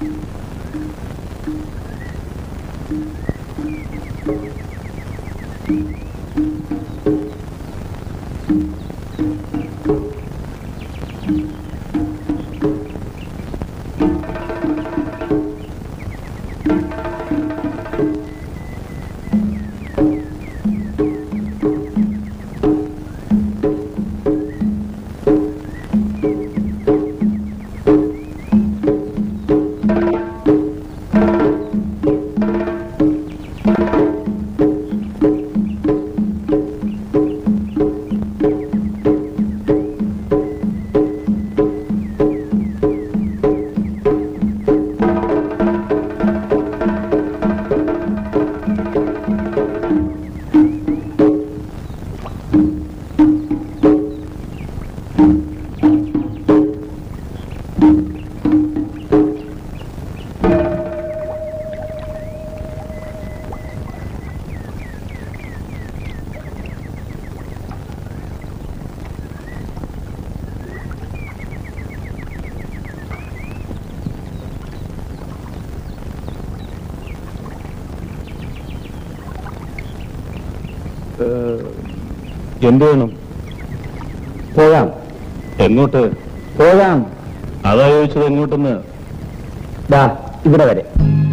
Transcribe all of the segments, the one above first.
എന്ത് വേണം പോകാം എങ്ങോട്ട് പോകാം അതാ ചോദിച്ചത് എങ്ങോട്ടെന്ന് ദാ ഇവിടെ വരെ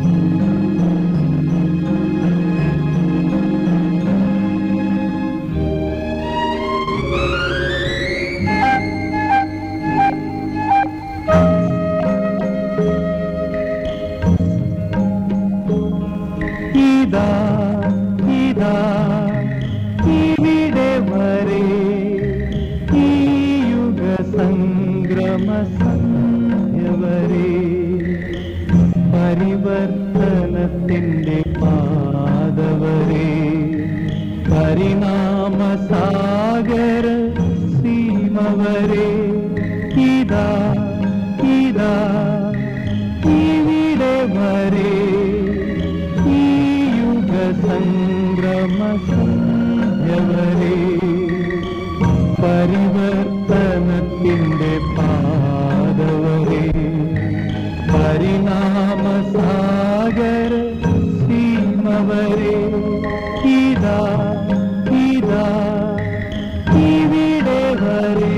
ഇതാ ഇതാ ഇവിടെ വരെ ഈ യുഗ സംഗ്രമ വരെ പരിവർത്തനത്തിന്റെ പാതവരെ പരിണാമസാഗര സീമ വരെ ഇതാ ഇതാ ഇവിടെ വരെ ഈ യുഗ സംഗ്രമ വരെ പരിവർത്തനത്തിന്റെ പാതവരെ പരിണാമസാഗര സീമ വരെ ഇതാ ഇതാ ഇവിടെ വരെ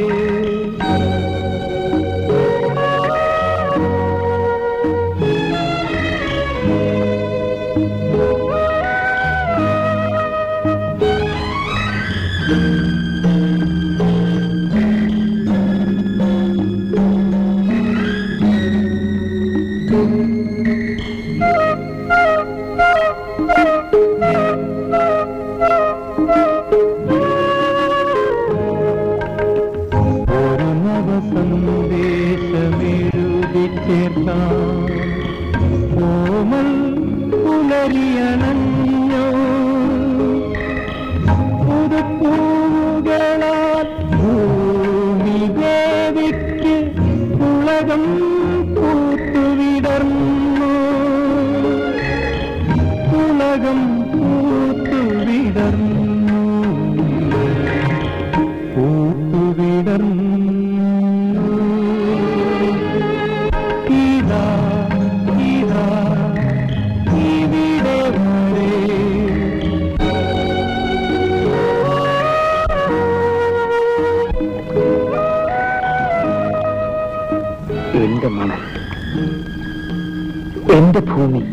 ഒരു നവസന്ദേശമെഴുതി ചേർക്കാം കോമൽ പുലരിയണഞ്ഞോ പുതുപ്പൂവുകളാൽ ഭൂമി ദേവിക്ക് ഉലകം പൂത്തുവിടർന്നു ഉലകം പൂത്തുവിടർന്നു പൂത്തുവിടർന്നു ഇതാ ഇതാ ഇവിടെ വരെ എന്റെ മണൽ എന്റെ ഭൂമി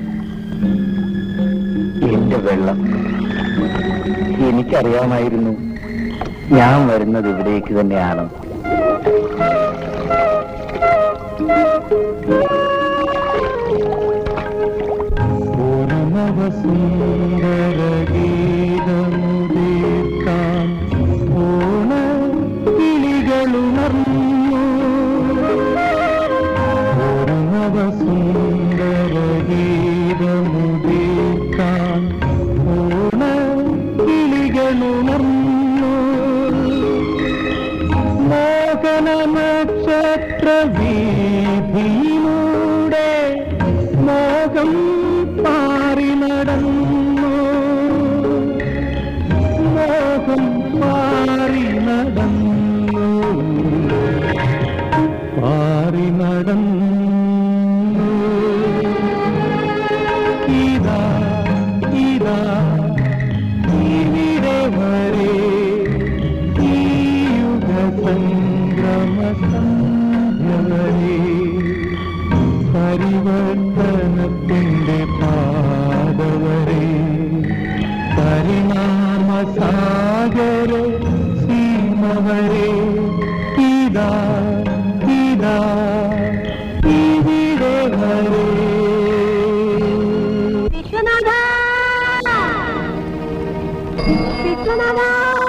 എന്റെ വെള്ളം എനിക്കറിയാമായിരുന്നു ഞാൻ വരുന്നത് ഇവിടേക്ക് തന്നെയാണ് ഒരു നവസുന്ദര ഗീതമുദീർക്കാൻ ഓണ കിളികളുണർന്നു ഒരു നവസുന്ദര ഗീതമുദീർക്കാൻ ഓണ കിളികളുണർന്നു മോഹന നക്ഷത്ര വീതിയിലൂടെ മോഹം പാറി നടന്നു മോഹം പാറി നടന്നു പാറി നടന്നു പരിണാമസംഭവനേ പരിവർത്തനത്തിന്റെ പാതവരെ പരിണാമസാഗര സീമവരെ ഇതാ ഇതാ ഇവിടെ വരെ വിശ്വനാഥ വിശ്വനാഥ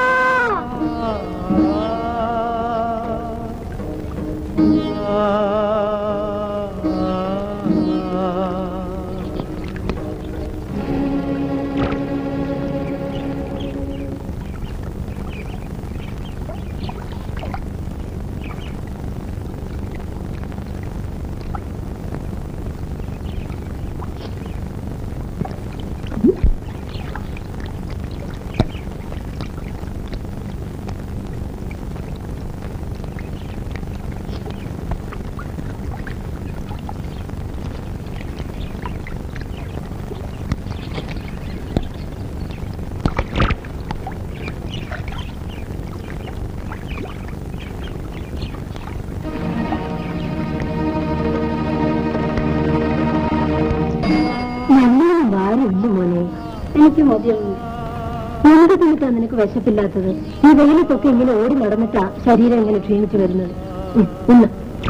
നമ്മളും ഭാരമില്ല മോനെ എനിക്ക് മതിയാവും എന്ത് തിന്നിട്ടാ നിനക്ക് വിശപ്പില്ലാത്തത് ഈ വെയിലത്തൊക്കെ ഇങ്ങനെ ഓടി നടന്നിട്ടാ ശരീരം ഇങ്ങനെ ക്ഷീണിച്ചു വരുന്നത് ഉം, ഉണ്ണ്.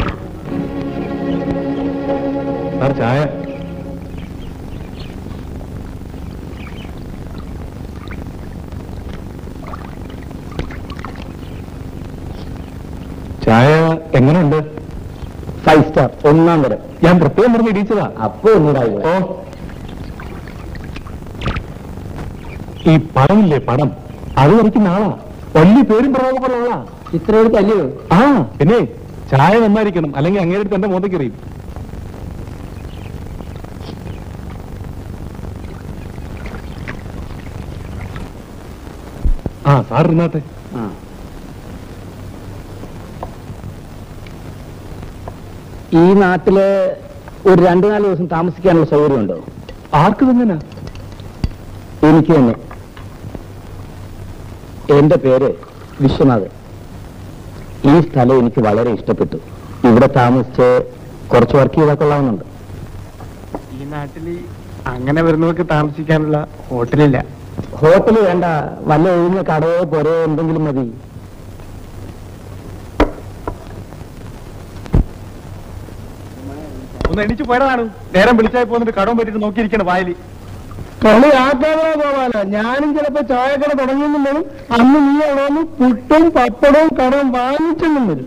സാർ ചായ ചായ എങ്ങനെയുണ്ട് ഫൈവ് സ്റ്റാർ ഒന്നാം തരം ഞാൻ പ്രത്യേകം പറഞ്ഞ് ഇടിച്ചതാ അപ്പൊ ഒന്നുകൂടായി ഓ ഈ പടമില്ലേ പടം അത് വരയ്ക്കുന്ന ആളാ വലിയ പേരും പ്രയോഗമുള്ള ആളാ ഇത്ര എടുത്തല്ലയോ ആ പിന്നെ ചായ നന്നായിരിക്കണം അല്ലെങ്കിൽ അങ്ങേരുടെ അടുത്ത് എന്റെ മോതയ്ക്ക് എറിയും ആ സാർ ഇരുന്നാട്ടെ ആ ഈ നാട്ടില് ഒരു രണ്ടു നാല് ദിവസം താമസിക്കാനുള്ള സൗകര്യമുണ്ടോ ആർക്ക് തന്നെയാ എനിക്ക് തന്നെ എന്റെ പേര് വിശ്വനാഥൻ ഈ സ്ഥലം എനിക്ക് വളരെ ഇഷ്ടപ്പെട്ടു ഇവിടെ താമസിച്ച് കുറച്ച് വർക്ക് ചെയ്താൽ കൊള്ളാവുന്നുണ്ട് ഈ നാട്ടില് അങ്ങനെ വരുന്നവർക്ക് താമസിക്കാനുള്ള ഹോട്ടലില്ല ഹോട്ടൽ വേണ്ട വല്ല ഒഴിഞ്ഞ കടയോ പുരയോ എന്തെങ്കിലും മതി ഒന്ന് എണിച്ചു പോയതാണ് നേരം വിളിച്ചായി പോന്നിട്ട് കടവും പറ്റിട്ട് നോക്കിയിരിക്കണം വായില് കളി ആക്കാതെ പോവാല ഞാനും ചിലപ്പോ ചായക്കട തുടങ്ങിയെന്നും വരും അന്ന് നീ അവിടെ പുട്ടും പപ്പടവും കടവും വാങ്ങിച്ചെന്നും വരും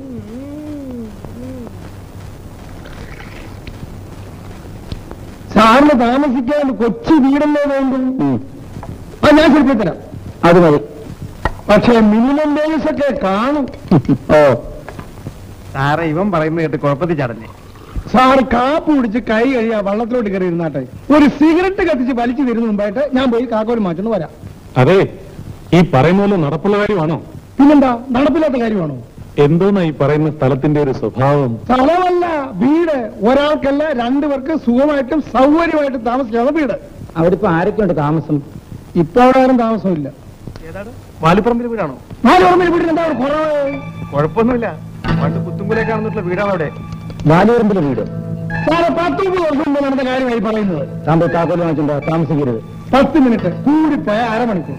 സാറിന് താമസിക്കാൻ കൊച്ചു വീടല്ലേ വേണ്ടു ഉം. ആ ഞാൻ ശരിക്കും തരാം അത് മതി പക്ഷേ മിനിമം വേജസ് ഒക്കെ കാണും ഓ സാറേ ഇവൻ പറയുന്നത് കേട്ട് കുഴപ്പത്തിൽ ചടഞ്ഞേ സാറ് കാപ്പ് കുടിച്ച് കൈ കഴിയാ വള്ളത്തിലോട്ട് കയറി ഇരുന്നാട്ടെ ഒരു സിഗരറ്റ് കത്തിച്ച് വലിച്ചു തരുന്ന മുമ്പായിട്ട് ഞാൻ പോയി കാക്കോല് മാറ്റുന്നു വരാം അതെ ഈ പറയുന്ന പോലെ നടപ്പുള്ള കാര്യമാണോ പിന്നെന്താ നടപ്പില്ലാത്ത കാര്യമാണോ എന്തോന്നാ ഈ പറയുന്ന സ്ഥലത്തിന്റെ ഒരു സ്വഭാവം സ്ഥലമല്ല വീട് ഒരാൾക്കല്ല രണ്ടുപേർക്ക് സുഖമായിട്ടും സൗകര്യമായിട്ടും താമസിക്കാവുന്ന വീട് അവിടെ ഇപ്പൊ ആരൊക്കെയുണ്ട് താമസം ഇപ്പൊ അവിടെ ആരും താമസമില്ല ഏതാണ് വാലുപ്പറമ്പിൽ വീടാണോ നാല് ഓർമ്മയിൽ വീട്ടിൽ എന്താ ഒരു കുറവ് കുഴപ്പമൊന്നുമില്ല പണ്ട് പുത്തുമ്പുലേക്ക് നടന്നിട്ടുള്ള വീടാണ് അവിടെ വാലുപറമ്പിലെ വീട് സാറ് പത്ത് മുപ്പത് വർഷം മുമ്പ് നടന്ന കാര്യമായി പറയുന്നത് താൻ പോയി താക്കോല് വാങ്ങിച്ചിട്ടുണ്ടോ താമസിക്കരുത് പത്ത് മിനിറ്റ് കൂടിപ്പോയ അരമണിക്കൂർ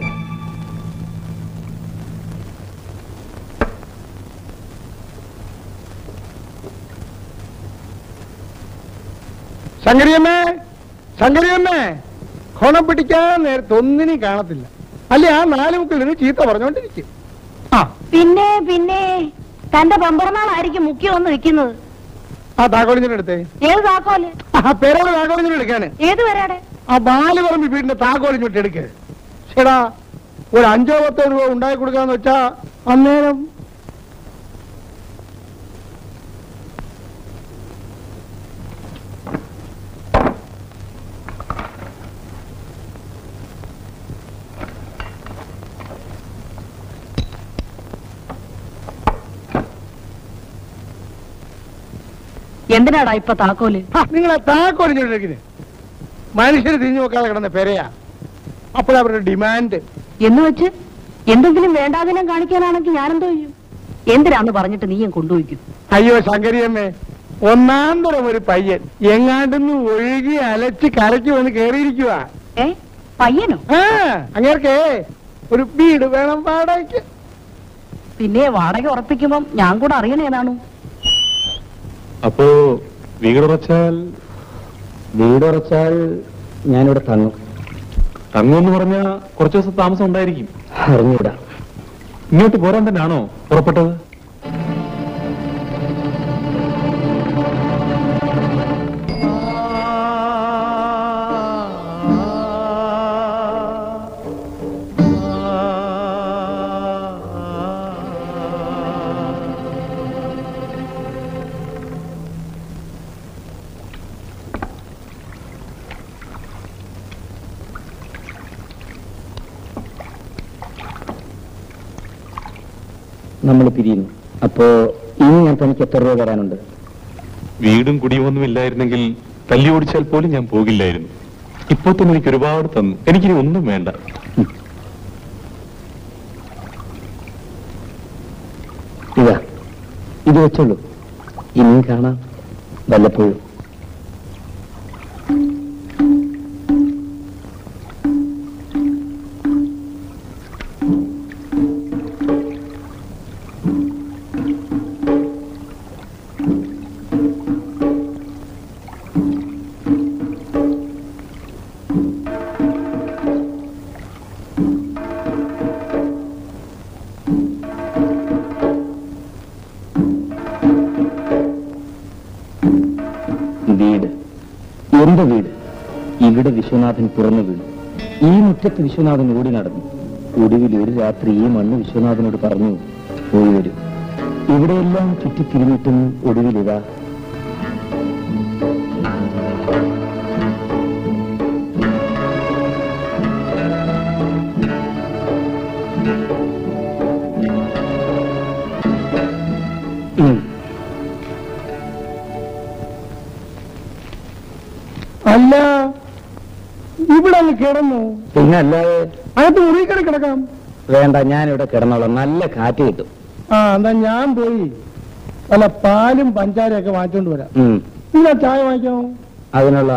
ശങ്കരിയമ്മേ ശങ്കരിയമ്മേ ഹോണം പിടിക്കാൻ നേരത്തെ ഒന്നിനും കാണത്തില്ല അല്ലെ ആ നാല് മുക്കിൽ ചീത്ത പറഞ്ഞോണ്ടിരിക്കും ആ പിന്നെ പിന്നെ തന്റെ പമ്പറന്നാളായിരിക്കും മുഖ്യം ഒന്ന് വെക്കുന്നത് ആ താക്കോളിഞ്ഞിട്ട് എടുത്തേ ഏത് താക്കോല് ആ പേരോട് താക്കോളിഞ്ഞിട്ട് എടുക്കാന് ഏത് വരാടെ ആ ബാലുപറമ്പ് വീടിന്റെ താക്കോലിഞ്ഞിട്ട് എടുക്ക് ചേടാ ഒരു അഞ്ചോ പത്തോ രൂപ ഉണ്ടാക്കി കൊടുക്കാന്ന് വെച്ചാ അന്നേരം എന്തിനാടാ ഇപ്പൊ താക്കോല് നിങ്ങളെ താക്കോലിഞ്ഞിട്ട് മനുഷ്യര് തിരിഞ്ഞു നോക്കാതെ കിടന്ന പെരയാ അപ്പോഴവരുടെ ഡിമാൻഡ് എന്ന് വെച്ച് എന്തെങ്കിലും വേണ്ടാതിനം കാണിക്കാനാണെങ്കിൽ ഞാനെന്തോ ചെയ്യും എന്തിനാന്ന് പറഞ്ഞിട്ട് നീയും കൊണ്ടുപോയിക്കും അയ്യോ ശങ്കരിയമ്മേ ഒന്നാം തരം ഒരു പയ്യൻ എങ്ങാണ്ടെന്ന് ഒഴുകി അലച്ച് കരയ്ക്ക് വന്ന് കേറിയിരിക്കുക ഏ പയ്യനോ ആ അങ്ങേർക്കേ ഒരു വീട് വേണം വാടകയ്ക്ക് പിന്നെ വാടക ഉറപ്പിക്കുമ്പം ഞാൻ കൂടെ അറിയണേതാണു അപ്പോ വീടുറച്ചാൽ വീടുറച്ചാൽ ഞാനിവിടെ തങ്ങും തങ്ങുമെന്ന് പറഞ്ഞാ കുറച്ചു ദിവസം താമസം ഉണ്ടായിരിക്കും അറിഞ്ഞൂടാ ഇങ്ങോട്ട് പോരാൻ തന്നെയാണോ പുറപ്പെട്ടത് നമ്മൾ പിരിയുന്നു അപ്പോ ഇനി ഞാൻ തനിക്ക് എത്ര രൂപ തരാനുണ്ട് വീടും കുടിയുമൊന്നും ഇല്ലായിരുന്നെങ്കിൽ തല്ലി ഓടിച്ചാൽ പോലും ഞാൻ പോകില്ലായിരുന്നു ഇപ്പൊ തന്നെ എനിക്ക് ഒരുപാട് തന്നു എനിക്കിനി ഒന്നും വേണ്ട ഇതാ ഇത് വെച്ചോളൂ ഇനിയും കാണാം വല്ലപ്പോഴും വീട് എന്റെ വീട് ഇവിടെ വിശ്വനാഥൻ തുറന്നു വീണു ഈ മുറ്റത്ത് വിശ്വനാഥൻ ഓടി നടന്നു ഒടുവിൽ ഒരു രാത്രി ഈ മണ്ണ് വിശ്വനാഥനോട് പറഞ്ഞു പോയി വരും ഇവിടെയെല്ലാം ചുറ്റിത്തിരിഞ്ഞിട്ടും ഒടുവിലിതാ ഉം. അല്ല ഇവിടെ അങ്ങ് കിടന്നു പിന്നെ അല്ലാതെ അകത്ത് മുറി കിട കിടക്കാം വേണ്ട ഞാനിവിടെ കിടന്നോളാം നല്ല കാറ്റ് കിട്ടും ആ എന്നാ ഞാൻ പോയി അല്ല പാലും പഞ്ചാരയൊക്കെ വാങ്ങിച്ചോണ്ട് വരാം ഉം. നിങ്ങൾ ചായ വാങ്ങിക്കാമോ അതിനുള്ള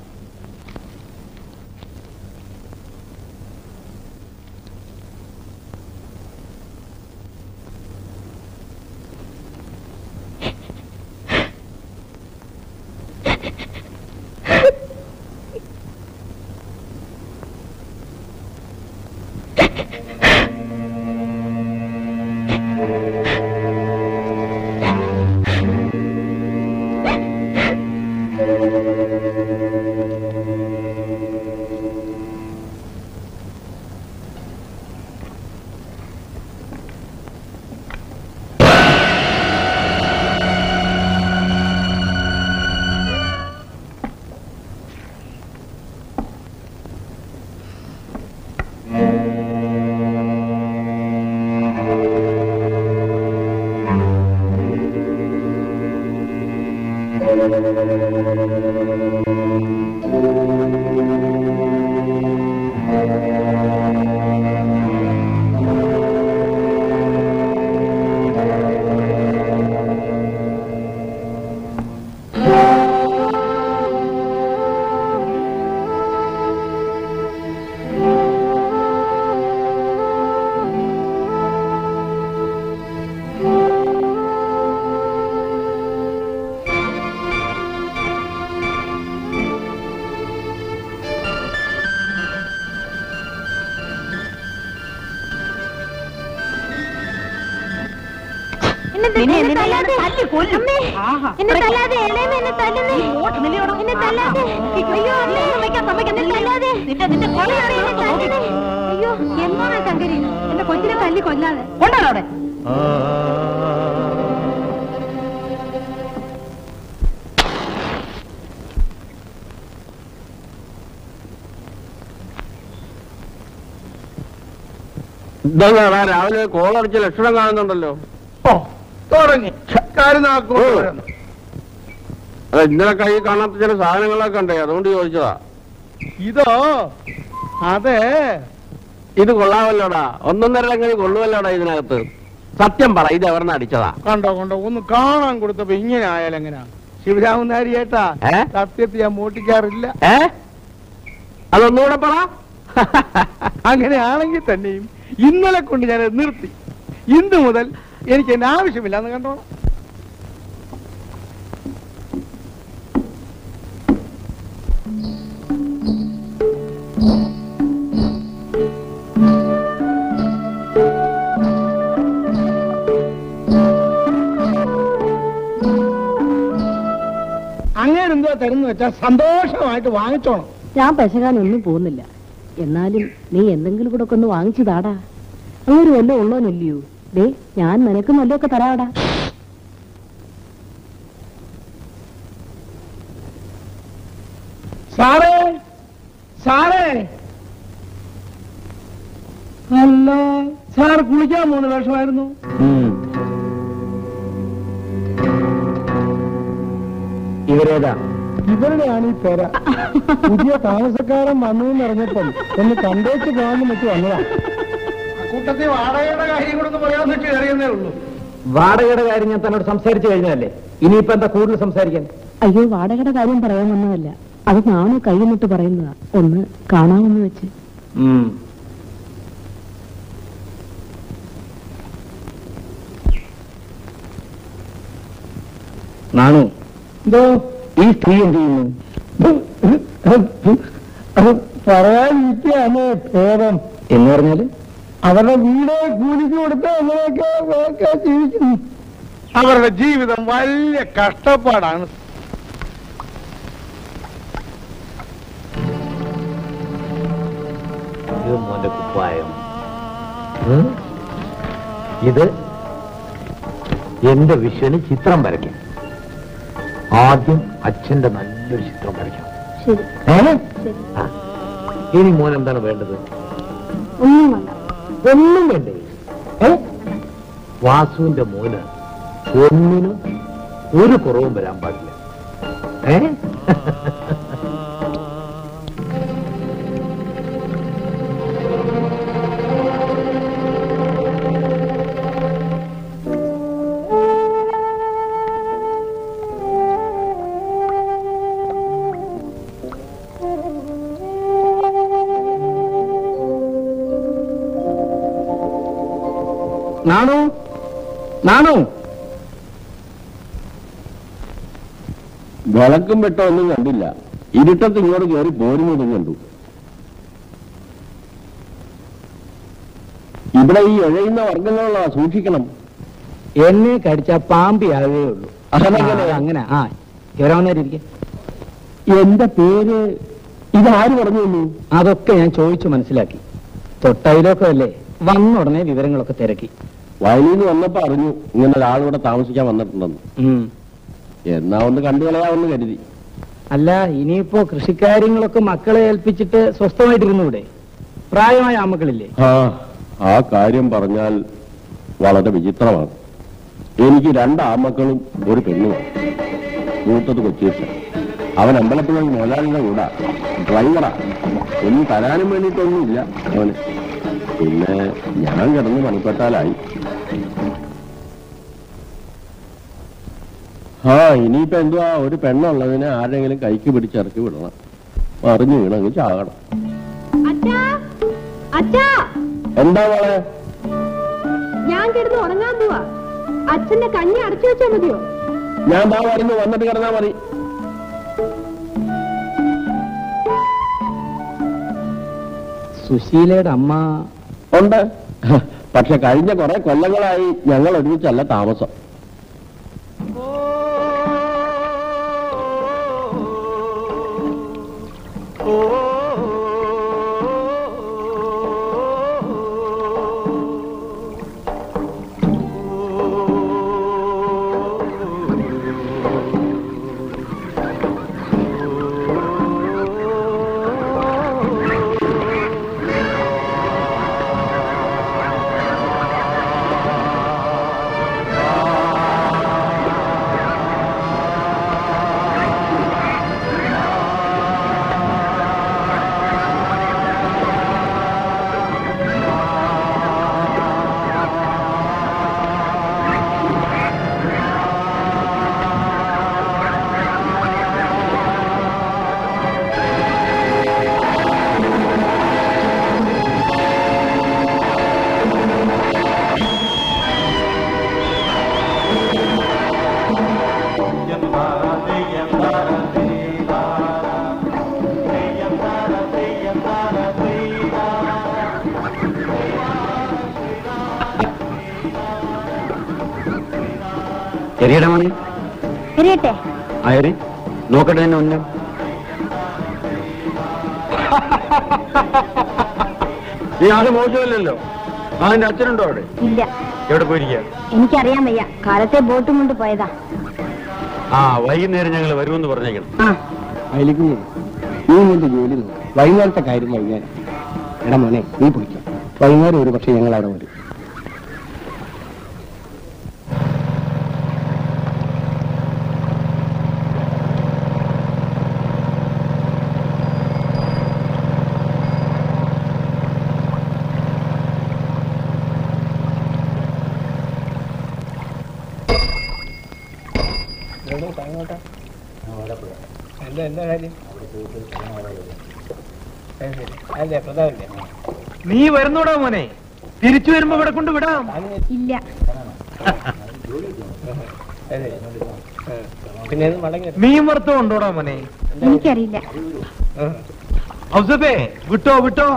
നിന്നെ നിന്നെ ഞാൻ തല്ലി കൊല്ലും. ആഹാ. എന്നെ തല്ലാതെ എളേമ്മ എന്നെ തല്ലുന്നേ ഇങ്ങോട്ട് നില്ലിയോടോ. എന്നെ തല്ലാതെ അയ്യോ അമ്മ ഒന്നും വെക്കാൻ സമ്മതിക്കാൻ എന്നെ തല്ലാതെ നിന്റെ നിന്റെ കൊലയാണ് എന്നെ തല്ലുന്നേ അയ്യോ എന്താണ് ശങ്കരി എന്റെ കൊച്ചിനെ തല്ലി കൊല്ലാതെ കൊണ്ടാണോ അവിടെ ഇതെന്താ രാവിലെ കോളടിച്ച ലക്ഷണം കാണുന്നുണ്ടല്ലോ ഓ തുടങ്ങി കാര്യം അത് ഇന്നലെ കൈ കാണാത്ത ചില സാധനങ്ങളൊക്കെ ഉണ്ടേ അതുകൊണ്ട് ചോദിച്ചതാ ഇതോ അതെ ഇത് കൊള്ളാമല്ലോടാ ഒന്നൊന്നര ലക്ഷം കൊള്ളുമല്ലോടാ ഇതിനകത്ത് സത്യം പറ ഇത് എവിടുന്ന് അടിച്ചതാ കണ്ടോ കണ്ടോ ഒന്ന് കാണാൻ കൊടുത്തപ്പോ ഇങ്ങനെ ആയാലും എങ്ങനെയാ ശിവരാമൻ നാരി ഏട്ടാ ഏ? സത്യത്തിൽ ഞാൻ മോട്ടിക്കാറില്ല ഏ അതൊന്നുകൂടെ പറ അങ്ങനെയാണെങ്കിൽ തന്നെയും ഇന്നലെ കൊണ്ട് ഞാൻ നിർത്തി ഇന്ന് മുതൽ എനിക്ക് എന്റെ ആവശ്യമില്ല എന്ന് കണ്ടോ അങ്ങനെ എന്തോ തരുന്ന വെച്ചാൽ സന്തോഷമായിട്ട് വാങ്ങിച്ചോണം ഞാൻ പെശകാനൊന്നും പോകുന്നില്ല എന്നാലും നീ എന്തെങ്കിലും കൂടെ ഒക്കെ ഒന്ന് വാങ്ങിച്ചു താടാ അങ്ങനെ വല്ലതും ഉള്ളോന്നില്ലയോ ദേ ഞാൻ നിനക്ക് വല്ലതൊക്കെ തരാടാ സാറേ സാറേ അല്ല സാർ കുളിക്കാൻ പോകുന്ന വേഷമായിരുന്നു ഇവരേതാ ഇവരുടെയാണ് ഈ പേര പുതിയ താമസക്കാരൻ വന്നു എന്നറിഞ്ഞപ്പം ഒന്ന് കണ്ടേച്ച് പോകാമെന്ന് വെച്ച് വന്നതാ കൂട്ടത്തിൽ വാടകയുടെ കാര്യം കൂടെ പറയാൻ വെച്ച് അറിയുന്നേ ഉള്ളൂ വാടകയുടെ കാര്യം ഞാൻ തന്നോട് സംസാരിച്ചു കഴിഞ്ഞതല്ലേ ഇനിയിപ്പോ എന്താ കൂടുതൽ സംസാരിക്കാൻ അയ്യോ വാടകയുടെ കാര്യം പറയാൻ വന്നതല്ല അത് നാണു കൈന്നിട്ട് പറയുന്നതാ ഒന്ന് കാണാമെന്ന് വെച്ച് നാണു എന്തോ ഈ സ്ത്രീ എന്ത് ചെയ്യുന്നു അത് പറയാൻ വിദ്യയാണ് ഭേദം എന്ന് പറഞ്ഞാല് അവരുടെ വീട് കൂലിക്ക് കൊടുത്ത് അങ്ങനെയൊക്കെ ഒക്കെ ജീവിക്കുന്നു അവരുടെ ജീവിതം വലിയ കഷ്ടപ്പാടാണ് ഇത് മോന്റെ കുപ്പായം ഉം? ഇത് എന്റെ വിഷുവിന് ചിത്രം വരയ്ക്കാം ആദ്യം അച്ഛന്റെ നല്ലൊരു ചിത്രം വരയ്ക്കാം ശരി ഏ? ആ. ഇനി മോൻ എന്താണ് വേണ്ടത് ഒന്നും വേണ്ട ഒന്നും വേണ്ടേ ഏ? വാസുവിന്റെ മോന് ഒന്നിനും ഒരു കുറവും വരാൻ പാടില്ല ഏ നാണു നാണു വിളക്കും വെട്ടോ ഒന്നും കണ്ടില്ല ഇരുട്ടത്ത് ഇങ്ങോട്ട് കയറി പോരുന്നതും കണ്ടു ഇവിടെ ഈ എഴയുന്ന വർഗങ്ങളുള്ള സൂക്ഷിക്കണം എന്നെ കടിച്ച പാമ്പിയാകേ ഉള്ളൂ അതെങ്ങനെ? ആ, അങ്ങനെ ആ ഇവരാവുന്നവരിക്കെ എന്റെ പേര് ഇതാര് പറഞ്ഞു തന്നു അതൊക്കെ ഞാൻ ചോദിച്ചു മനസ്സിലാക്കി തൊട്ടയിലൊക്കെ അല്ലേ വന്ന ഉടനെ വിവരങ്ങളൊക്കെ തിരക്കി വയലിൽ നിന്ന് വന്നപ്പോ അറിഞ്ഞു ഇങ്ങനെ ഒരാളിവിടെ താമസിക്കാൻ വന്നിട്ടുണ്ടെന്ന് ഉം. എന്നാ ഒന്ന് കണ്ടു കളയാമെന്ന് കരുതി അല്ല ഇനിയിപ്പോ കൃഷിക്കാര്യങ്ങളൊക്കെ മക്കളെ ഏൽപ്പിച്ചിട്ട് സ്വസ്ഥമായിട്ടിരുന്നൂടെ പ്രായമായ ആമക്കളില്ലേ ആ ആ കാര്യം പറഞ്ഞാൽ വളരെ വിചിത്രമാണ് എനിക്ക് രണ്ട് ആമക്കളും ഒരു പെണ്ണുമാണ് മൂത്തത് കൊച്ചീഷൻ അവൻ അമ്പലപ്പുഴ മുതലാളിയുടെ കൂടെ ഡ്രൈവറാ ഒന്നും തരാനും വേണ്ടിയിട്ടൊന്നുമില്ല അവന് പിന്നെ ഞാൻ കിടന്ന് മണിപ്പെട്ടാലായി ആ ഇനിയിപ്പോ എന്തുവാ ഒരു പെണ്ണുള്ളതിനെ ആരെങ്കിലും കൈക്ക് പിടിച്ചിറക്കി വിടണം മറിഞ്ഞു വീണെങ്കിൽ ചാകണം അച്ഛാ അച്ഛാ എന്താ മോളെ ഞാൻ കിടന്ന് ഉറങ്ങാൻ പോവാ അച്ഛന്റെ കഞ്ഞി അടച്ചു വെച്ചാ മതിയോ ഞാൻ ദാ വരുന്നു വന്നിട്ട് കിടന്നാ മതി സുശീലയുടെ അമ്മ ഉണ്ട് പക്ഷെ കഴിഞ്ഞ കുറെ കൊല്ലങ്ങളായി ഞങ്ങൾ ഒരുമിച്ചല്ല താമസം ചെറിയട മോനെ എറിയട്ടെ അയറി നോക്കട്ടെ തന്നെ ഉന്നം ഈ ആള് മോശമല്ലല്ലോ അതിന്റെ അച്ഛനുണ്ടോ അവിടെ ഇല്ല എവിടെ പോയിരിക്കുക എനിക്കറിയാൻ വയ്യ കാലത്തെ ബോട്ടും കൊണ്ട് പോയതാ ആ വൈകുന്നേരം ഞങ്ങൾ വരുമെന്ന് പറഞ്ഞേക്കണം ആ അതിലേക്ക് നീ നിന്റെ ജോലി നോക്ക് വൈകുന്നേരത്തെ കാര്യം വൈകുന്നേരം എടാ മോനെ നീ പിടിക്കാം വൈകുന്നേരം ഒരു പക്ഷേ ഞങ്ങൾ അവിടെ വരും എന്താ എന്താ കാര്യം അല്ലേ പ്രതാപല്ലേ നീ വരുന്നോടാ മോനെ തിരിച്ചു വരുമ്പോ ഇവിടെ കൊണ്ട് വിടാം ഇല്ല പിന്നെ മടങ്ങി മീൻ വറുത്തം ഉണ്ടോടാ മോനെ എനിക്കറിയില്ല ഔസഫേ വിട്ടോ വിട്ടോ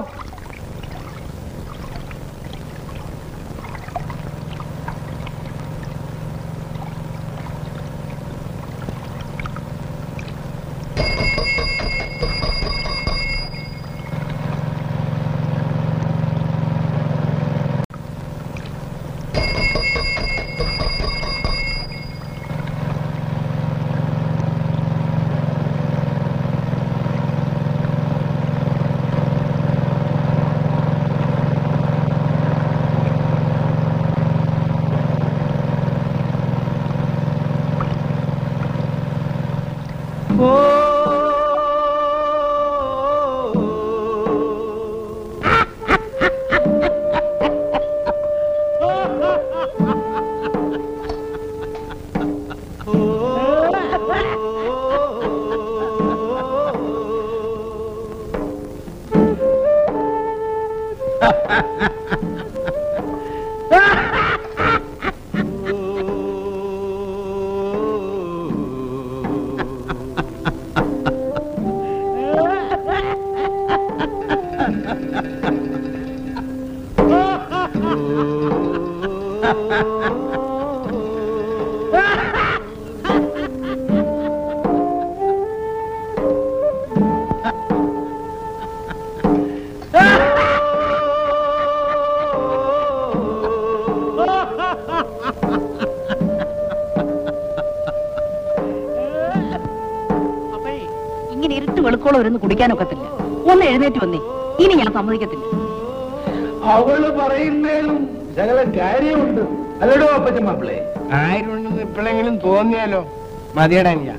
ഇങ്ങനെ ഇരുട്ട് വെളുക്കോളം ഇരുന്ന് കുടിക്കാനൊക്കത്തില്ല ഒന്ന് എഴുന്നേറ്റ് വന്നേ ഇനി ഞാൻ സമ്മതിക്കത്തില്ല അവള് പറയുന്നതിലും ശകല കാര്യമുണ്ട് അല്ലടോ അപ്പച്ച മാപ്പിളെ ആയിരുണ്ടെന്ന് ഇപ്പോഴെങ്കിലും തോന്നിയാലോ മതിയടാ ഞാൻ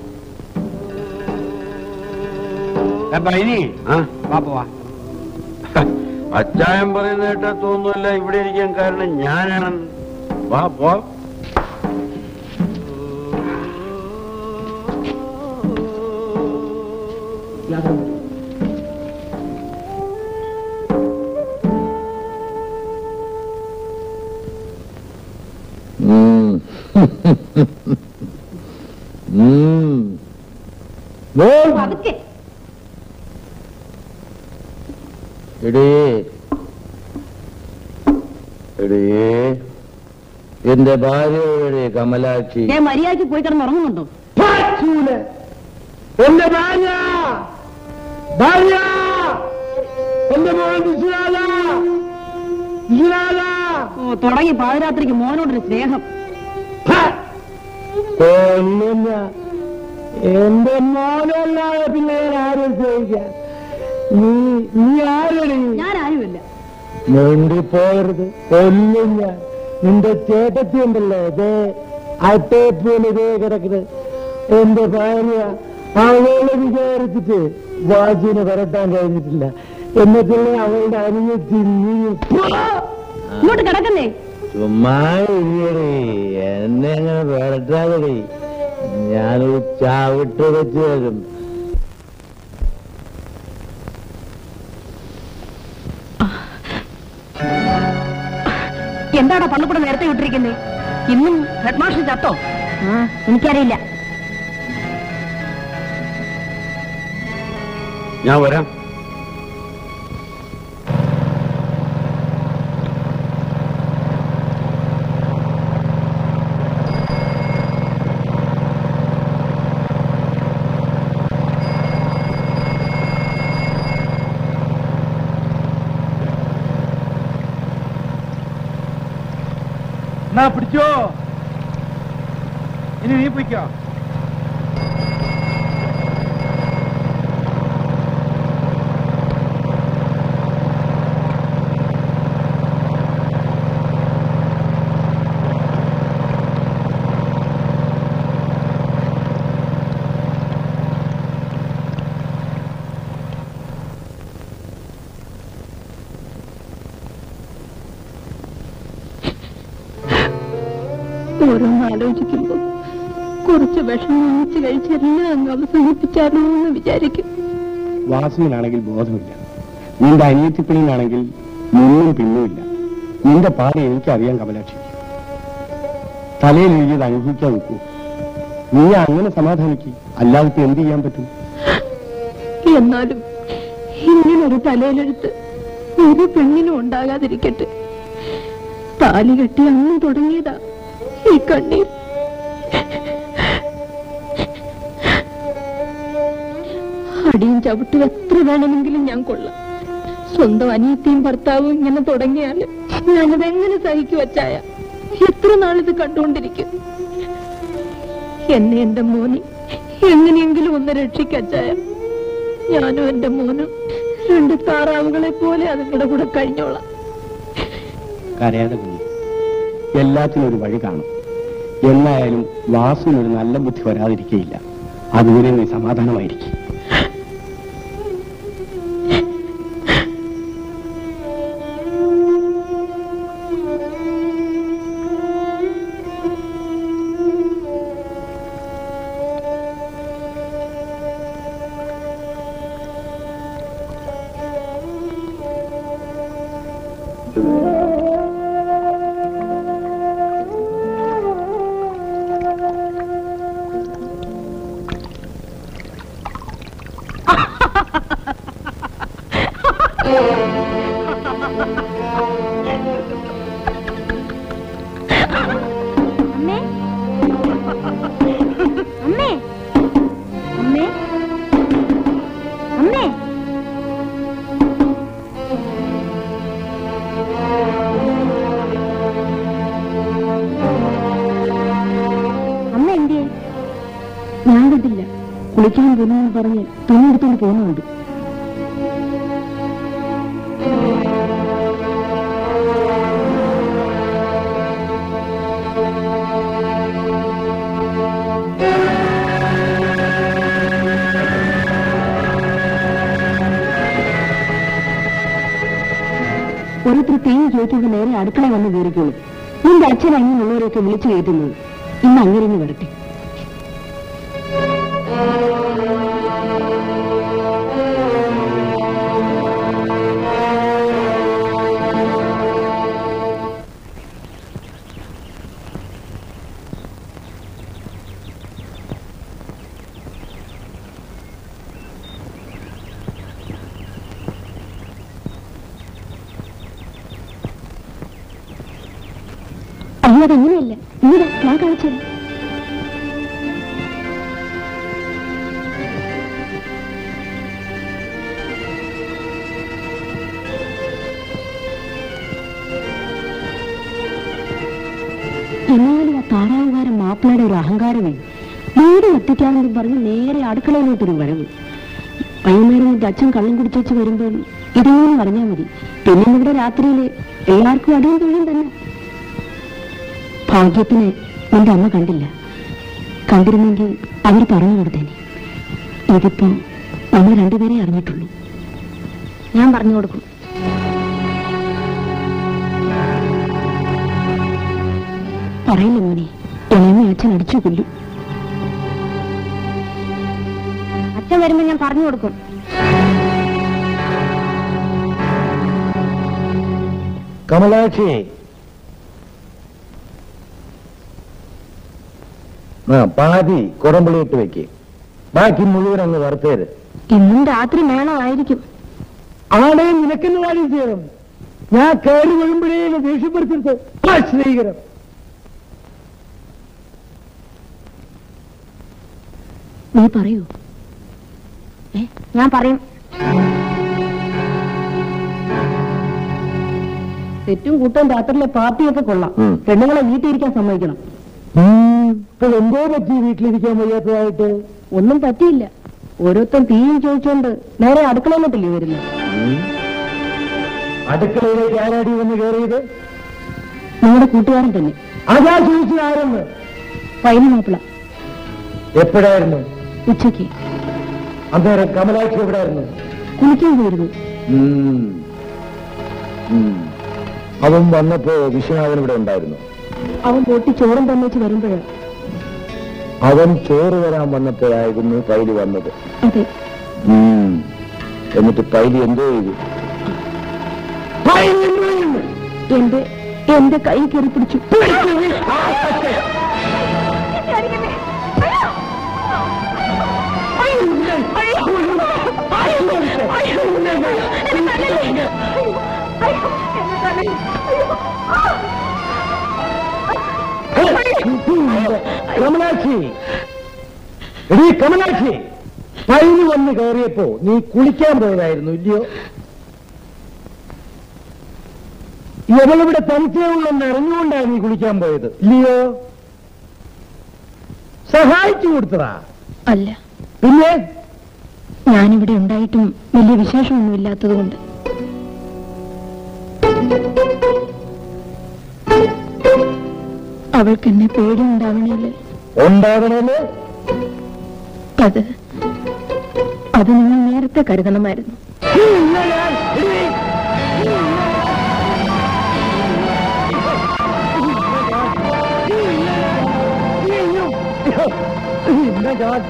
വാ അച്ചായം പറയുന്ന കേട്ടാ തോന്നുന്നില്ല ഇവിടെ ഇരിക്കാൻ കാരണം ഞാനാണ് വാ പോ പതുക്കെ എടേ എടേ എന്റെ ഭാര്യയുടെ കമലാക്ഷി ഞാൻ മര്യാദയ്ക്ക് പോയി കിടന്ന് ഉറങ്ങുന്നുണ്ടോ എന്റെ ഭാര്യ ഭാര്യ എന്റെ മോൻ വിശ്വനാഥ വിശ്വനാഥ ഓ തുടങ്ങി പാതിരാത്രിക്ക് മോനോടൊരു സ്നേഹം കൊല്ലുന്ന എന്റെ മോനല്ലാതെ പിന്നെ ഞാൻ ആരും ചോദിക്കാൻ നീ നീ ആരടി ഞാൻ ആരുമില്ല മിണ്ടിപ്പോകരുത് കൊല്ലും ഞാൻ നിന്റെ ചേട്ടത്തി ഉണ്ടല്ലോ ഇതേ അട്ടേപ്പൂല് ഇതേ കിടക്കുന്നത് എന്റെ ഭാര്യ അവളെ വിചാരിച്ചിട്ട് വാജിന് വരട്ടാൻ കഴിഞ്ഞിട്ടില്ല എന്നിട്ടുള്ള അവളുടെ അനിയത്തി നീ ഇങ്ങോട്ട് കിടക്കുന്നേ ചുമ്മാ ഇരിയടേ എന്നെ അങ്ങനെ വരട്ടാതടി ഞാനൊരു ചാവിട്ട് വെച്ച് തരും എന്താടാ പള്ളിക്കൂടെ നേരത്തെ വിട്ടിരിക്കുന്നേ ഇന്നും ഹെഡ് മാസ്റ്റർ ചത്തോ ആ എനിക്കറിയില്ല ഞാൻ വരാം എന്നാ പിടിച്ചോ ഇനി നീ പിടിക്കോ ഓരോന്ന് ആലോചിക്കുമ്പോ കുറച്ച് വിഷമം വാങ്ങിച്ചു കഴിച്ചെല്ലാം അങ്ങ് അവസാനിപ്പിച്ചാലോ എന്ന് വിചാരിക്കും വാസുവിനാണെങ്കിൽ ബോധമില്ല നിന്റെ അനിയത്തിപ്പിണിനാണെങ്കിൽ മുന്നും പിന്നുമില്ല നിന്റെ പാത എനിക്കറിയാം കമലാക്ഷി തലയിൽ എഴുതിയത് അനുഭവിക്കാൻ നിൽക്കൂ നീ അങ്ങനെ സമാധാനിക്ക് അല്ലാതെ ഇപ്പൊ എന്ത് ചെയ്യാൻ പറ്റും എന്നാലും ഇങ്ങനൊരു തലയിലെടുത്ത് ഒരു പെണ്ണിനും ഉണ്ടാകാതിരിക്കട്ടെ താലി കെട്ടി അന്ന് തുടങ്ങിയതാ ഈ കണ്ണീർ അടിയും ചവിട്ടും എത്ര വേണമെങ്കിലും ഞാൻ കൊള്ളാം സ്വന്തം അനിയത്തിയും ഭർത്താവും ഇങ്ങനെ തുടങ്ങിയാല് ഞാനതെങ്ങനെ സഹിക്കു വച്ചായ എത്ര നാളിത് കണ്ടുകൊണ്ടിരിക്കും എന്നെ എന്റെ മോനെ എങ്ങനെയെങ്കിലും ഒന്ന് രക്ഷിക്കച്ചായ ഞാനും എന്റെ മോനും രണ്ട് താറാവുകളെ പോലെ അതുങ്ങളുടെ കൂടെ കഴിഞ്ഞോളാം കരയാതെ കുഞ്ഞ് എല്ലാത്തിനും ഒരു വഴി കാണും എന്നായാലും വാസുവിനൊരു നല്ല ബുദ്ധി വരാതിരിക്കയില്ല അതുവരെ നീ സമാധാനമായിരിക്കും അമ്മേ അമ്മേ അമ്മേ അമ്മേ അമ്മ എന്തിയെ ഞാൻ കണ്ടില്ല കുളിക്കാൻ പോകുന്നെന്ന് പറഞ്ഞ് തുണി എടുത്തോണ്ട് പോകുന്നുണ്ട് ഓരോരുത്തർ തേങ്ങ ചോദിക്കുമ്പോൾ നേരെ അടുക്കള വന്ന് കയറിക്കോളും നിന്റെ അച്ഛൻ അങ്ങനെയുള്ളവരെയൊക്കെ വിളിച്ചു കയറ്റുന്നത് ഇന്ന് അങ്ങനെ ഒന്ന് വരട്ടെ അയ്യോ അതങ്ങനെയല്ല ഇങ്ങനെ ഞാൻ കാണിച്ചത് എന്നാലും ആ താറാവുകാരൻ മാപ്പിളയുടെ ഒരു അഹങ്കാരമേ വീട് എത്തിക്കാമെന്ന് പറഞ്ഞ് നേരെ അടുക്കളയിലോട്ടൊരു വരവ് വൈകുന്നേരം എന്റെ അച്ഛൻ കള്ളം കുടിച്ചു വരുമ്പോൾ ഇതേന്ന് പറഞ്ഞാൽ മതി പിന്നെ ഇവിടെ രാത്രിയിൽ എല്ലാവർക്കും അടിയും തൊഴിലും തന്നെ ഭാഗ്യത്തിന് എന്റെ അമ്മ കണ്ടില്ല കണ്ടിരുന്നെങ്കിൽ അവർ പറഞ്ഞു കൊടുത്തേനെ ഇതിപ്പോ നമ്മൾ രണ്ടുപേരെ അറിഞ്ഞിട്ടുള്ളൂ ഞാൻ പറഞ്ഞു കൊടുക്കും പറയില്ല മോനെ ഇളയമ്മ അച്ഛൻ അടിച്ചു കൊല്ലും അച്ഛൻ വരുമ്പോ ഞാൻ പറഞ്ഞു കൊടുക്കും കമലാക്ഷി ആ പാതി കുടംപുളി ഇട്ട് വെക്ക് ബാക്കി മുഴുവൻ അങ്ങ് വറുത്തേര് ഇന്നും രാത്രി മേളമായിരിക്കും ആടെ നിനക്കെന്ന് കാര്യം ചെയ്യണം ഞാൻ കയറി വരുമ്പോഴേ എന്നെ ദേഷ്യപ്പെടുത്തരുത് ശ്രീകരം നീ പറയൂ ഏ ഞാൻ പറയും തെറ്റും കൂട്ടം രാത്രിയിലെ പാർട്ടിയൊക്കെ കൊള്ളാം ഉം. പെണ്ണുങ്ങളെ വീട്ടിലിരിക്കാൻ സമ്മതിക്കണം ഇപ്പൊ എന്തോ പറ്റി വീട്ടിലിരിക്കാൻ വയ്യാത്തതായിട്ട് ഒന്നും പറ്റിയില്ല ഓരോരുത്തൻ തീയും ചോദിച്ചോണ്ട് നേരെ അടുക്കളയിലോട്ടില്ലേ വരുന്നത് അടുക്കളയിലേക്ക് ആരാടി വന്ന് കയറിയത് നിങ്ങളുടെ കൂട്ടുകാരൻ തന്നെ അതാ ചോദിച്ചത് ആരെന്ന് പൈന മാപ്പിള എപ്പോഴായിരുന്നു ഉച്ചയ്ക്ക് അന്നേരം കമലാക്ഷി എവിടെയായിരുന്നു കുളിക്കാൻ പോയിരുന്നു അവൻ വന്നപ്പോ വിശ്വനാഥൻ ഇവിടെ ഉണ്ടായിരുന്നു അവൻ പൊട്ടി ചോറും തന്നേച്ച് വരുമ്പോഴാ അവൻ ചോറ് വരാൻ വന്നപ്പോഴായിരുന്നു പൈലി വന്നത് അതെ ഉം. എന്നിട്ട് പൈലി എന്തോ ചെയ്തു എന്റെ എന്റെ കൈ കയറി പിടിച്ചു കമലാക്ഷി എടീ കമലാക്ഷി പൈന് വന്ന് കയറിയപ്പോ നീ കുളിക്കാൻ പോയതായിരുന്നു ഇല്ലയോ ഇവളിവിടെ തനിച്ചേ ഉള്ളെന്ന് അറിഞ്ഞുകൊണ്ടാണ് നീ കുളിക്കാൻ പോയത് ഇല്ലയോ സഹായിച്ചു കൊടുത്തതാ അല്ല പിന്നെ ഞാനിവിടെ ഉണ്ടായിട്ടും വലിയ വിശേഷമൊന്നും ഇല്ലാത്തത് കൊണ്ട് അവൾക്ക് എന്നെ പേടിയുണ്ടാവണേല് ഉണ്ടാകണമല്ലോ അത് അത് നിങ്ങൾ നേരത്തെ കരുതണമായിരുന്നു എന്താ ജാതി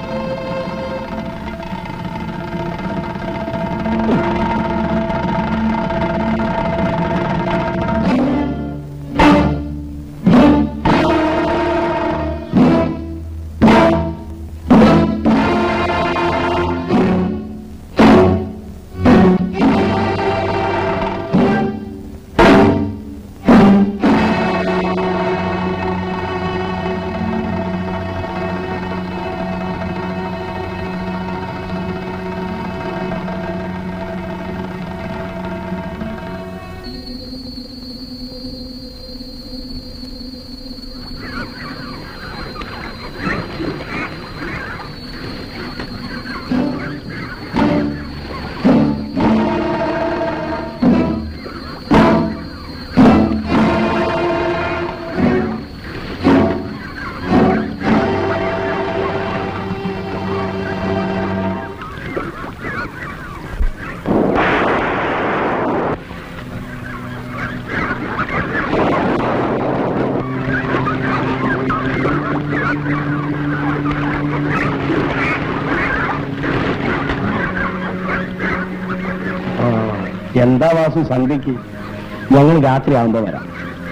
ആ, എന്താ വാസു സന്ധ്യക്ക് ഞങ്ങൾ രാത്രി ആവുമ്പോ വരാം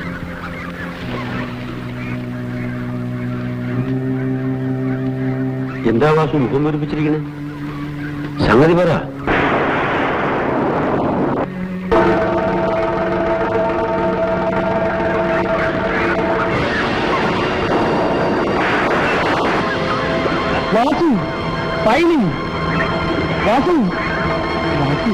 എന്താ വാസു മുഖം വെറുപ്പിച്ചിരിക്കണേ സംഗതി പറ വാസു പൈനി വാസു വാസു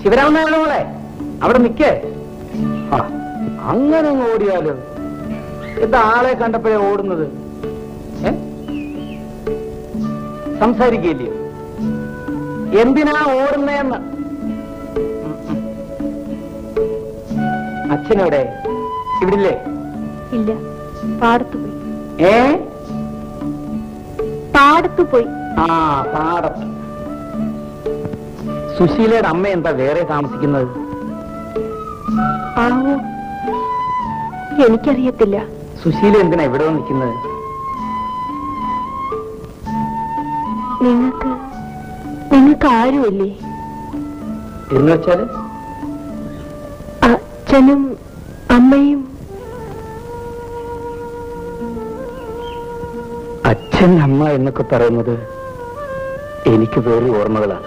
ശിവരാമനാണ് മോളെ അവിടെ നിക്കേ ആ, അങ്ങനെ അങ്ങ് ഓടിയാലോ എന്താ ആളെ കണ്ടപ്പോഴേ ഓടുന്നത് ഏ സംസാരിക്കില്ലയോ എന്തിനാ ഓടുന്നേന്ന് ഉം, ഉം. അച്ഛനെവിടെ ഇവിടില്ലേ ഇല്ല പാടത്തു പോയി ഏ പാടത്തു പോയി ആ പാടത്ത് സുശീലയുടെ അമ്മ എന്താ വേറെ താമസിക്കുന്നത് ആവോ എനിക്കറിയത്തില്ല സുശീല എന്തിനാ ഇവിടെ നിൽക്കുന്നത് നിങ്ങൾക്ക് നിങ്ങൾക്ക് ആരുമില്ലേ എന്ന് വെച്ചാല് അച്ഛനും അമ്മയും അച്ഛൻ അമ്മ എന്നൊക്കെ പറയുന്നത് എനിക്ക് വേറെ ഓർമ്മകളാണ്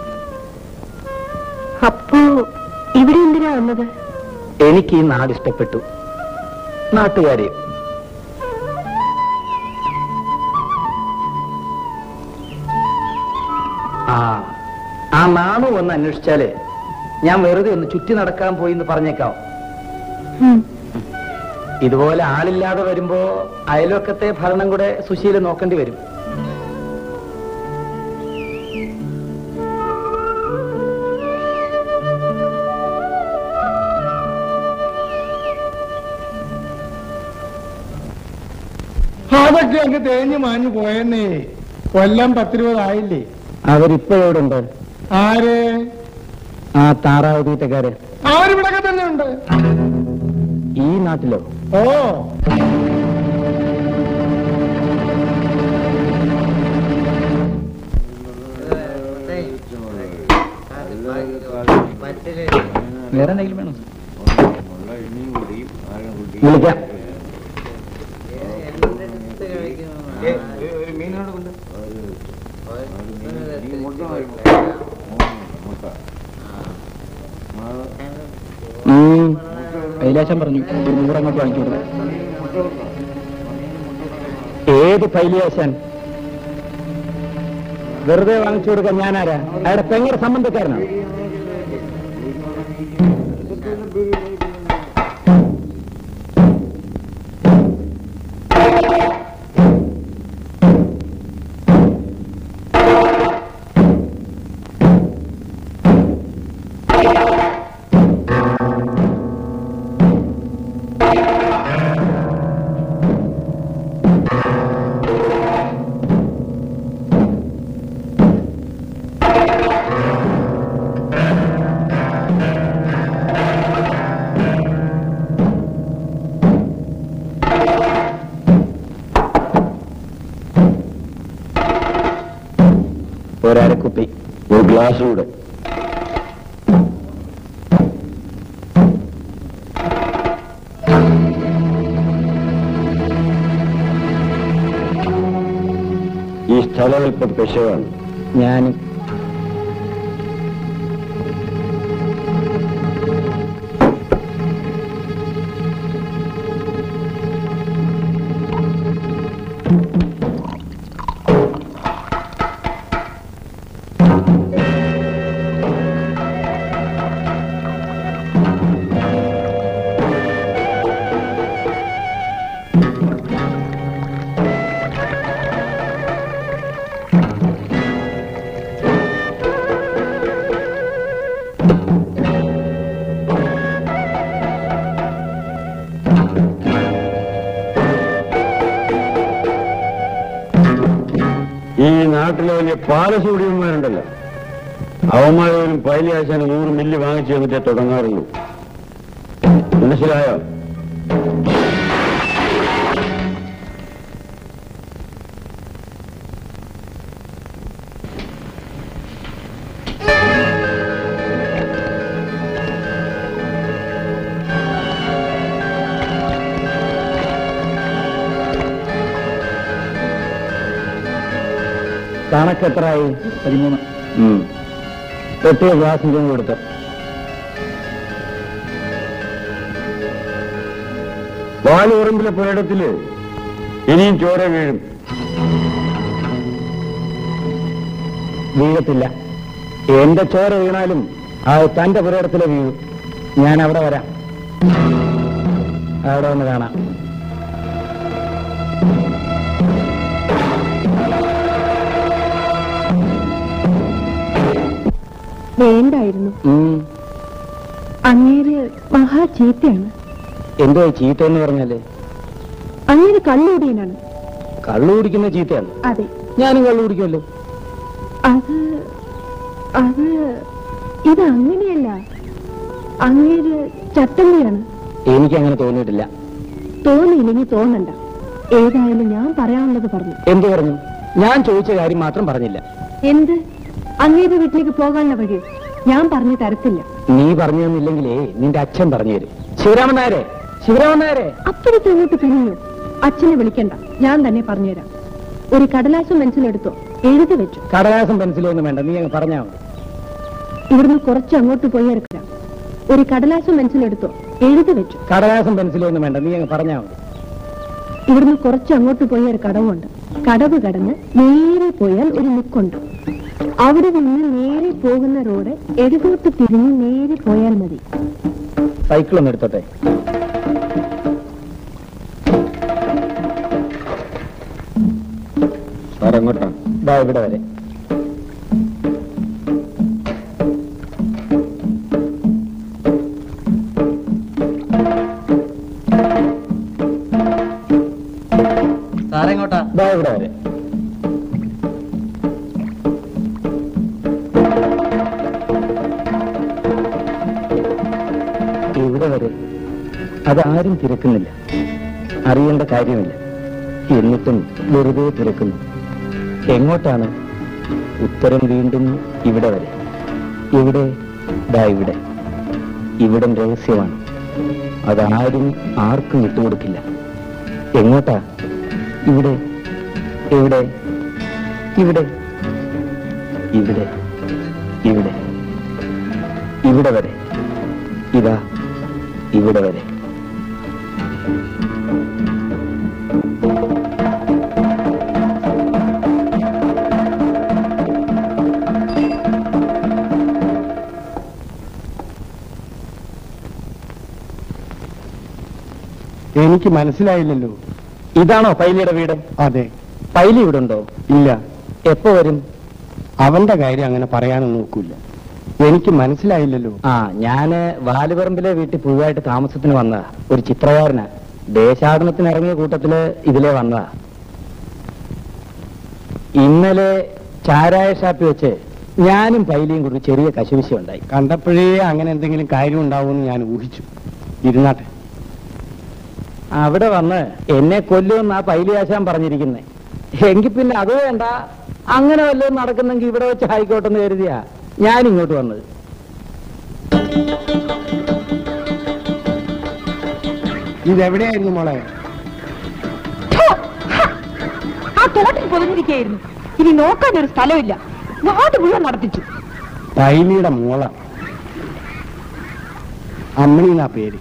അപ്പോ ഇവിടെ എന്തിനാ വന്നത് എനിക്ക് ഈ നാട് ഇഷ്ടപ്പെട്ടു നാട്ടുകാരെയും ആ ആ നാണു ഒന്ന് അന്വേഷിച്ചാല് ഞാൻ വെറുതെ ഒന്ന് ചുറ്റി നടക്കാൻ പോയി എന്ന് പറഞ്ഞേക്കാം ഉം. ഇതുപോലെ ആളില്ലാതെ വരുമ്പോ അയൽവക്കത്തെ ഭരണം കൂടെ സുശീല നോക്കേണ്ടി വരും അതൊക്കെ അങ്ങ് തേഞ്ഞു മാഞ്ഞു പോയെന്നേ കൊല്ലം പത്തിരുപതായില്ലേ അവരിപ്പോഴുണ്ട് ആര് ആ താറാവ് തീറ്റക്കാര് അവരിവിടൊക്കെ തന്നെ ഉണ്ട് ഈ നാട്ടിലോ ഓ വേറെ എന്തെങ്കിലും വേണോ വിളിക്കാം ഉം. കൈലാശം പറഞ്ഞു ഒരു നൂറങ്ങോട്ട് വാങ്ങിച്ചു കൊടുക്കാം ഏത് പൈലിയാശാൻ വെറുതെ വാങ്ങിച്ചു കൊടുക്കാൻ ഞാനാരാ അയാളുടെ പെങ്ങടെ സംബന്ധക്കാരനാണ് ഒരരക്കുപ്പി ഒരു ഗ്ലാസ് കൂടെ ഈ സ്ഥലം ഇപ്പൊ പെശവാണ് ഞാനും ഈ നാട്ടിലെ വലിയ പാലസൂടിയന്മാരുണ്ടല്ലോ അവന്മാരും പൈലിയാശാന് നൂറ് മില്ല് വാങ്ങിച്ചു തന്നിട്ടേ തുടങ്ങാറുള്ളൂ മനസ്സിലായോ കണക്ക് എത്രയായി പതിമൂന്ന് ഉം. എട്ട് ഗ്ലാസ് ഇതും കൊടുത്തു പാലുറമ്പിലെ പുരയിടത്തില് ഇനിയും ചോര വീഴും വീഴത്തില്ല എന്റെ ചോര വീണാലും ആ തന്റെ പുരയിടത്തിലെ വീട് ഞാൻ അവിടെ വരാം അവിടെ ഒന്ന് കാണാം വേണ്ടായിരുന്നു ഉം. അങ്ങേര് മഹാ ചീത്തയാണ് എന്തോ ചീത്ത എന്ന് പറഞ്ഞാല് അങ്ങേര് കള്ളുകൂടിയനാണ് കള്ളു കുടിക്കുന്ന ചീത്തയാണ് അതെ ഞാനും കള്ളു കുടിക്കുമല്ലോ അത് അത് ഇത് അങ്ങനെയല്ല അങ്ങേര് ചട്ടമ്പിയാണ് എനിക്ക് അങ്ങനെ തോന്നിയിട്ടില്ല തോന്നിയില്ലെങ്കിൽ തോന്നണ്ട ഏതായാലും ഞാൻ പറയാനുള്ളത് പറഞ്ഞു എന്തു പറഞ്ഞു ഞാൻ ചോദിച്ച കാര്യം മാത്രം പറഞ്ഞില്ല എന്ത് അങ്ങേരുടെ വീട്ടിലേക്ക് പോകാനുള്ള വഴി ഞാൻ പറഞ്ഞു തരത്തില്ല നീ പറഞ്ഞു തന്നില്ലെങ്കിലേ നിന്റെ അച്ഛൻ പറഞ്ഞു തരും ശിവരാമൻ നായരെ ശിവരാമൻ നായരെ അപ്പോഴത്തെ അങ്ങോട്ട് പിരിഞ്ഞു അച്ഛനെ വിളിക്കണ്ട ഞാൻ തന്നെ പറഞ്ഞുതരാം ഒരു കടലാസം പെൻസിലെടുത്തോ എഴുതി വെച്ചു കടലാസം പെൻസിലോ ഒന്നും വേണ്ട നീ അങ്ങ് പറഞ്ഞാ മതി ഇവിടുന്ന് കുറച്ച് അങ്ങോട്ട് പോയി ഇറക്കാം ഒരു കടലാസം പെൻസിലെടുത്തോ എഴുതി വെച്ചു കടലാസം പെൻസിലോ ഒന്നും വേണ്ട നീ അങ്ങ് പറഞ്ഞാ മതി ഇവിടുന്ന് കുറച്ച് അങ്ങോട്ട് പോയി ഒരു കടവുണ്ട് കടവ് കടന്ന് നേരെ പോയാൽ ഒരു മുക്കുണ്ട് അവിടെ നിന്ന് നേരെ പോകുന്ന റോഡ് എടകോട്ട് തിരിഞ്ഞ് നേരെ പോയാൽ മതി സൈക്കിൾ ഒന്ന് എടുത്തോട്ടെ സാർ എങ്ങോട്ടാ ഇതാ ഇവിടെ വരെ സാറെങ്ങോട്ടാ ഇതാ ഇവിടെ വരെ ഇവിടെ വരെ അതാരും തിരക്കുന്നില്ല അറിയേണ്ട കാര്യമില്ല എന്നിട്ടും വെറുതെ തിരക്കുന്നു എങ്ങോട്ടാണ് ഉത്തരം വീണ്ടും ഇവിടെ വരെ ഇവിടെ ദാ ഇവിടെ ഇവിടം രഹസ്യമാണ് അതാരും ആർക്കും വിട്ടുകൊടുക്കില്ല എങ്ങോട്ടാ ഇവിടെ എവിടെ ഇവിടെ ഇവിടെ ഇവിടെ ഇവിടെ വരെ ഇതാ ഇവിടെ വരെ എനിക്ക് മനസ്സിലായില്ലല്ലോ ഇതാണോ പൈലിയുടെ വീട് അതെ പൈലി ഇവിടെ ഉണ്ടോ ഇല്ല എപ്പോ വരും അവന്റെ കാര്യം അങ്ങനെ പറയാനൊന്നും നോക്കൂല എനിക്ക് മനസ്സിലായില്ലല്ലോ ആ ഞാന് വാലുപറമ്പിലെ വീട്ടിൽ പുതുതായിട്ട് താമസത്തിന് വന്നതാ ഒരു ചിത്രകാരനാ ദേശാടനത്തിന് ഇറങ്ങിയ കൂട്ടത്തില് ഇതിലെ വന്നതാ ഇന്നലെ ചാരായ ഷാപ്പിൽ വെച്ച് ഞാനും പൈലിയും കൂടി ചെറിയ കശുവിശ ഉണ്ടായി കണ്ടപ്പോഴേ അങ്ങനെ എന്തെങ്കിലും കാര്യം ഉണ്ടാവുമെന്ന് ഞാൻ ഊഹിച്ചു ഇരുന്നാട്ടെ അവിടെ വന്ന് എന്നെ കൊല്ലുമെന്ന് ആ പൈലി ആശാൻ പറഞ്ഞിരിക്കുന്നേ എങ്കിൽ പിന്നെ അത് വേണ്ട അങ്ങനെ വല്ലതും നടക്കുന്നെങ്കിൽ ഇവിടെ വെച്ച് ആയിക്കോട്ടെന്ന് കരുതിയാ ഞാൻ ഇങ്ങോട്ട് വന്നത് ഇതെവിടെയായിരുന്നു മോളെ ആ തോട്ടിൽ പൊതിഞ്ഞിരിക്കുകയായിരുന്നു ഇനി നോക്കാൻ ഒരു സ്ഥലമില്ല നാട് മുഴുവൻ നടത്തിച്ചു പൈലിയുടെ മോള അമ്മണി എന്നാ പേര്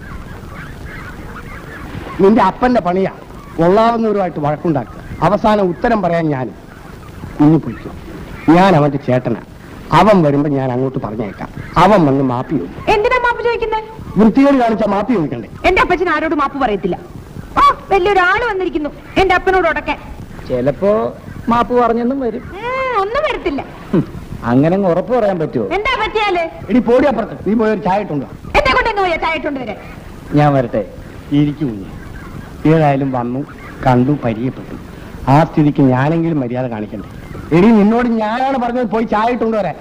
നിന്റെ അപ്പന്റെ പണിയാ കൊള്ളാവുന്നവരുമായിട്ട് വഴക്കുണ്ടാക്കുക അവസാനം ഉത്തരം പറയാൻ ഞാൻ ഇനി പൊയ്ക്കോ ഞാൻ അവന്റെ ചേട്ടനാ അവൻ വരുമ്പോ ഞാൻ അങ്ങോട്ട് പറഞ്ഞേക്കാം അവൻ വന്ന് മാപ്പി ചോദിക്കും എന്തിനാ മാപ്പ് ചോദിക്കുന്നത് വൃത്തികേട് കാണിച്ച മാപ്പി ചോദിക്കണ്ടേ എന്റെ അപ്പച്ചൻ ആരോട് മാപ്പ് പറയത്തില്ല ആ വലിയൊരാള് വന്നിരിക്കുന്നു എന്റെ അപ്പനോട് ഉടക്കാൻ ചിലപ്പോ മാപ്പ് പറഞ്ഞെന്നും വരും ഉം, ഒന്നും വരത്തില്ല ഹും, അങ്ങനെ അങ്ങ് ഉറപ്പ് പറയാൻ പറ്റുമോ എന്താ പറ്റിയാല് എടി പോടി അപ്പുറത്ത് നീ പോയൊരു ചായ ഇട്ടുണ്ടോ എന്നെ കൊണ്ട് എങ്ങ് പോയാ ചായട്ടുണ്ട് വരെ ഞാൻ വരട്ടെ ഇരിക്കും കുഞ്ഞ് ഏതായാലും വന്നു കണ്ടു പരിചയപ്പെട്ടു ആ സ്ഥിതിക്ക് ഞാനെങ്കിലും മര്യാദ കാണിക്കണ്ടേ എടി നിന്നോട് ഞാനാണ് പറഞ്ഞത് പോയി ചായ ഇട്ടുകൊണ്ട് വരാൻ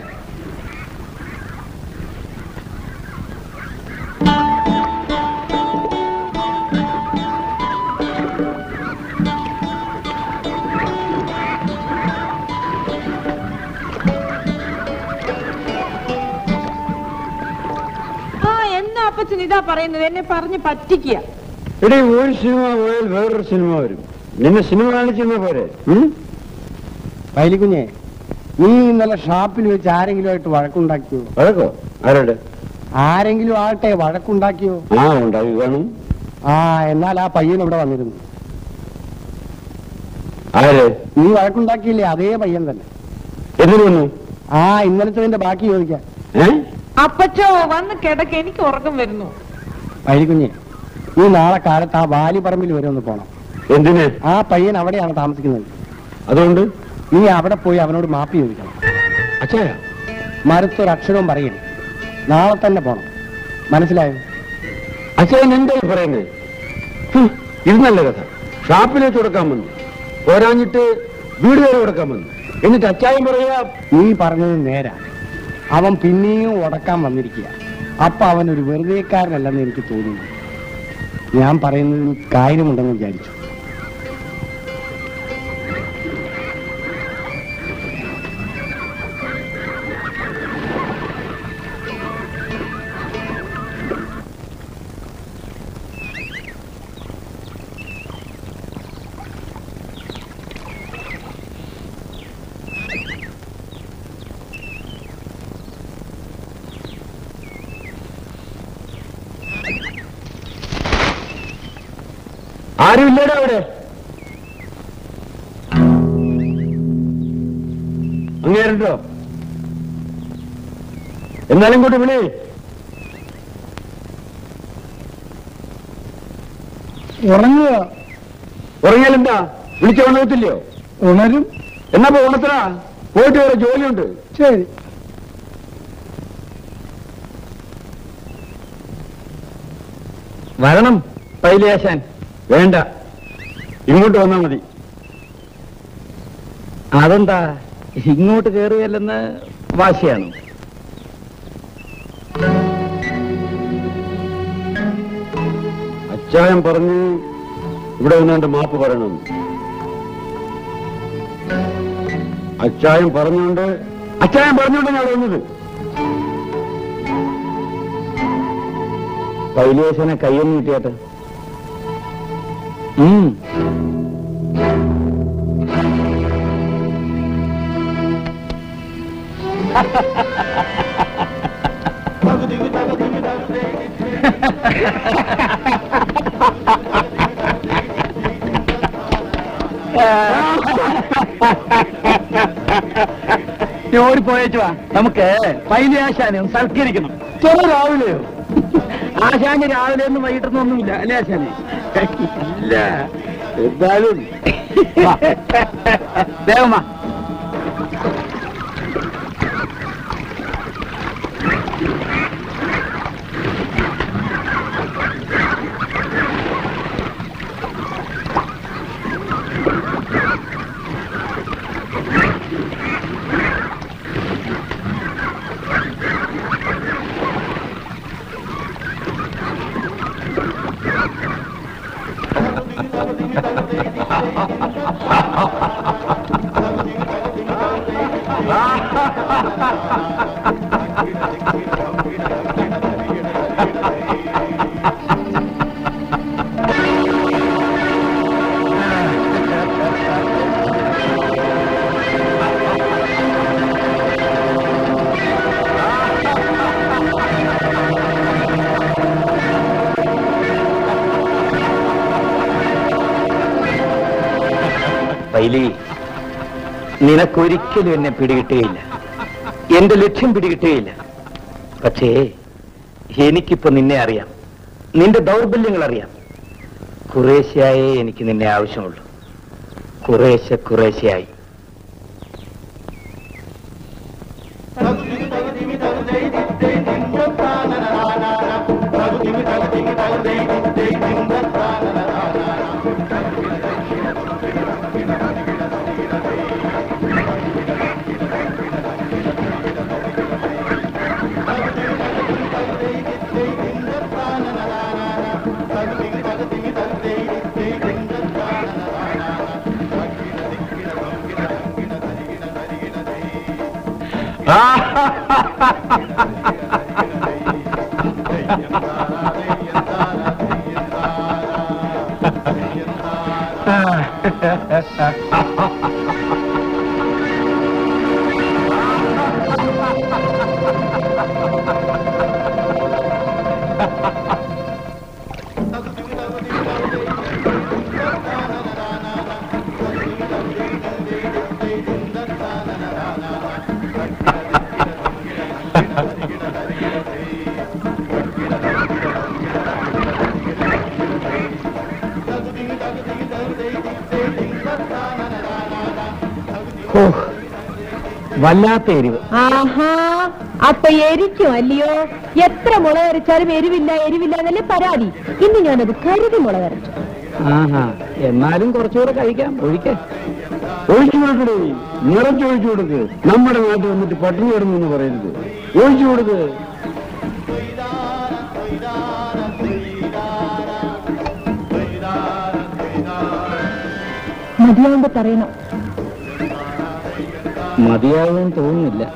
ആ എന്നാ അപ്പച്ചൻ ഇതാ പറയുന്നത് എന്നെ പറഞ്ഞ് പറ്റിക്കുക എടി ഒരു സിനിമ പോയാൽ വേറൊരു സിനിമ വരും നിന്നെ സിനിമ കാണിച്ചിരുന്ന പോരെ വയലിക്കുഞ്ഞെ നീ ഇന്നലെ ഷാപ്പിൽ വെച്ച് ആരെങ്കിലും ആയിട്ട് വഴക്കുണ്ടാക്കിയോ വഴക്കോ ആരോട് ആരെങ്കിലും ആട്ടെ വഴക്കുണ്ടാക്കിയോ ആ ഉണ്ടായി കാണും ആ എന്നാൽ ആ പയ്യൻ ഇവിടെ വന്നിരുന്നു ആര് നീ വഴക്കുണ്ടാക്കിയില്ലേ അതേ പയ്യൻ തന്നെ എന്തിനു വന്നു ആ ഇന്നലത്തെ ബാക്കി ചോദിക്കാൻ ഏ അപ്പച്ചോ വന്ന് കിടക്ക് എനിക്ക് ഉറക്കം വരുന്നു വഴികുഞ്ഞെ നീ നാളെ കാലത്ത് ആ വാലിപ്പറമ്പിൽ വരെ ഒന്ന് പോണം എന്തിന് ആ പയ്യൻ അവിടെയാണ് താമസിക്കുന്നത് അതുകൊണ്ട് നീ അവിടെ പോയി അവനോട് മാപ്പി ചോദിക്കണം അച്ഛായ മറുത്തൊരു അക്ഷരവും പറയരുത് നാളെ തന്നെ പോണം മനസ്സിലായോ അച്ഛൻ എന്താ ഈ പറയുന്നത് ഹും, ഇത് നല്ല കഥ ഷാപ്പിലേക്ക് കൊടുക്കാൻ വന്നു പോരാഞ്ഞിട്ട് വീട് വരെ കൊടുക്കാൻ വന്നു എന്നിട്ട് അച്ചായം പറയാ നീ പറഞ്ഞത് നേരാ അവൻ പിന്നെയും ഉടക്കാൻ വന്നിരിക്കുക അപ്പൊ അവൻ ഒരു വെറുതെക്കാരനല്ലെന്ന് എനിക്ക് തോന്നുന്നു ഞാൻ പറയുന്നതിൽ കാര്യമുണ്ടെന്ന് വിചാരിച്ചു ആരുമില്ലടാ അവിടെ അങ്ങേരുണ്ടോ എന്നാലും കൂട്ടി വിളി ഉറങ്ങുക ഉറങ്ങിയാലെന്താ വിളിച്ച ഉണർത്തില്ലയോ ഉണരും എന്നാ പോ ഉണത്തടാ പോയിട്ട് വേറെ ജോലിയുണ്ട് ശരി വരണം പൈലിയാശാൻ വേണ്ട ഇങ്ങോട്ട് വന്നാ മതി അതെന്താ ഇങ്ങോട്ട് കയറുകയല്ലെന്ന് വാശിയാണ് അച്ചായം പറഞ്ഞു ഇവിടെ വന്നുകൊണ്ട് മാപ്പ് പറയണം അച്ചായം പറഞ്ഞുകൊണ്ട് അച്ചായം പറഞ്ഞുകൊണ്ട് ഞാൻ വന്നത് പൈലേശനെ കയ്യൊന്നു കിട്ടിയാട്ടെ ഉം ഓടിപ്പോയേച്ചു വാ നമുക്ക് പൈലിയാശാനെ ഒന്ന് സൽക്കരിക്കണം രാവിലെയോ ആശാന് രാവിലെ ഒന്നും വൈകിട്ടൊന്നും ഒന്നുമില്ല അല്ലേ ആശാനെ ഇല്ല എന്തായാലും ദേവമ്മ പൈലി നിനക്കൊരിക്കലും എന്നെ പിടികിട്ടുകയില്ല എന്റെ ലക്ഷ്യം പിടികിട്ടുകയില്ല പക്ഷേ എനിക്കിപ്പോ നിന്നെ അറിയാം നിന്റെ ദൗർബല്യങ്ങൾ അറിയാം കുറേശ്ശെയായേ എനിക്ക് നിന്നെ ആവശ്യമുള്ളൂ കുറേശ്ശെ കുറേശ്ശെയായി ഓ വല്ലാത്ത എരിവ് ആഹാ അപ്പൊ എരിക്കും അല്ലയോ എത്ര മുളക് അരച്ചാലും എരിവില്ല എരിവില്ല എന്നല്ലേ പരാതി ഇന്ന് ഞാനത് കരുതി മുളക് അരച്ചു ആഹാ എന്നാലും കുറച്ചുകൂടെ കഴിക്കാം ഒഴിക്കേ ഒഴിച്ചു കൊടുക്കണേ നിറച്ചൊഴിച്ചു കൊടുക്ക് നമ്മുടെ നാട്ടിൽ വന്നിട്ട് പട്ടിണി കിടന്നു എന്ന് പറയരുത് ഒഴിച്ചു കൊടുക്ക് മതിയാവുമ്പോ പറയണം മതിയാകുമെന്ന് തോന്നുന്നില്ല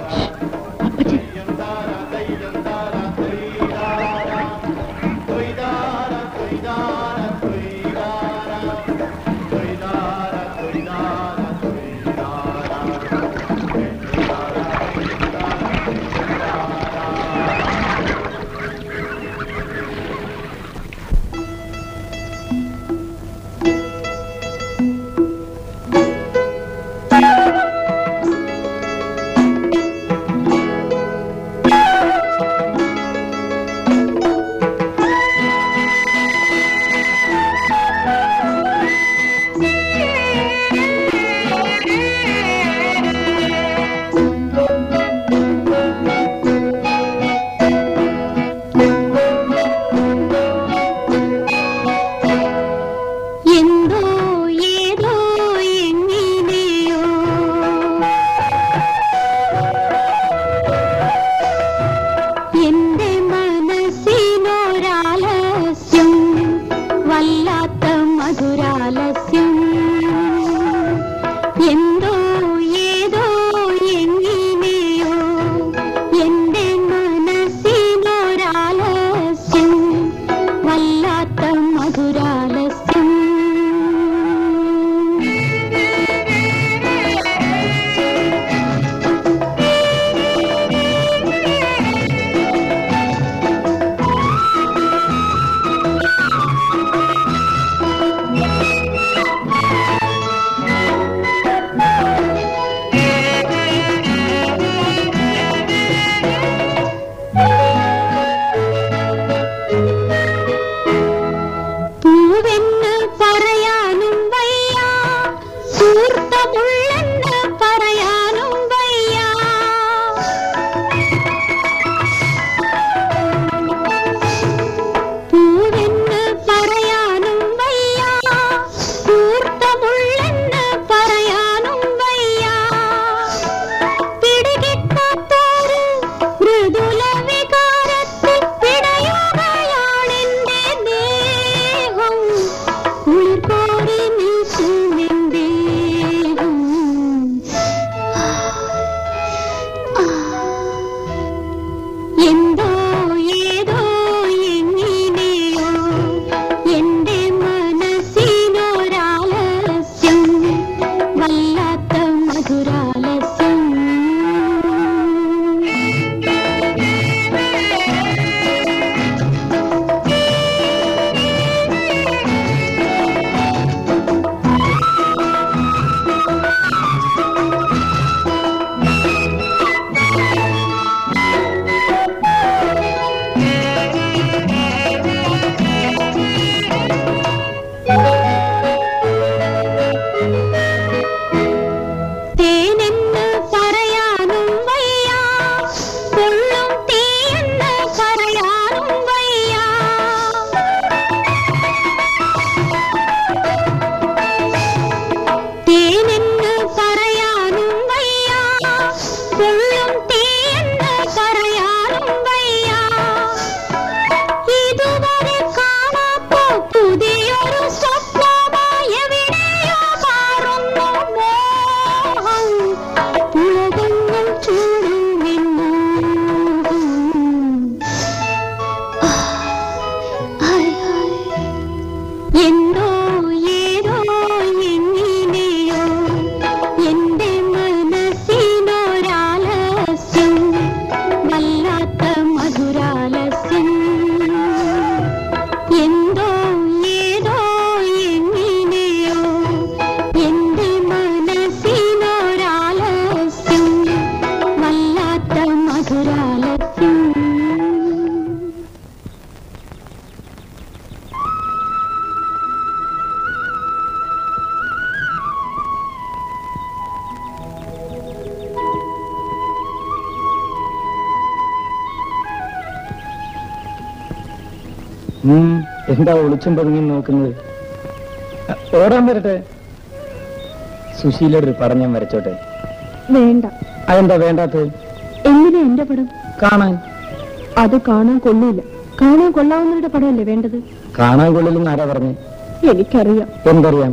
ഉം, എന്താ ഒളിച്ചും പതുങ്ങി നോക്കുന്നത് അ, ഓടാൻ വരട്ടെ സുശീലയുടെ ഒരു പടം ഞാൻ വരച്ചോട്ടെ വേണ്ട അതെന്താ വേണ്ടാത്തത് എന്തിനാ എന്റെ പടം കാണാൻ അത് കാണാൻ കൊള്ളൂല കാണാൻ കൊള്ളാവുന്നവരുടെ പടമല്ലേ വേണ്ടത് കാണാൻ കൊള്ളില്ലെന്ന് ആരാ പറഞ്ഞു എനിക്കറിയാം എന്തറിയാം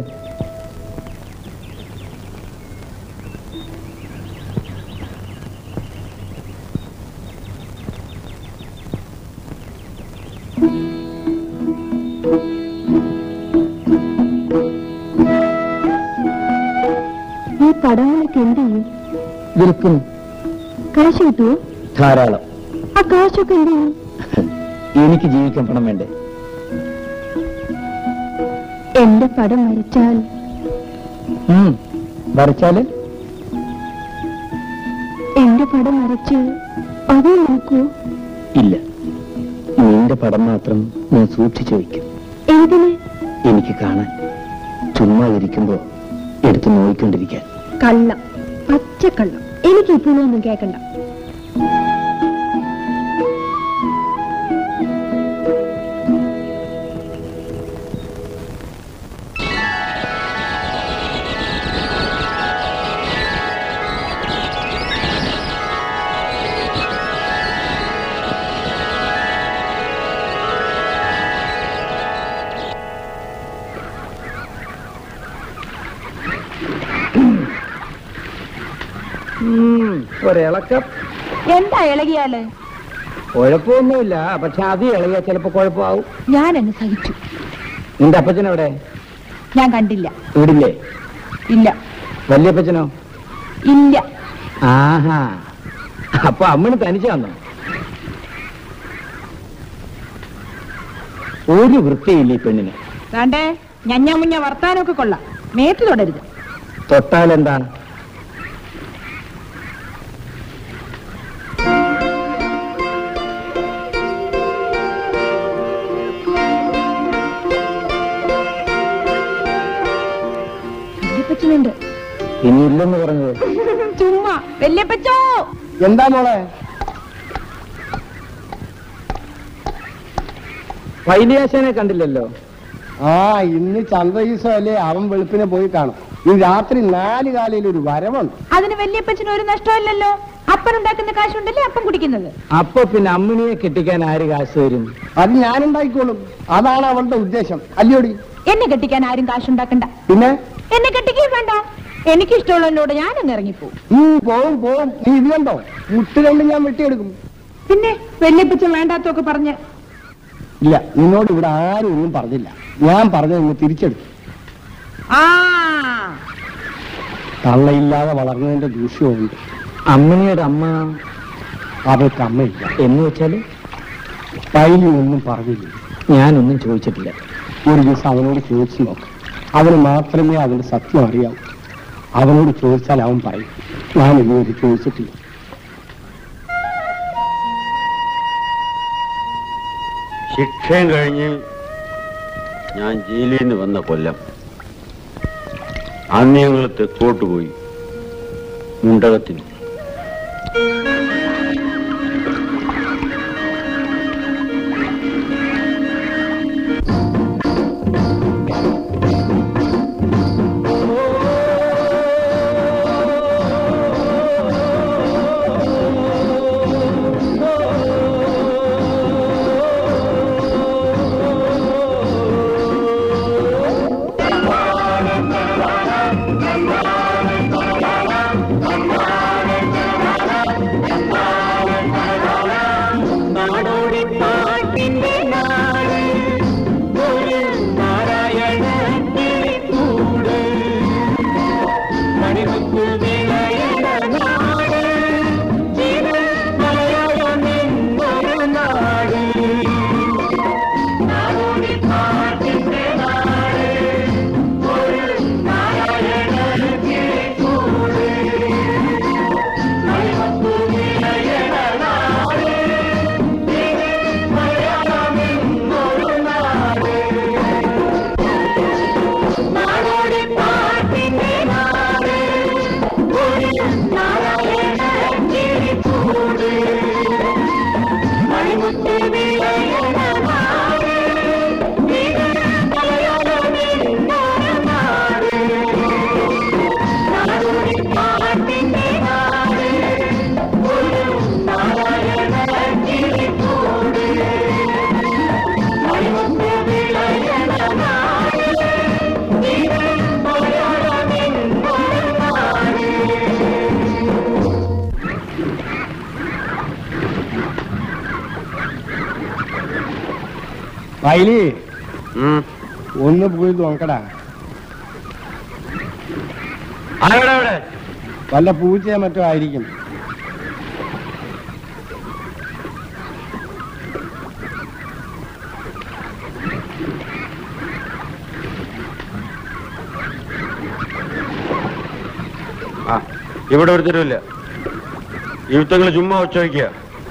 ഈ പടങ്ങളൊക്കെ എന്ത് ചെയ്യും വിൽക്കുന്നു കാശ് കിട്ടുമോ ധാരാളം ആ കാശൊക്കെ എന്ത് ചെയ്യും എനിക്ക് ജീവിക്കാൻ പണം വേണ്ടേ എന്റെ പടം വരച്ചാൽ ഉം, വരച്ചാല് എന്റെ പടം വരച്ച് അത് നോക്കൂ ഇല്ല നിന്റെ പടം മാത്രം ഞാൻ സൂക്ഷിച്ചു വയ്ക്കും എന്തിന് എനിക്ക് കാണാൻ ചുമ്മാ ഇരിക്കുമ്പോ എടുത്ത് നോയിക്കൊണ്ടിരിക്കാൻ കള്ളം പച്ചക്കള്ളം എനിക്ക് ഇപ്പോഴും ഒന്നും കേൾക്കണ്ട ഒരിളക്കം എന്താ ഇളകിയാല് കുഴപ്പമൊന്നുമില്ല പക്ഷെ അത് ഇളകിയാ ചിലപ്പോ കുഴപ്പമാവും ഞാൻ അങ്ങ് സഹിച്ചു നിന്റെ അപ്പച്ചനെവിടെ ഞാൻ കണ്ടില്ല വീടില്ലേ ഇല്ല വല്യപ്പച്ചനോ ഇല്ല ആഹാ അപ്പൊ അമ്മന് തനിച്ചാന്നോ ഒരു വൃത്തിയില്ല ഈ പെണ്ണിന് താണ്ടേ ഞഞ്ഞ മുഞ്ഞ വർത്താനമൊക്കെ കൊള്ളാം മേത്ത് തൊടരുത് തൊട്ടാൽ എന്താണ് വല്യപ്പച്ചനുണ്ട് ഇനി ഇല്ലെന്ന് പറഞ്ഞത് ചുമ്മാ വല്യപ്പച്ചോ എന്താ മോളെ വൈദ്യാശനെ കണ്ടില്ലല്ലോ ആ ഇന്ന് ചന്ദ്രദീസമല്ലേ അവൻ വെളുപ്പിനെ പോയി കാണും ഈ രാത്രി നാല് കാലയിൽ ഒരു വരവുണ്ട് അതിന് വല്യപ്പച്ചന് ഒരു നഷ്ടമില്ലല്ലോ അപ്പനുണ്ടാക്കുന്ന കാശുണ്ടല്ലേ അപ്പം കുടിക്കുന്നത് അപ്പൊ പിന്നെ അമ്മിണിയെ കെട്ടിക്കാൻ ആര് കാശ് തരും അത് ഞാനുണ്ടായിക്കോളും അതാണ് അവളുടെ ഉദ്ദേശം അല്ലയോടി എന്നെ കെട്ടിക്കാൻ ആരും കാശുണ്ടാക്കണ്ട പിന്നെ എന്നെ കെട്ടിക്കാൻ വേണ്ട എനിക്കിഷ്ടമുള്ളതിനോട് ഞാൻ അങ്ങ് ഇറങ്ങിപ്പോവും ഉം, പോവും പോവും നീ ഇത് കണ്ടോ മുട്ട് രണ്ട് ഞാൻ വെട്ടിയെടുക്കും പിന്നെ വല്യപ്പച്ചൻ വേണ്ടാത്തൊക്കെ പറഞ്ഞ് ഇല്ല നിന്നോട് ഇവിടെ ആരും ഒന്നും പറഞ്ഞില്ല ഞാൻ പറഞ്ഞത് ഇന്ന് തിരിച്ചെടുത്തു ആ തള്ളയില്ലാതെ വളർന്നതിന്റെ ദൂഷ്യമുണ്ട് അമ്മിണിയുടെ അമ്മ അവൾക്ക് അമ്മയില്ല എന്ന് വെച്ചാല് പൈലി ഒന്നും പറഞ്ഞില്ല ഞാനൊന്നും ചോദിച്ചിട്ടില്ല ഒരു ദിവസം അവനോട് ചോദിച്ചു നോക്ക് അവന് മാത്രമേ അതിന്റെ സത്യം അറിയാവൂ അവനോട് ചോദിച്ചാൽ അവൻ പറയും ഞാൻ ഇതുവരെ ചോദിച്ചിട്ടില്ല ശിക്ഷയും കഴിഞ്ഞ് ഞാൻ ജയിലിൽ നിന്ന് വന്ന കൊല്ലം അന്ന് ഞങ്ങൾ തെക്കോട്ട് പോയി മുണ്ടകത്തിന് Thank പൈലി ഒന്ന് പോയി നോക്കടാ ആരാടാ അവിടെ വല്ല പൂച്ചയോ മറ്റോ ആയിരിക്കും ആ ഇവിടെ ഒരുത്തരുമില്ല യുദ്ധങ്ങൾ ചുമ്മാ ഒച്ച വയ്ക്കുക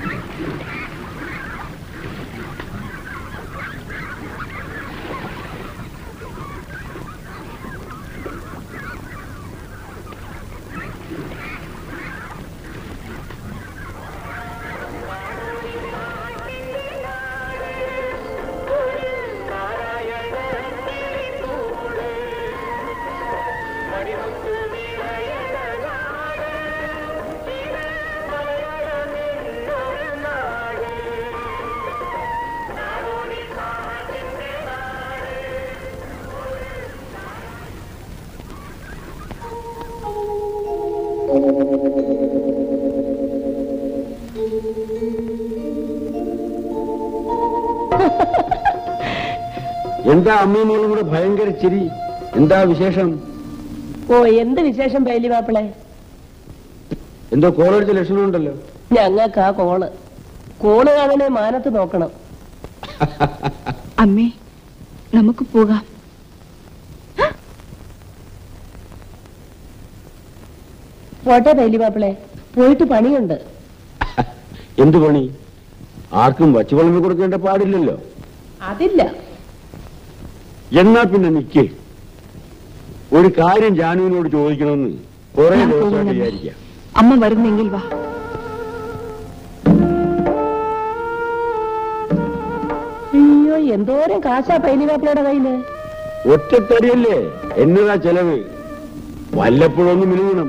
എന്താ അമ്മയും മോളും കൂടെ ഭയങ്കര ചിരി എന്താ വിശേഷം ഓ എന്ത് വിശേഷം ബൈലി മാപ്പിളെ എന്തോ കോളടിച്ച ലക്ഷണമുണ്ടല്ലോ ഞങ്ങൾക്ക് ആ കോള് കോള് കാണണേ മാനത്ത് നോക്കണം അമ്മേ നമുക്ക് പോകാം പോട്ടെ ബൈലി മാപ്പിളെ പോയിട്ട് പണിയുണ്ട് എന്ത് പണി ആർക്കും വച്ചു വളർന്നു കൊടുക്കേണ്ട പാടില്ലല്ലോ അതില്ല എന്നാ പിന്നെ നിക്ക് ഒരു കാര്യം ജാനുവിനോട് ചോദിക്കണമെന്ന് കുറെ ഞാൻ ദിവസമായിട്ട് പോകുന്നില്ല. വിചാരിക്കാം അമ്മ വരുന്നെങ്കിൽ വാ അയ്യോ എന്തോരം കാശാ ബൈലി മാപ്പിളയുടെ കയ്യില് ഒറ്റത്തടിയല്ലേ എന്നതാ ചെലവ് വല്ലപ്പോഴൊന്നും മിനുങ്ങണം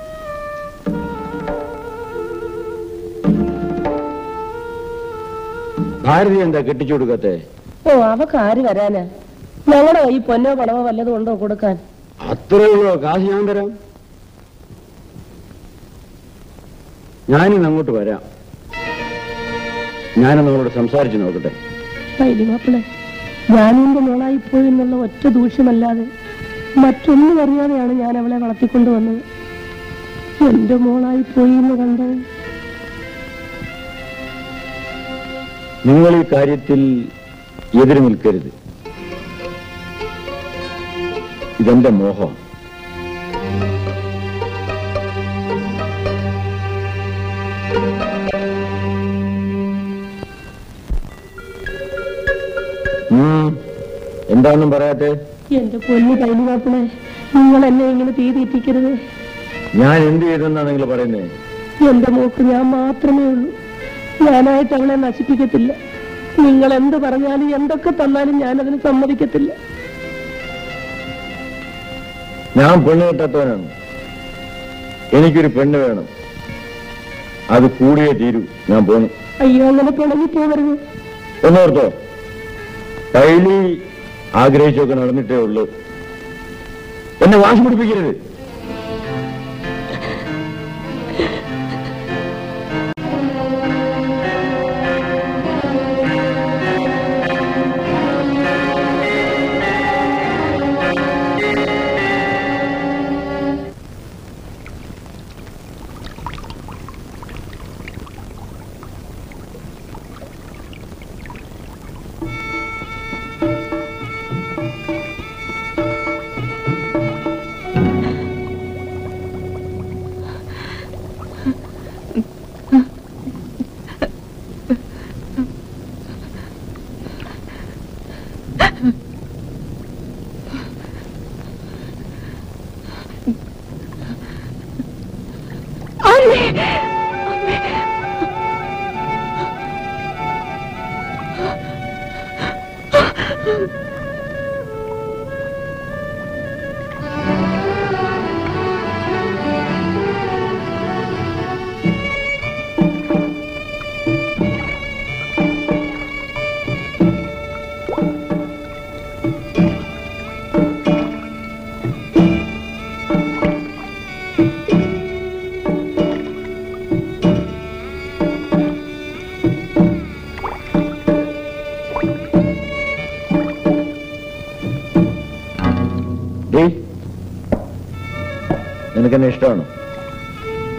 ഭാരതി എന്താ കെട്ടിച്ചു കൊടുക്കത്തെ ഓ അവക്ക് ആര് വരാനാ ഞങ്ങളുടെ കയ്യിൽ പൊന്നോ പണമോ വല്ലതും ഉണ്ടോ കൊടുക്കാൻ അത്രയുള്ളോ കാശ് ഞാൻ തരാം ഞാനിന്ന് അങ്ങോട്ട് വരാം ഞാനൊന്ന് അവളോട് സംസാരിച്ചു നോക്കട്ടെ ബൈലി മാപ്പിളെ ഞാനെന്റെ മോളായി പോയി എന്നുള്ള ഒറ്റ ദൂഷ്യമല്ലാതെ മറ്റൊന്നും അറിയാതെയാണ് ഞാൻ അവളെ വളർത്തിക്കൊണ്ടുവന്നത് എന്റെ മോളായി പോയി എന്ന് കണ്ട് നിങ്ങൾ ഈ കാര്യത്തിൽ എതിര് നിൽക്കരുത് ഇതെന്റെ മോഹം ഉം. എന്താണെന്നും പറയാത്തെ എന്റെ പൊന്നു ബൈലി മാപ്പിളെ നിങ്ങൾ എന്നെ ഇങ്ങനെ തീ തീറ്റിക്കരുത് ഞാൻ എന്ത് ചെയ്തെന്നാ നിങ്ങൾ പറയുന്നേ എന്റെ മോക്ക് ഞാൻ മാത്രമേ ഉള്ളൂ ഞാനായിട്ട് അവളെ നശിപ്പിക്കത്തില്ല നിങ്ങൾ എന്ത് പറഞ്ഞാലും എന്തൊക്കെ തന്നാലും ഞാൻ അതിന് സമ്മതിക്കത്തില്ല ഞാൻ പെണ്ണ് കെട്ടാത്തവനാണ് എനിക്കൊരു പെണ്ണ് വേണം അത് കൂടിയേ തീരൂ ഞാൻ പോന്നു അയ്യോ അങ്ങനെ പിണങ്ങി പോകരുത് ഒന്നോർത്തോ കൈലി ആഗ്രഹിച്ചൊക്കെ നടന്നിട്ടേ ഉള്ളൂ എന്നെ വാശി പിടിപ്പിക്കരുത്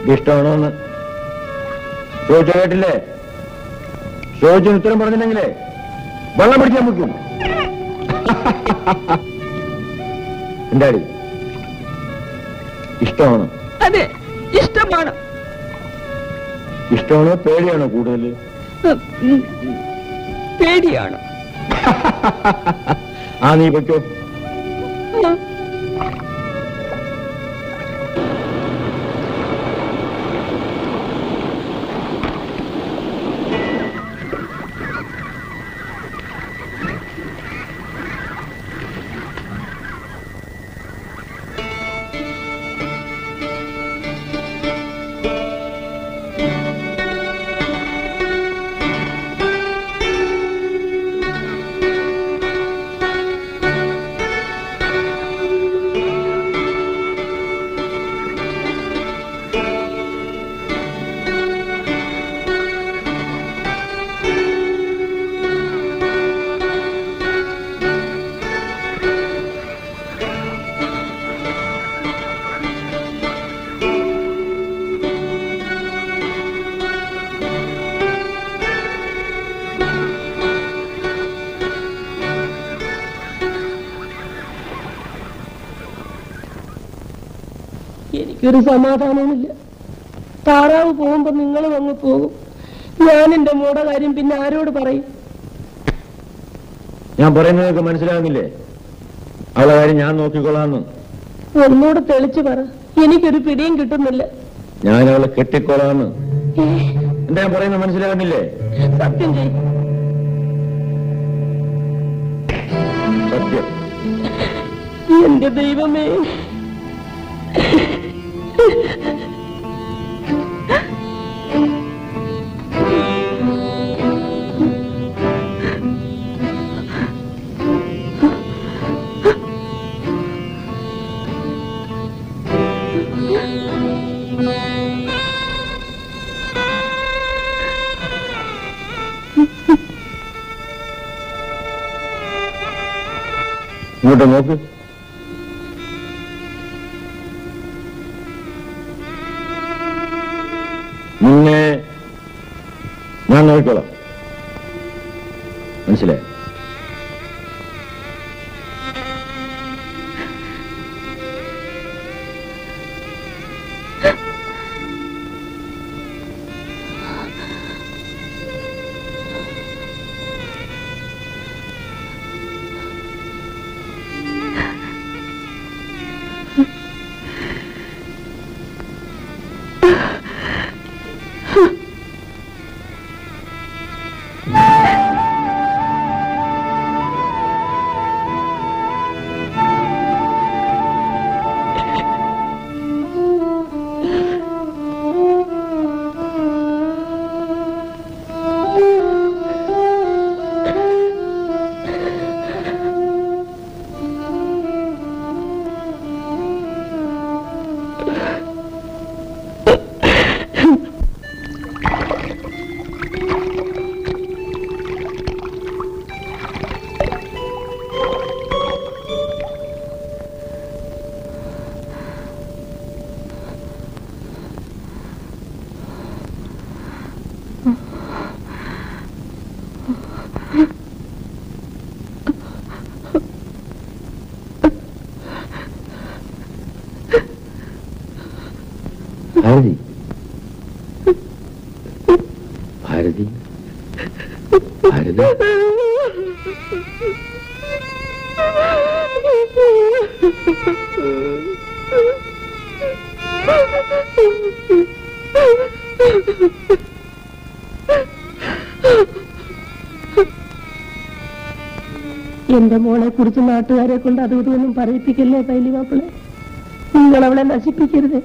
ഇഷ്ടമാണോന്ന് ചോദിച്ചു കേട്ടില്ലേ ചോദിച്ചതിന് ഉത്തരം പറഞ്ഞില്ലെങ്കിലേ വെള്ളം പിടിക്കാൻ വെക്കും എന്താടി ഇഷ്ടമാണോ അതെ ഇഷ്ടമാണ് ഇഷ്ടമാണോ പേടിയാണോ കൂടുതൽ പേടിയാണ് ആ നീ പറ്റോ എനിക്കൊരു സമാധാനവുമില്ല താറാവ് പോകുമ്പോ നിങ്ങളും അങ്ങ് പോകും ഞാൻ എന്റെ മോടെ കാര്യം പിന്നെ ആരോട് പറയും ഞാൻ പറയുന്നതൊക്കെ മനസ്സിലാകുന്നില്ലേ അവളെ കാര്യം ഞാൻ നോക്കിക്കൊള്ളാന്ന് ഒന്നുകൂടെ തെളിച്ചു പറ എനിക്കൊരു പിടിയും കിട്ടുന്നില്ല ഞാൻ അവളെ കെട്ടിക്കൊള്ളാന്ന് എന്താ ഞാൻ പറയുന്നത് മനസ്സിലാകുന്നില്ലേ സത്യം ചെയ്യും സത്യം എന്റെ ദൈവമേ ഇങ്ങോട്ട് നോക്ക് നിന്നെ ഞാൻ നോക്കിക്കോളാം മനസ്സിലായി ഭാരതി ഭാരതി ഭാരതി എന്റെ മോളെ കുറിച്ച് നാട്ടുകാരെ കൊണ്ട് അതും ഇതൊന്നും പറയിപ്പിക്കല്ലേ പൈലി മാപ്പിളെ നിങ്ങൾ അവളെ നശിപ്പിക്കരുതേ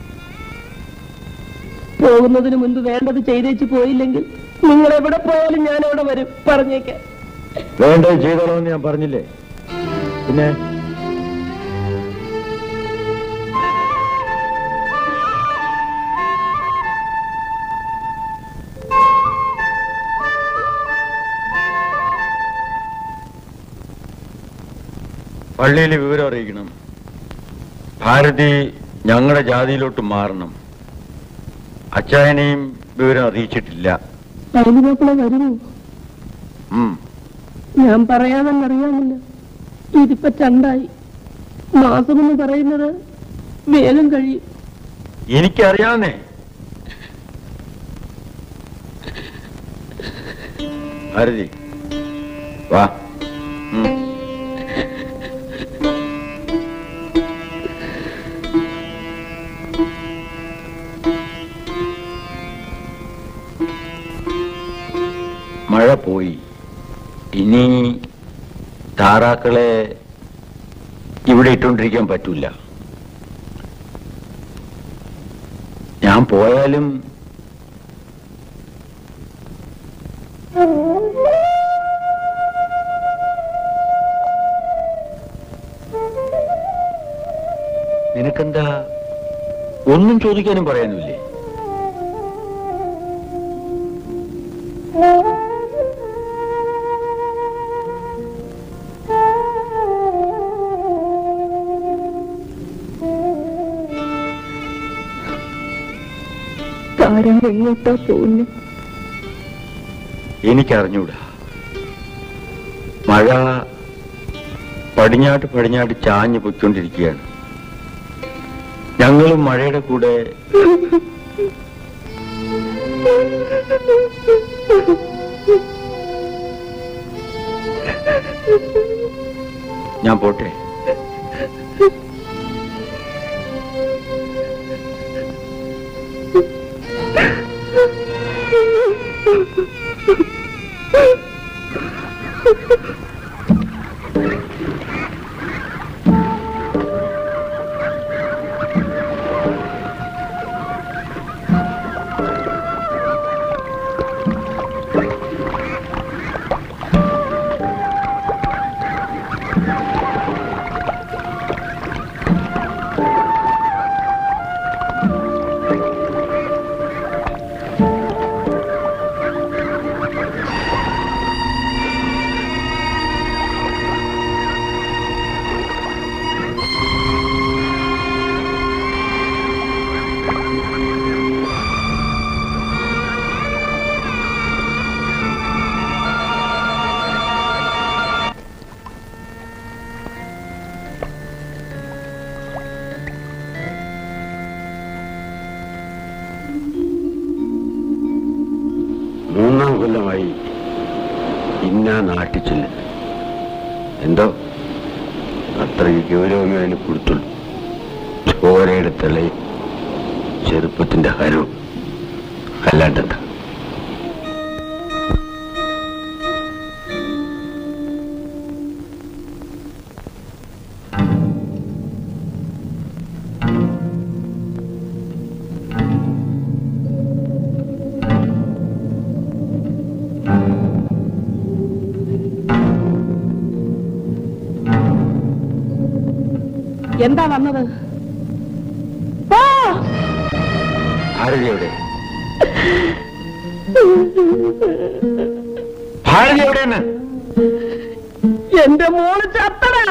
പോകുന്നതിന് മുൻപ് വേണ്ടത് ചെയ്തേച്ച് പോയില്ലെങ്കിൽ നിങ്ങൾ എവിടെ പോയാലും ഞാൻ അവിടെ വരും പറഞ്ഞേക്കാം വേണ്ടത് ചെയ്തോളാമെന്ന് ഞാൻ പറഞ്ഞില്ലേ പിന്നെ പള്ളിയിൽ വിവരം അറിയിക്കണം ഭാരതി ഞങ്ങളുടെ ജാതിയിലോട്ട് മാറണം അച്ചായനെയും വിവരം അറിയിച്ചിട്ടില്ല പൈലിമാപ്പിള വരുമോ ഉം. ഞാൻ പറയാതെന്നറിയാമല്ലോ ഇതിപ്പോ ചണ്ടായി മാസമെന്ന് പറയുന്നത് വേഗം കഴിയും എനിക്കറിയാവുന്നേ ഭാരതി വാ ഉം. മഴ പോയി ഇനി താറാക്കളെ ഇവിടെ ഇട്ടുകൊണ്ടിരിക്കാൻ പറ്റൂല ഞാൻ പോയാലും നിനക്കെന്താ ഒന്നും ചോദിക്കാനും പറയാനുമില്ലേ താരം എങ്ങോട്ടാ പോകുന്നു എനിക്കറിഞ്ഞൂടാ മഴ പടിഞ്ഞാട്ട് പടിഞ്ഞാട്ട് ചാഞ്ഞു പൊയ്ക്കൊണ്ടിരിക്കുകയാണ് ഞങ്ങളും മഴയുടെ കൂടെ ഞാൻ പോട്ടെ മൂന്നാം കൊല്ലമായി ഇന്ന നാട്ടിൽ ചെല്ലുന്നു എന്തോ അത്രയ്ക്ക് ഗൗരവമേ അതിന് കൊടുത്തുള്ളൂ ചോരയുടെ തെളയും ചെറുപ്പത്തിന്റെ ഹരവും അല്ലാണ്ടെന്താ എന്താ വന്നത് ഭാരതി എവിടെ ഭാരതി എവിടെയാണ് എന്റെ മോള് ചത്തടാ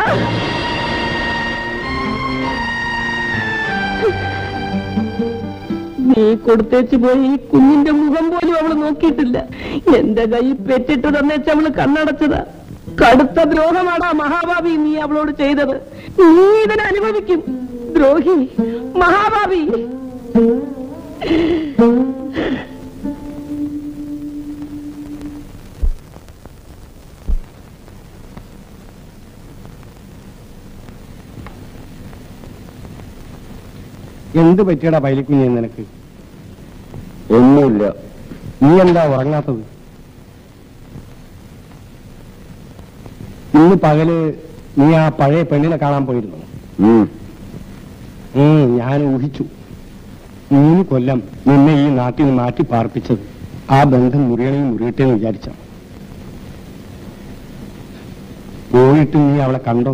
നീ കൊടുത്തേച്ച് പോയി ഈ കുഞ്ഞിന്റെ മുഖം പോലും അവള് നോക്കിയിട്ടില്ല എന്റെ കൈ പെറ്റിട്ട് തന്നേച്ച് അവള് കണ്ണടച്ചതാ കടുത്ത ദ്രോഹമാടാ മഹാഭാവി നീ അവളോട് ചെയ്തത് നീ ഇതിനെ അനുഭവിക്കും ദ്രോഹി മഹാഭാവി എന്ത് പറ്റിയടാ പൈലിക്കുഞ്ഞ് നിനക്ക് ഒന്നുമില്ല നീ എന്താ ഉറങ്ങാത്തത് ഇന്ന് പകല് നീ ആ പഴയ പെണ്ണിനെ കാണാൻ പോയിരുന്നു ഉം. ഉം, ഞാൻ ഊഹിച്ചു മൂന്ന് കൊല്ലം നിന്നെ ഈ നാട്ടിൽ നിന്ന് മാറ്റി പാർപ്പിച്ചത് ആ ബന്ധം മുറിയണമെങ്കിൽ മുറിയട്ടെ എന്ന് വിചാരിച്ച പോയിട്ട് നീ അവളെ കണ്ടോ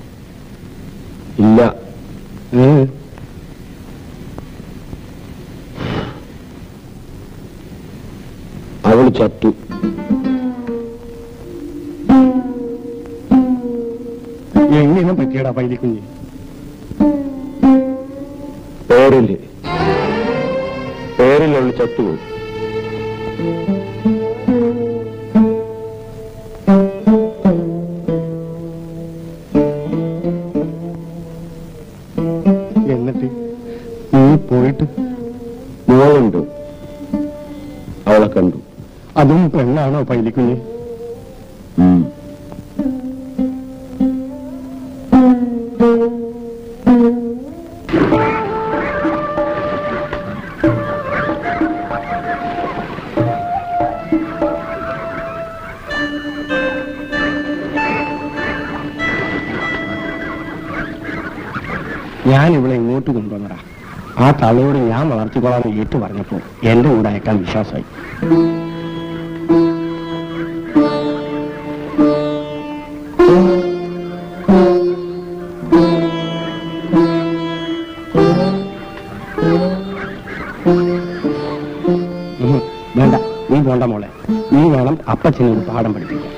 ഇല്ല ഏ അവള് ചത്തു എങ്ങനെ പറ്റിയടാ പൈലിക്കുഞ്ഞ് പേരില് പേര് വയറിലുള്ള ചത്തുപോകും എന്നിട്ട് നീ പോയിട്ട് മോളുണ്ട് അവളെ കണ്ടു അതും പെണ്ണാണോ പൈലിക്കുഞ്ഞ് ഉം. ഞാൻ ഇവിടെ ഇങ്ങോട്ട് കൊണ്ടുവന്നടാ ആ തള്ളയോട് ഞാൻ വളർത്തിക്കൊള്ളാന്ന് ഏറ്റു പറഞ്ഞപ്പോ എന്റെ കൂടെ അയക്കാൻ വിശ്വാസമായി ഉം, വേണ്ട നീ പോണ്ട മോളെ നീ വേണം അപ്പച്ചനെ ഒരു പാഠം പഠിപ്പിക്കാൻ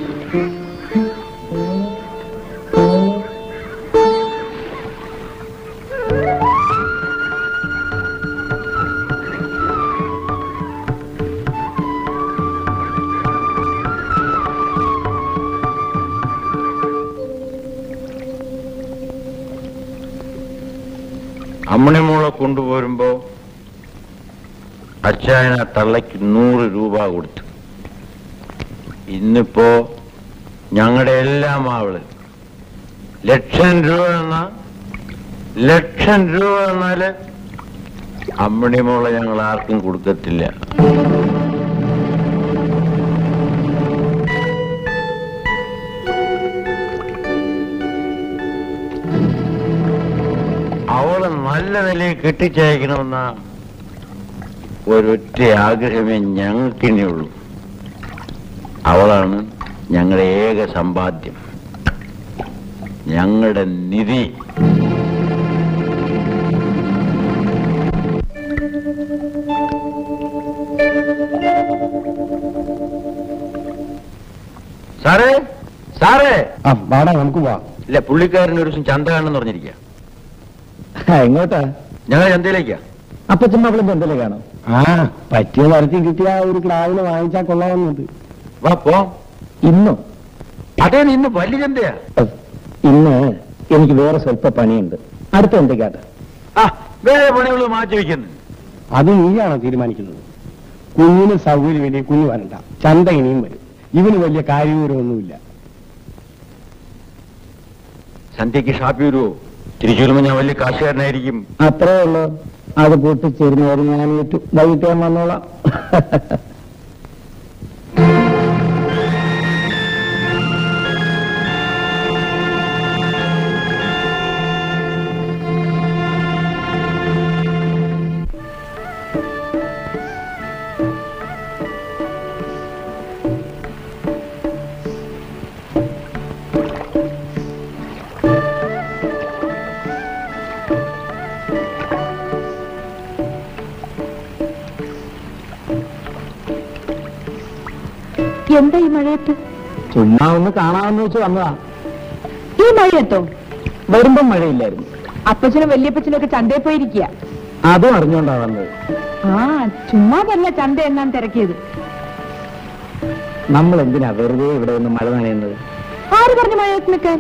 അമ്മണിമോളെ കൊണ്ടുപോരുമ്പോ അച്ചായന തള്ളയ്ക്ക് നൂറ് രൂപ കൊടുത്തു ഇന്നിപ്പോ ഞങ്ങളുടെ എല്ലാം അവള് ലക്ഷം രൂപ എന്ന ലക്ഷം രൂപ എന്നാല് അമ്മണിമോളെ ഞങ്ങൾ ആർക്കും കൊടുക്കത്തില്ല അവളെ നല്ല നിലയിൽ കെട്ടിച്ചയക്കണമെന്ന ഒരൊറ്റ ആഗ്രഹമേ ഞങ്ങൾക്കിനിയുള്ളൂ അവളാണ് ഞങ്ങളുടെ ഏക സമ്പാദ്യം ഞങ്ങളുടെ നിധി സാറേ സാറേ ആ വാടാ നമുക്ക് പോവാം ഇല്ല പുള്ളിക്കാരൻ ഒരു ദിവസം ചന്ത കാണുമെന്ന് പറഞ്ഞിരിക്കുക എങ്ങോട്ടാ ഞങ്ങൾ ചന്തയിലേക്കാ അപ്പച്ചമ്മ അവളും എന്തെങ്കിലും കാണോ ആ പറ്റിയ തരത്തിൽ കിട്ടിയ ഒരു ക്ലാവിന് വാങ്ങിച്ചാൽ കൊള്ളാവുന്നത് വാ പോ ഇന്നോ അതേ ഇന്ന് വലിയ ചന്തയാ ഇന്ന് എനിക്ക് വേറെ സ്വല്പ പണിയുണ്ട് അടുത്ത എന്തൊക്കെയാട്ടെ ആ വേറെ പണികൾ മാറ്റി വെക്കുന്നു അത് നീയാണോ തീരുമാനിക്കുന്നത് കുഞ്ഞിന് സൗകര്യമില്ല കുഞ്ഞു വരണ്ട ചന്ത ഇനിയും വരും ഇവന് വലിയ കാര്യവിവരമൊന്നുമില്ല സന്ധ്യക്ക് ഷാപ്പി വരുമോ തിരിച്ചു വരുമ്പോ ഞാൻ വലിയ കാശുകാരനായിരിക്കും അത്രേ ഉള്ളൂ അത് കൂട്ടിച്ചേരുന്നവർ ഞാൻ ഏറ്റു വൈകിട്ട് ഞാൻ വന്നോളാം എന്താ ഈ മഴയത്ത് ചുമ്മാ ഒന്ന് കാണാമെന്ന് വെച്ച് വന്നതാ ഈ മഴയത്തോ വരുമ്പം മഴയില്ലായിരുന്നു അപ്പച്ചനും വല്യപ്പച്ചനൊക്കെ ചന്തയിൽ പോയിരിക്കുക അതും അറിഞ്ഞോണ്ടാ വന്നത് ആ ചുമ്മാ തന്നെ ചന്ത എന്നാൻ തിരക്കിയത് നമ്മൾ എന്തിനാ വെറുതെ ഇവിടെ ഒന്ന് മഴ നനയുന്നത് ആര് പറഞ്ഞു മഴയത്ത് നിൽക്കാൻ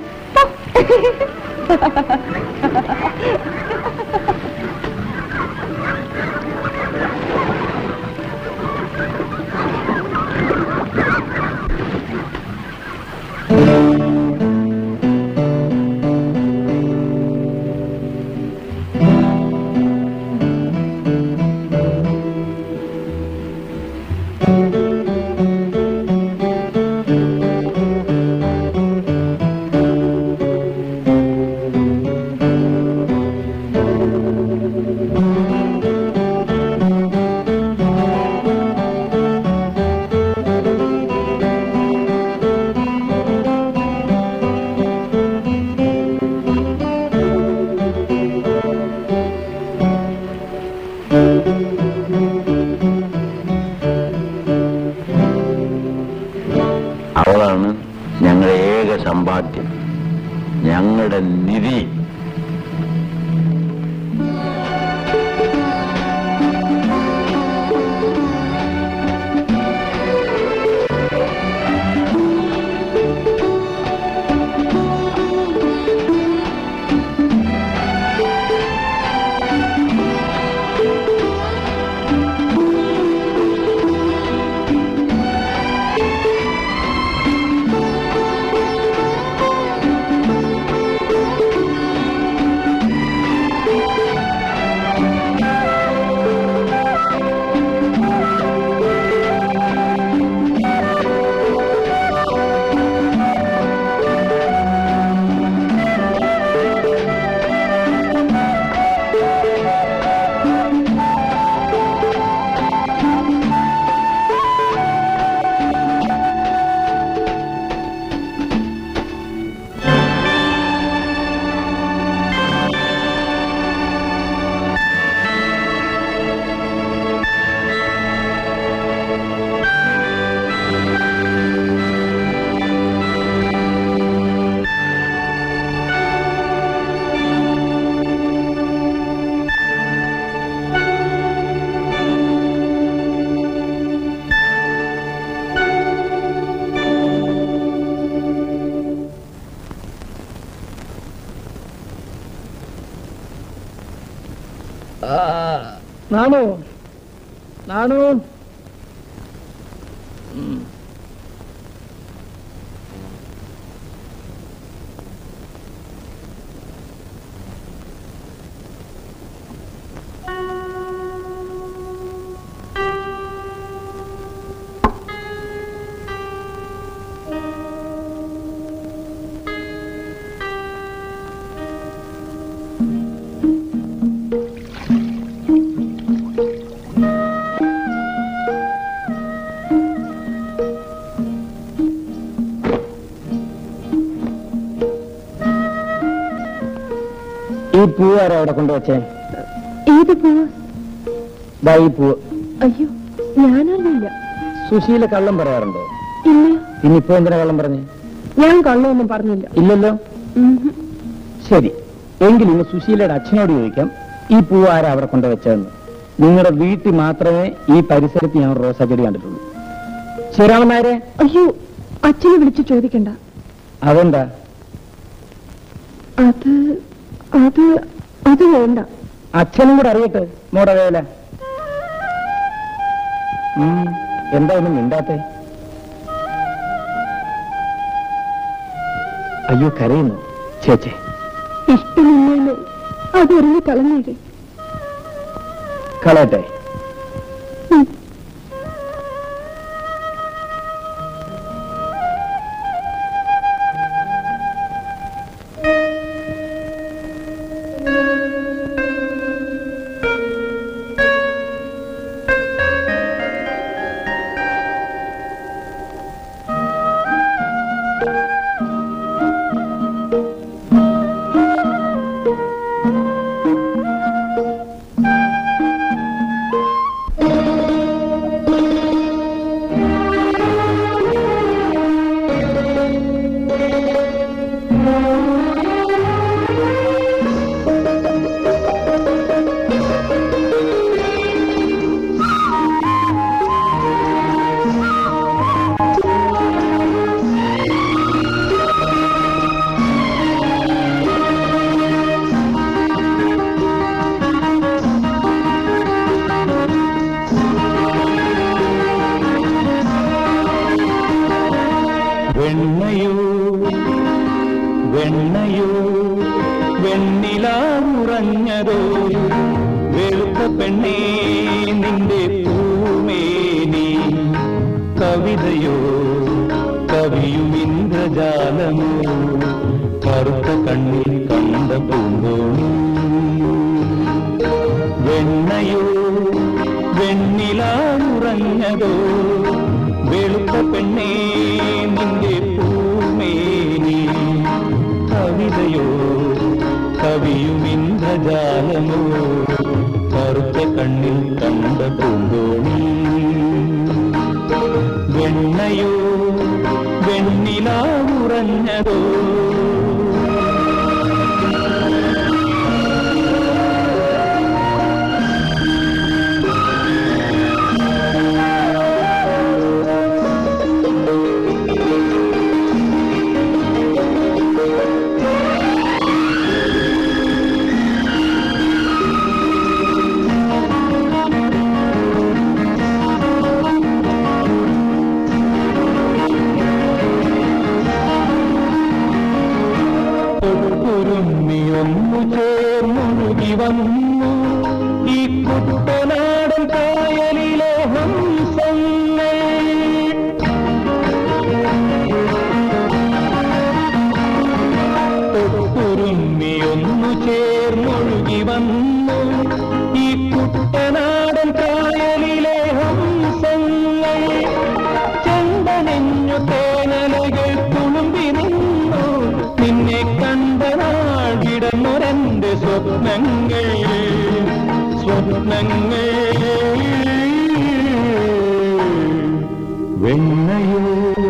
നാണു നാണു ഈ പൂവ് ആരാ അവിടെ കൊണ്ടുവച്ചേ ഏത് പൂവ് ദാ ഈ പൂവ് അയ്യോ ഞാനറിയില്ല സുശീല കള്ളം പറയാറുണ്ടോ ഇല്ല ഇന്നിപ്പോ എന്തിനാ കള്ളം പറഞ്ഞേ ഞാൻ കള്ളൊന്നും പറഞ്ഞില്ല ഇല്ലല്ലോ ശരി എങ്കിൽ ഇന്ന് സുശീലയുടെ അച്ഛനോട് ചോദിക്കാം ഈ പൂവ് ആരാ അവിടെ കൊണ്ടുവച്ചതെന്ന് നിങ്ങളുടെ വീട്ടിൽ മാത്രമേ ഈ പരിസരത്ത് ഞാൻ റോസാ ചെടി കണ്ടിട്ടുള്ളൂ ശരിയാവൻ നായരെ അയ്യോ അച്ഛനെ വിളിച്ച് ചോദിക്കണ്ട അതെന്താ അത് അത് അത് വേണ്ട അച്ഛനും കൂടെ അറിയട്ടെ മോടെ വേല ഉം, എന്താ ഒന്നും മിണ്ടാത്തെ അയ്യോ കരയുന്നു ചേച്ചേ ഇഷ്ടമില്ലേന്ന് അതെറിഞ്ഞ് കളഞ്ഞേരെ കളയട്ടെ വെണ്ണയോ വെണ്ണയോ വെണ്ണിലാവുറഞ്ഞതോ വെളുത്ത പെണ്ണേ നിന്റെ പൂമേനി കവിതയോ കവിയും ഇന്ദ്രജാലമോ കറുത്ത കണ്ണിൽ കണ്ട പൂന്തോണി വെണ്ണയോ വെണ്ണിലാവുറഞ്ഞതോ വെളുത്ത പെണ്ണേ നിന്റെ പൂമേനി കവിതയോ കവിയും ഇന്ദ്രജാലമോ കറുത്ത കണ്ണിൽ കണ്ട പൂന്തോണി വെണ്ണയോ വെണ്ണിലാവുറഞ്ഞതോ ഒരുമിയൊന്നു ചേർന്നൊഴുകി വന്നു ഈ കുട്ടനാടൻ കായലിലെ ഹംസങ്ങൾ തൊട്ടുരുമ്മിയൊന്നു ചേർന്നൊഴുകി വന്നു ഈ കുട്ടനാടൻ കായലിലെ ഹംസങ്ങൾ ചെണ്ടനെഞ്ഞു തേനലകൾ തുളുമ്പി നിന്നു നിന്നെ കണ്ട നാടിടന്നൊരെന്റെ സ്വപ്നങ്ങൾ സ്വപ്നങ്ങൾ വെണ്ണയോ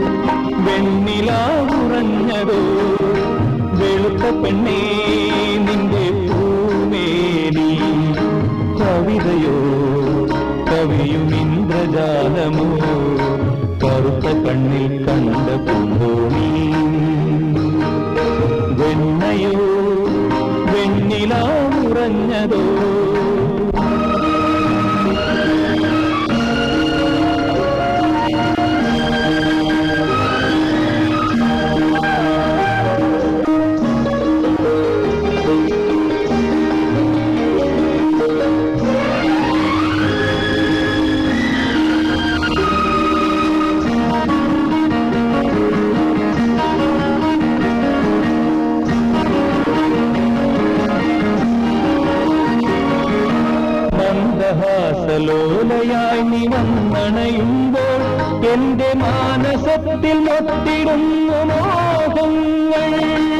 വെണ്ണിലാവുറഞ്ഞതോ വെളുത്ത പെണ്ണേ നിന്റെ പൂമേനി കവിതയോ കവിയും ഇന്ദ്രജാലമോ കറുത്ത കണ്ണിൽ കണ്ട പൂന്തോണി വെണ്ണയോ വെണ്ണിലാവുറഞ്ഞതോ രാസലോലയായി നീ വന്നണയുമ്പോൾ എന്റെ മാനസത്തിൽ മൊത്തിടുന്നു മോഹങ്ങൾ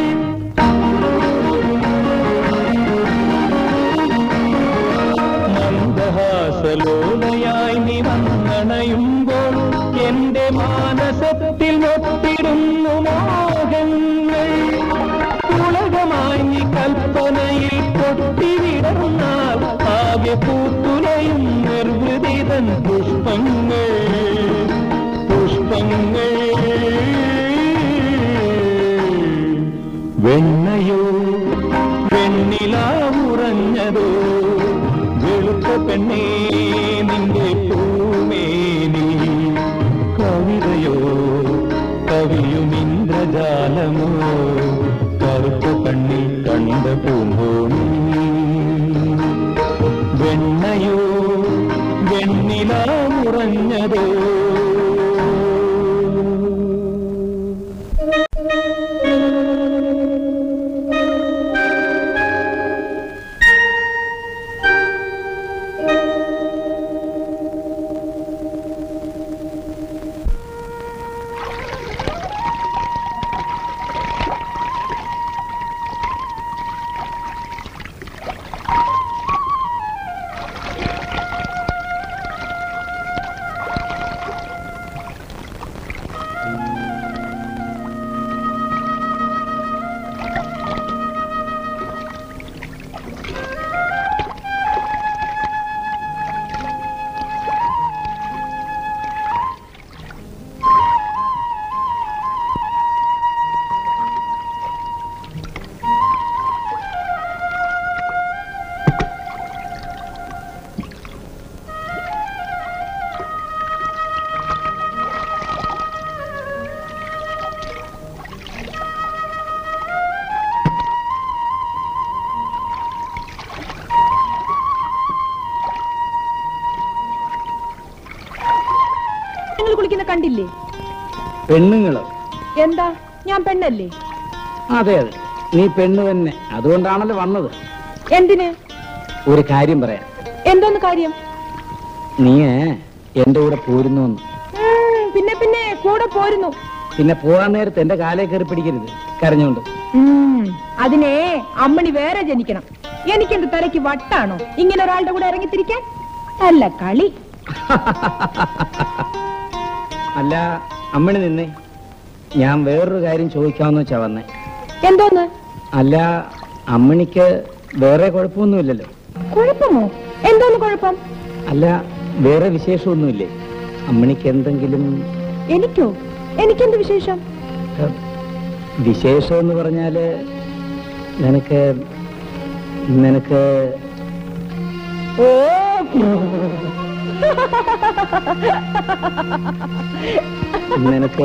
മന്ദഹാസലോലയായി നീ വന്നണയുമ്പോൾ എന്റെ മാനസത്തിൽ മൊത്തിടുന്നു മോഹങ്ങൾ ഉലകമായി നീ കൽപ്പനയിൽ പൊട്ടിവിടർന്നാൽ ആകെ പൂത്തുലയും നിർവൃതിതൻ പുഷ്പങ്ങൾ പുഷ്പങ്ങൾ വെണ്ണയോ വെണ്ണിലാവുറഞ്ഞതോ വെളുത്ത പെണ്ണേ നിന്റെ പൂമേനി കവിതയോ കവിയും ഇന്ദ്രജാലമോ കറുത്ത കണ്ണിൽ കണ്ട പൂമ്പോണി വെണ്ണയോ വെണ്ണിലാമുറഞ്ഞതോ നിങ്ങൾ കുളിക്കുന്ന കണ്ടില്ലേ പെണ്ണുങ്ങള് എന്താ ഞാൻ പെണ്ണല്ലേ അതെ അതെ നീ പെണ്ണ് തന്നെ അതുകൊണ്ടാണല്ലോ വന്നത് എന്തിന് ഒരു കാര്യം പറയാം എന്തോന്ന് കാര്യം നീ എന്റെ കൂടെ പോരുന്നു ഉം, പിന്നെ പിന്നെ കൂടെ പോരുന്നു പിന്നെ പോകാൻ നേരത്ത് എന്റെ കാലേ കയറി പിടിക്കരുത് കരഞ്ഞോണ്ട് ഉം, അതിനെ അമ്മണി വേറെ ജനിക്കണം എനിക്കെന്ത് തലയ്ക്ക് വട്ടാണോ ഇങ്ങനെ ഒരാളുടെ കൂടെ ഇറങ്ങിത്തിരിക്കാൻ അല്ല കളി അല്ല അമ്മണി നിന്നേ ഞാൻ വേറൊരു കാര്യം ചോദിക്കാമെന്ന് വെച്ചാ വന്നേ എന്തോന്ന് അല്ല അമ്മണിക്ക് വേറെ കുഴപ്പമൊന്നുമില്ലല്ലോ കുഴപ്പമോ എന്തോന്ന് കുഴപ്പം അല്ല വേറെ വിശേഷമൊന്നുമില്ലേ അമ്മണിക്ക് എന്തെങ്കിലും എനിക്കോ എനിക്കെന്ത് വിശേഷം ഏഹ്, വിശേഷം എന്ന് പറഞ്ഞാല് നിനക്ക് നിനക്ക് ഓ നിനക്ക്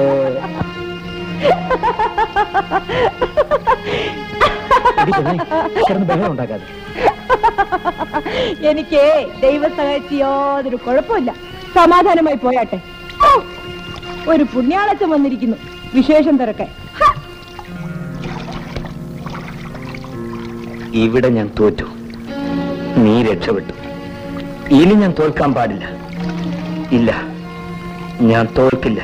എടി പെണ്ണേ, കിടന്ന് ബഹളം ഉണ്ടാക്കാതെ എനിക്ക് ദൈവം സഹായിച്ച് യാതൊരു കുഴപ്പമില്ല സമാധാനമായി പോയാട്ടെ ഓ, ഒരു പുണ്യാളച്ചൻ വന്നിരിക്കുന്നു വിശേഷം തിരക്കാൻ ഹ, ഇവിടെ ഞാൻ തോറ്റു നീ രക്ഷപ്പെട്ടു ഇനി ഞാൻ തോൽക്കാൻ പാടില്ല ഇല്ല ഞാൻ തോൽക്കില്ല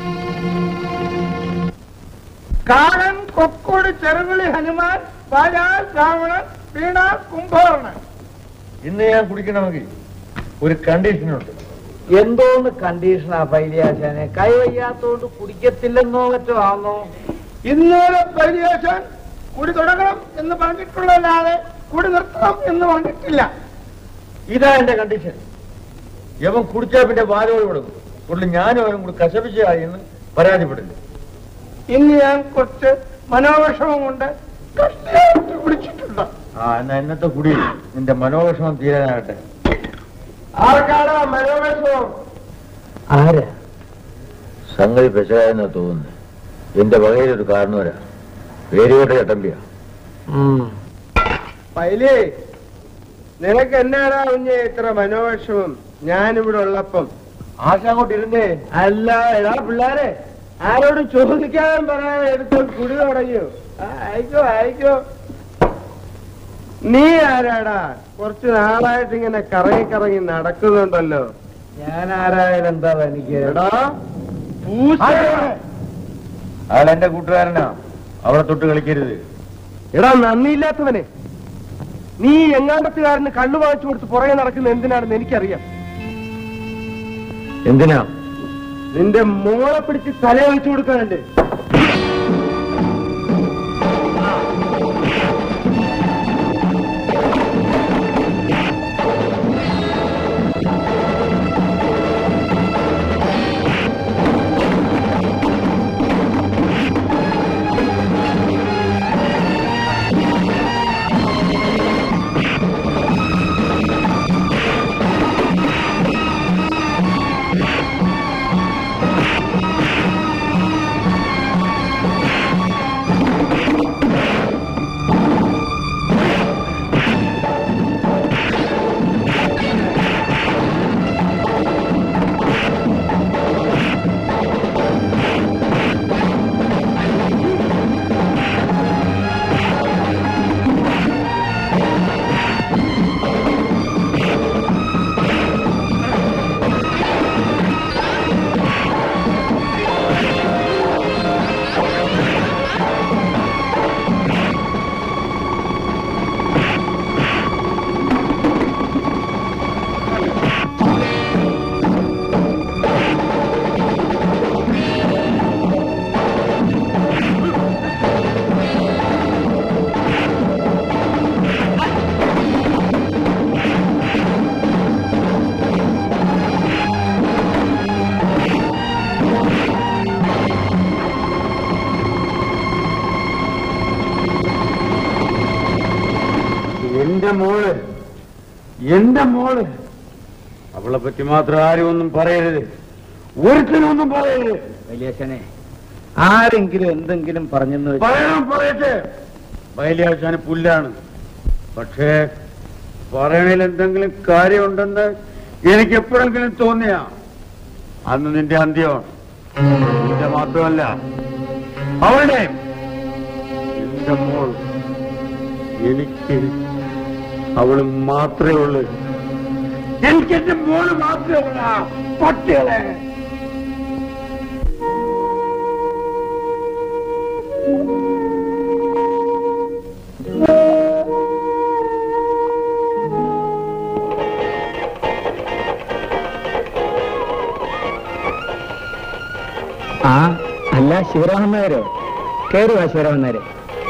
കാളൻ കൊക്കോട് ചെറുവിളി ഹനുമാൻ ബാലാൽ രാവണൻ വീണ കുംഭകർണൻ ഇന്ന് ഞാൻ കുടിക്കണമെങ്കിൽ ഒരു കണ്ടീഷനുണ്ട് എന്തോന്ന് കണ്ടീഷനാ പൈലിയാശാനെ കൈവയ്യാത്തോണ്ട് കുടിക്കത്തില്ലെന്നോ മറ്റോ ആണോ ഇന്നലെ പരിയേശൻ കുടി തുടങ്ങണം എന്ന് പറഞ്ഞിട്ടുള്ളതല്ലാതെ കുടി നിർത്തണം എന്ന് പറഞ്ഞിട്ടില്ല ഇതാ എന്റെ കണ്ടീഷൻ യവൻ കുടിച്ചാൽ പിന്നെ വാരോട് കൊടുക്കും പുള്ളി ഞാനും അവനും കൂടി കശപിച്ചായി എന്ന് പരാതിപ്പെടില്ല ഇന്ന് ഞാൻ കുറച്ച് മനോവിഷമം കൊണ്ട് കഷ്ടിയായിട്ട് കുടിച്ചിട്ടുണ്ട് ആ എന്നാ ഇന്നത്തെ കുടി നിന്റെ മനോവിഷമം തീരാനാകട്ടെ ആർക്കാണ് മനോവിഷമം ആരാ സംഗതി പെശകായെന്നാ തോന്നുന്നു എന്റെ വകയിലൊരു കാരണവരാ പേരുകേട്ട ചട്ടമ്പിയാ പൈലേ നിനക്ക് എന്നാടാ കുഞ്ഞെ ഇത്ര മനോവിഷമം ഞാനിവിടെ ഉള്ളപ്പം ആശ അങ്ങോട്ട് ഇരുന്നേ അല്ല എടാ പിള്ളാരെ ആരോടും ചോദിക്കാൻ പറയാൻ എടുത്ത് കുടി തുടങ്ങിയോ ആ, അയക്കോ അയക്കോ നീ ആരാടാ കുറച്ച് നാളായിട്ട് ഇങ്ങനെ കറങ്ങി കറങ്ങി നടക്കുന്നുണ്ടല്ലോ ഞാൻ ആരായാലും എന്താ എനിക്ക് എടാ അയാൾ എന്റെ കൂട്ടുകാരനാ അവളെ തൊട്ട് കളിക്കരുത് എടാ നന്ദിയില്ലാത്തവനെ നീ എങ്ങാണ്ടത്തുകാരന് കണ്ണു വാങ്ങിച്ചു കൊടുത്ത് പുറകെ നടക്കുന്ന എന്തിനാണെന്ന് എനിക്കറിയാം എന്തിനാ നിന്റെ മോളെ പിടിച്ച് തല വെച്ചു കൊടുക്കാനുണ്ട് എന്റെ മോള് എന്റെ മോള് അവളെ പറ്റി മാത്രം ആരും ഒന്നും പറയരുത് ഒരുത്തിനും ഒന്നും പറയരുത് വലിയച്ഛനെ ആരെങ്കിലും എന്തെങ്കിലും പറഞ്ഞെന്ന് വെച്ച് പറയണം പറയട്ടെ വയലിയാശാന് പുല്ലാണ് പക്ഷേ പറയണതിൽ എന്തെങ്കിലും കാര്യമുണ്ടെന്ന് എനിക്ക് എപ്പോഴെങ്കിലും തോന്നിയ അന്ന് നിന്റെ അന്ത്യമാണ് നിന്റെ മാത്രമല്ല അവളുടെ എന്റെ മോൾ എനിക്ക് അവള് മാത്രമേ ഉള്ളൂ എനിക്ക് എന്റെ മോള് മാത്രമേ ഉള്ള പട്ടികളെ ആ അല്ല ശിവരാമൻ നായരോ കേറുവാ ശിവരാമൻ നായരെ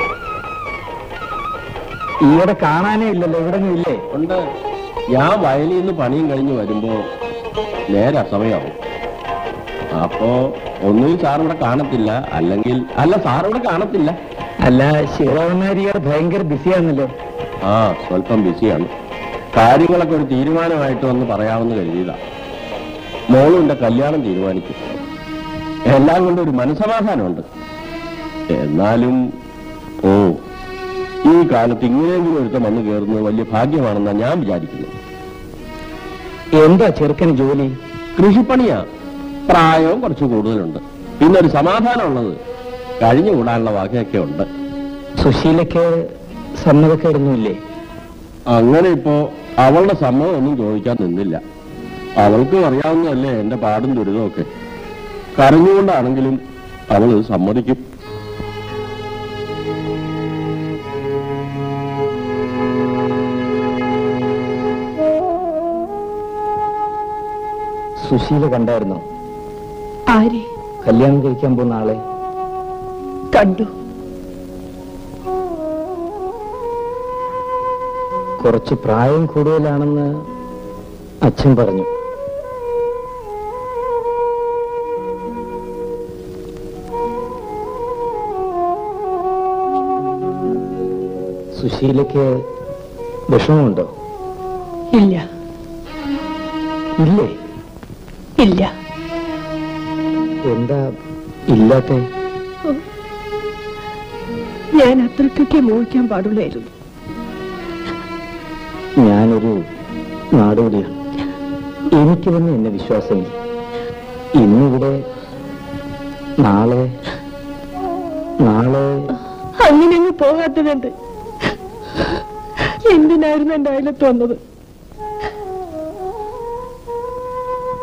ഈയിടെ കാണാനേ ഇല്ലല്ലോ ഇവിടെ ഇല്ലേ ഉണ്ട് ഞാൻ വയലിൽ നിന്ന് പണിയും കഴിഞ്ഞ് വരുമ്പോ നേരെ അസമയാവും അപ്പോ ഒന്നുകിൽ സാർ ഇവിടെ കാണത്തില്ല അല്ലെങ്കിൽ അല്ല സാർ ഇവിടെ കാണത്തില്ല അല്ല ശിവരാമൻ നായർ ഈയിടെ ഭയങ്കര ബിസിയാണല്ലോ ആ സ്വല്പം ബിസിയാണ് കാര്യങ്ങളൊക്കെ ഒരു തീരുമാനമായിട്ട് വന്ന് പറയാമെന്ന് കരുതിയതാ മോളും എന്റെ കല്യാണം തീരുമാനിച്ചു എല്ലാം കൊണ്ടും ഒരു മനസമാധാനമുണ്ട് എന്നാലും ഓ ഈ കാലത്ത് ഇങ്ങനെയെങ്കിലും ഒരുത്തം വന്ന് കയറുന്നത് വലിയ ഭാഗ്യമാണെന്നാ ഞാൻ വിചാരിക്കുന്നു എന്താ ചെറുക്കന് ജോലി കൃഷിപ്പണിയാ പ്രായവും കുറച്ച് കൂടുതലുണ്ട് പിന്നെ ഒരു സമാധാനമുള്ളത് കഴിഞ്ഞുകൂടാനുള്ള വകയൊക്കെ ഉണ്ട് സുശീലയ്ക്ക് സമ്മതക്കേടൊന്നുമില്ലേ അങ്ങനെ ഇപ്പോ അവളുടെ സമ്മതം ഒന്നും ചോദിക്കാൻ നിന്നില്ല അവൾക്കും അറിയാവുന്നതല്ലേ എന്റെ പാടും ദുരിതമൊക്കെ കരഞ്ഞുകൊണ്ടാണെങ്കിലും അവൾ ഇത് സമ്മതിക്കും സുശീല കണ്ടായിരുന്നോ ആരെ കല്യാണം കഴിക്കാൻ പോകുന്ന ആളെ കണ്ടു കുറച്ച് പ്രായം കൂടുതലാണെന്ന് അച്ഛൻ പറഞ്ഞു സുശീലയ്ക്ക് വിഷമമുണ്ടോ ഇല്ല ഇല്ലേ ഇല്ല എന്താ ഇല്ലാത്ത ഞാൻ അത്രയ്ക്കൊക്കെ മോഹിക്കാൻ പാടുള്ളായിരുന്നു ഞാനൊരു നാടോടിയാണ് എനിക്ക് തന്നെ എന്നെ വിശ്വാസമില്ല ഇന്നിവിടെ നാളെ നാളെ അങ്ങനെ അങ്ങ് പോകാത്തതുണ്ട് എന്തിനായിരുന്നു എന്റെ അയലത്ത് വന്നത്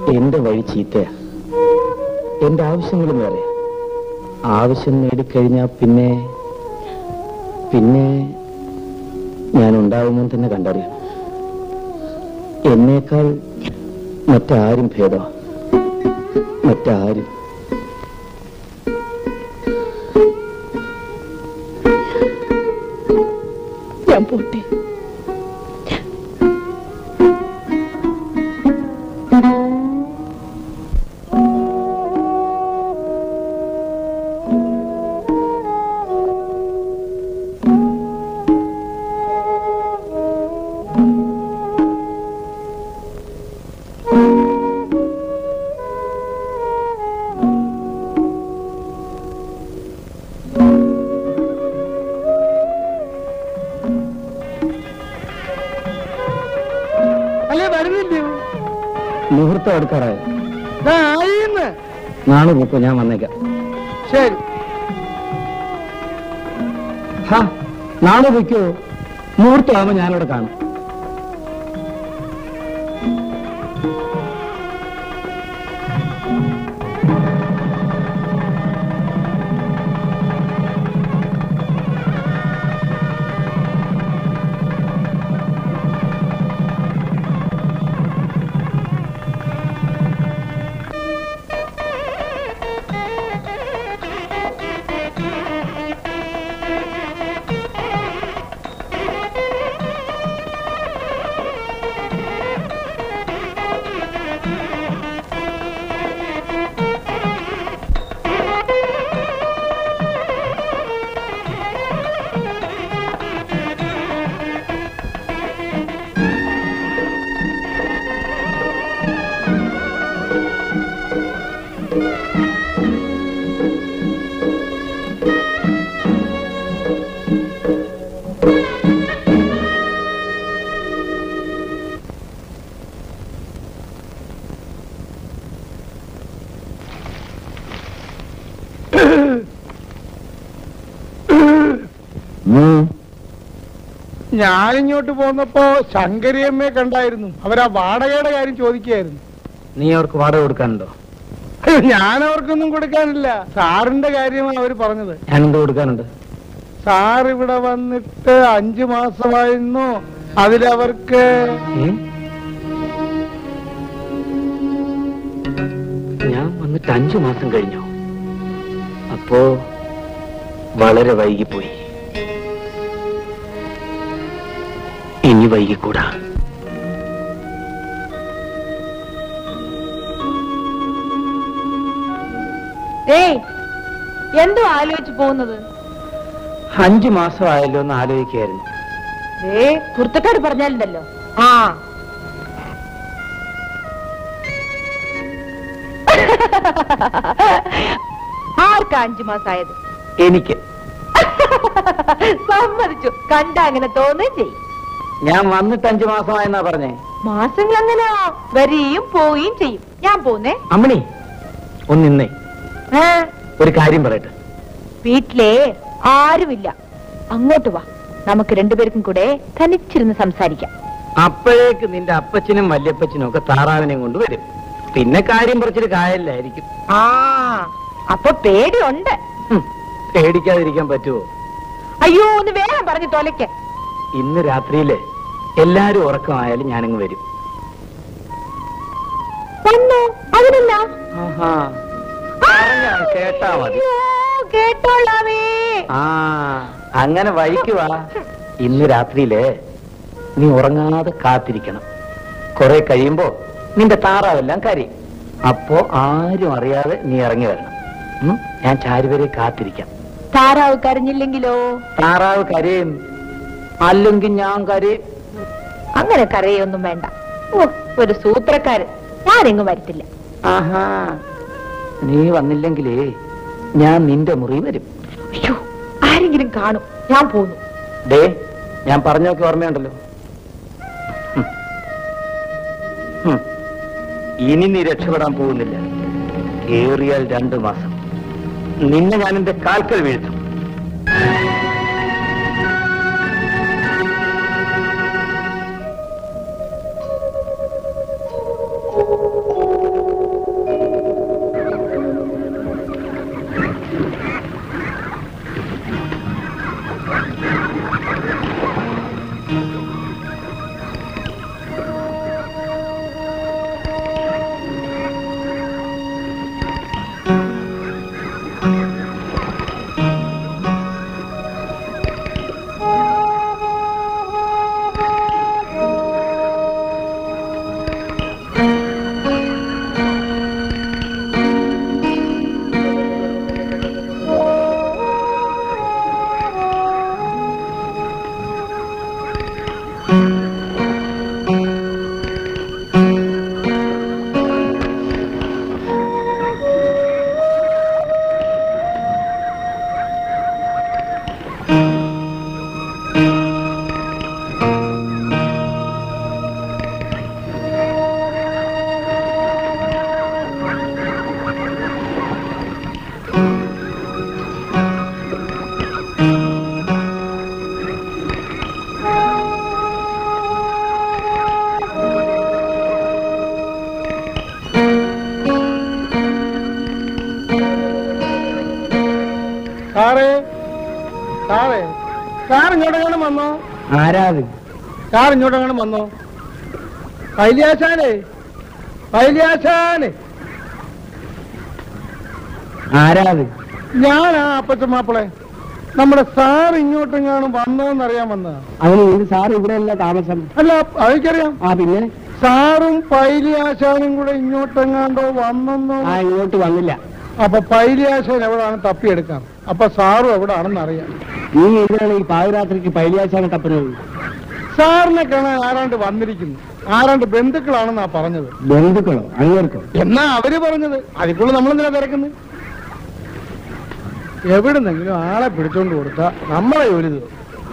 എന്റെ വഴി ചീത്തയാ എന്റെ ആവശ്യങ്ങളും വേറെ ആവശ്യം നേടിക്കഴിഞ്ഞാ പിന്നെ പിന്നെ ഞാൻ ഉണ്ടാവുമോ തന്നെ കണ്ടറിയണം എന്നേക്കാൾ മറ്റാരും ഭേദമാ മറ്റാരും ഞാൻ പോട്ടെ അല്ലേ വരുന്നില്ലയോ മുഹൂർത്തം എടുക്കാറായോ ദാ ആയിന്ന് നാളെ നോക്കൂ ഞാൻ വന്നേക്കാം ശരി ഹാ നാളെ വയ്ക്കോ മുഹൂർത്തമാകുമ്പോ ഞാനിവിടെ കാണും ഞാനിങ്ങോട്ട് പോന്നപ്പോ ശങ്കരിയമ്മയെ കണ്ടായിരുന്നു അവരാ വാടകയുടെ കാര്യം ചോദിക്കുകയായിരുന്നു നീ അവർക്ക് വാടക കൊടുക്കാനുണ്ടോ ഞാൻ അവർക്കൊന്നും കൊടുക്കാനില്ല സാറിന്റെ കാര്യമാണ് അവര് പറഞ്ഞത് ഞാനെന്ത് കൊടുക്കാനുണ്ട് സാർ ഇവിടെ വന്നിട്ട് അഞ്ചു മാസമായിരുന്നു അതിലവർക്ക് ഏ? ഞാൻ വന്നിട്ട് അഞ്ചു മാസം കഴിഞ്ഞു അപ്പോ വളരെ വൈകിപ്പോയി ഇനി വൈകിക്കൂടാ ഏയ് എന്തോ ആലോചിച്ചു പോകുന്നത് അഞ്ചു മാസമായല്ലോ എന്ന് ആലോചിക്കായിരുന്നു ഏ കുർത്തക്കാട് പറഞ്ഞാലുണ്ടല്ലോ ആ ആർക്കാ അഞ്ചു മാസായത് എനിക്ക് സമ്മതിച്ചു കണ്ട അങ്ങനെ തോന്നുകയും ചെയ്യും ഞാൻ വന്നിട്ട് അഞ്ചു മാസമായെന്നാ പറഞ്ഞേ മാസങ്ങൾ അങ്ങനെയാ വരികയും പോവുകയും ചെയ്യും ഞാൻ പോന്നേ അമ്മണി ഒന്ന് നിന്നേ ഏ, ഒരു കാര്യം പറയട്ടെ വീട്ടിലെ ആരുമില്ല അങ്ങോട്ട് വാ നമുക്ക് രണ്ടുപേർക്കും കൂടെ തനിച്ചിരുന്ന് സംസാരിക്കാം അപ്പോഴേക്ക് നിന്റെ അപ്പച്ചനും വല്യപ്പച്ചനും ഒക്കെ താറാവിനെയും കൊണ്ട് വരും പിന്നെ കാര്യം പറിച്ചൊരു കായല്ലായിരിക്കും ആ അപ്പൊ പേടിയുണ്ട് ഹും, പേടിക്കാതിരിക്കാൻ പറ്റുമോ അയ്യോ ഒന്ന് വേഗം പറഞ്ഞു തൊലയ്ക്ക് ഇന്ന് രാത്രിയില് എല്ലാരും ഉറക്കമായാലും ഞാനങ്ങ് വരും വന്നോ അതിനെന്നാ ആഹാ പറഞ്ഞാ കേട്ടാ മതി അയ്യോ, കേട്ടോളാമേ ആ അങ്ങനെ വഴിക്കുവാ ഇന്ന് രാത്രിയില് നീ ഉറങ്ങാതെ കാത്തിരിക്കണം കുറെ കഴിയുമ്പോ നിന്റെ താറാവെല്ലാം കരയും അപ്പോ ആരും അറിയാതെ നീ ഇറങ്ങി വരണം ഉം? ഞാൻ ചാരുവരെ കാത്തിരിക്കാം താറാവ് കരഞ്ഞില്ലെങ്കിലോ താറാവ് കരയും അല്ലെങ്കിൽ ഞാൻ കരയും അങ്ങനെ കരയൊന്നും വേണ്ട ഓ ഒരു സൂത്രക്കാരൻ ഞാനെങ്ങും വരത്തില്ല ആഹാ നീ വന്നില്ലെങ്കിലേ ഞാൻ നിന്റെ മുറി വരും അയ്യോ ആരെങ്കിലും കാണും ഞാൻ പോന്നു ഡേ ഞാൻ പറഞ്ഞൊക്കെ ഓർമ്മയുണ്ടല്ലോ ഹും. ഹും. ഇനി നീ രക്ഷപ്പെടാൻ പോകുന്നില്ല ഏറിയാൽ രണ്ടു മാസം നിന്നെ ഞാൻ എന്റെ കാൽക്കൽ വീഴ്ത്തും കാർ ഇങ്ങോട്ടെങ്ങനെ വന്നോ ആരാത് കാർ ഇങ്ങോട്ടെങ്ങനെ വന്നോ പൈലിയാശാനെ പൈലിയാശാനെ ആരാത് ഞാനാ അപ്പച്ച മാപ്പിളെ നമ്മുടെ സാർ ഇങ്ങോട്ടെങ്ങാനും വന്നോന്നറിയാൻ വന്നതാ അതിന് ഇത് സാർ ഇവിടെയല്ല താമസം അല്ല അതൊക്കെറിയാം ആ പിന്നെ സാറും പൈലിയാശാനും കൂടെ ഇങ്ങോട്ടെങ്ങാണ്ടോ വന്നെന്നോ ആ ഇങ്ങോട്ട് വന്നില്ല അപ്പൊ പൈലിയാശാൻ എവിടാണ് തപ്പിയെടുക്കാം അപ്പൊ സാറും എവിടാണെന്ന് അറിയാം നീ എന്തിനാണ് ഈ പാതിരാത്രിക്ക് പൈലിയാശാനെ തപ്പുന്നത് സാറിനെ കാണാൻ ആരാണ്ട് വന്നിരിക്കുന്നു ആരാണ്ട് ബന്ധുക്കളാണെന്നാ പറഞ്ഞത് ബന്ധുക്കളോ അങ്ങേർക്കോ എന്നാ അവര് പറഞ്ഞത് അതിക്കുള്ള നമ്മളെന്തിനാ തിരക്കുന്നത് എവിടുന്നെങ്കിലും ആളെ പിടിച്ചോണ്ട് കൊടുത്താ നമ്മളെ ജോലി തീർന്നു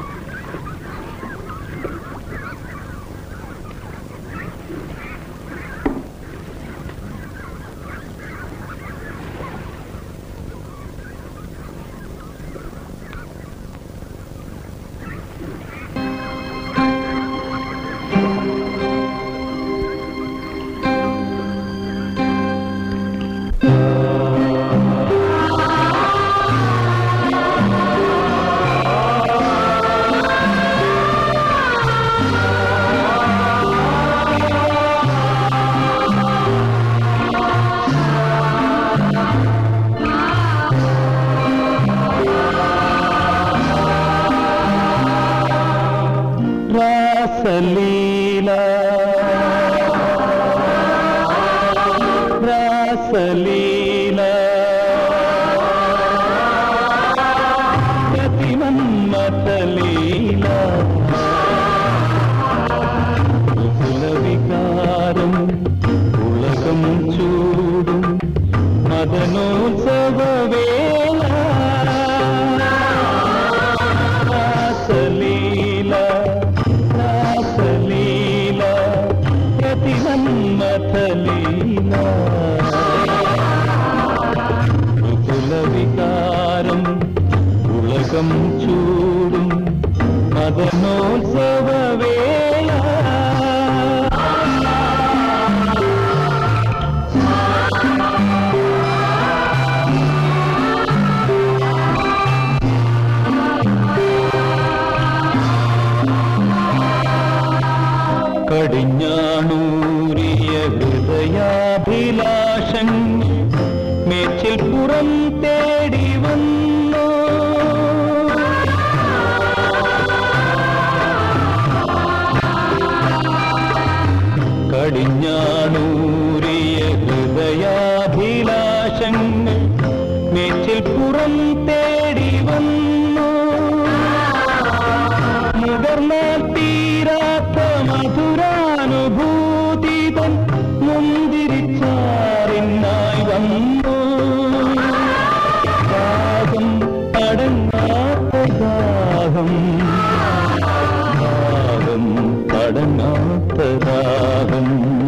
రాసలీల రాసలీల ప్రతిమన్మతలీల కుల వికారం ఉలగం చూடும் మదనోత్సవ వేళ రాసలీల రాసలీల ప్రతిమన్మథలీల కుల వికారం ఉలగం చూடும் మదనోత్సవ వేళ കടിഞ്ഞാണൂരിയ ഹൃദയാഭിലാഷൻ മേച്ചിൽ പുറം തേടി വന്നു കടിഞ്ഞാണൂരിയ ഹൃദയാഭിലാഷങ്ങൾ മേച്ചിൽ പുറം തേടി വന്നു മുതിർന്നാൽ തീരാത്ത മധുരാനുഭൂതിതൻ മുന്തിരിച്ചാറിനായി വന്നു ദാഹം അടങ്ങാത്ത ദാഹം ദാഹം അടങ്ങാത്ത ദാഹം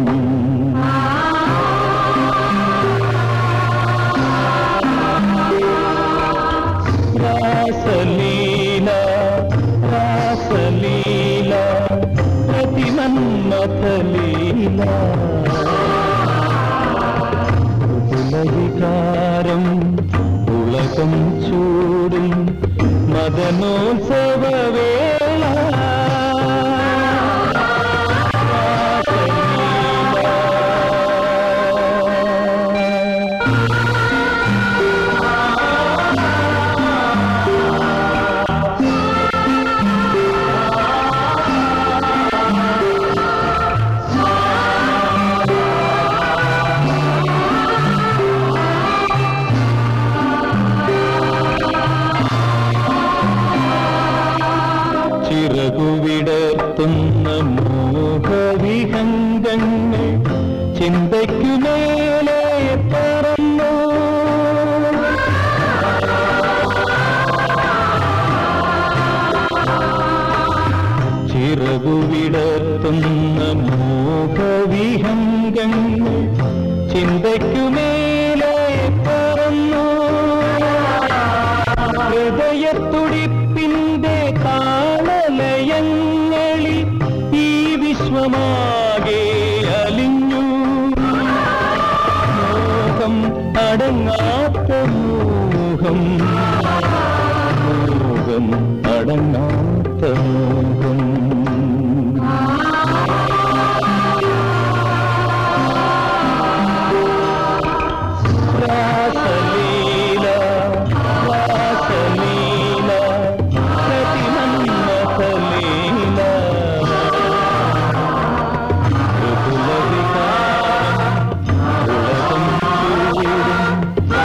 రాసలీల రాసలీల ప్రతిమన్మథలీల వికారం ఉలకం చూడు మదనోత్సవ వేళ రాసలీల ചിറകുവിടർത്തുന്ന മോഹവിഹംഗങ്ങൾ ചിന്തയ്ക്കു മേലെ പറന്നു ചിറകുവിടർത്തുന്ന മോഹവിഹംഗങ്ങൾ ചിന്തയ്ക്കു മേലെ പറന്നു ഹൃദയത്തുടിപ്പിന്റെ താളലയങ്ങളിൽ ഈ വിശ്വമാകെ അലിഞ്ഞു മോഹം അടങ്ങാത്ത മോഹം മോഹം അടങ്ങാത്ത മോഹം രാസലീല വാസലീല പ്രതിമന്മഥലീല മൃദുലവികാരം ഉലകം ചൂടും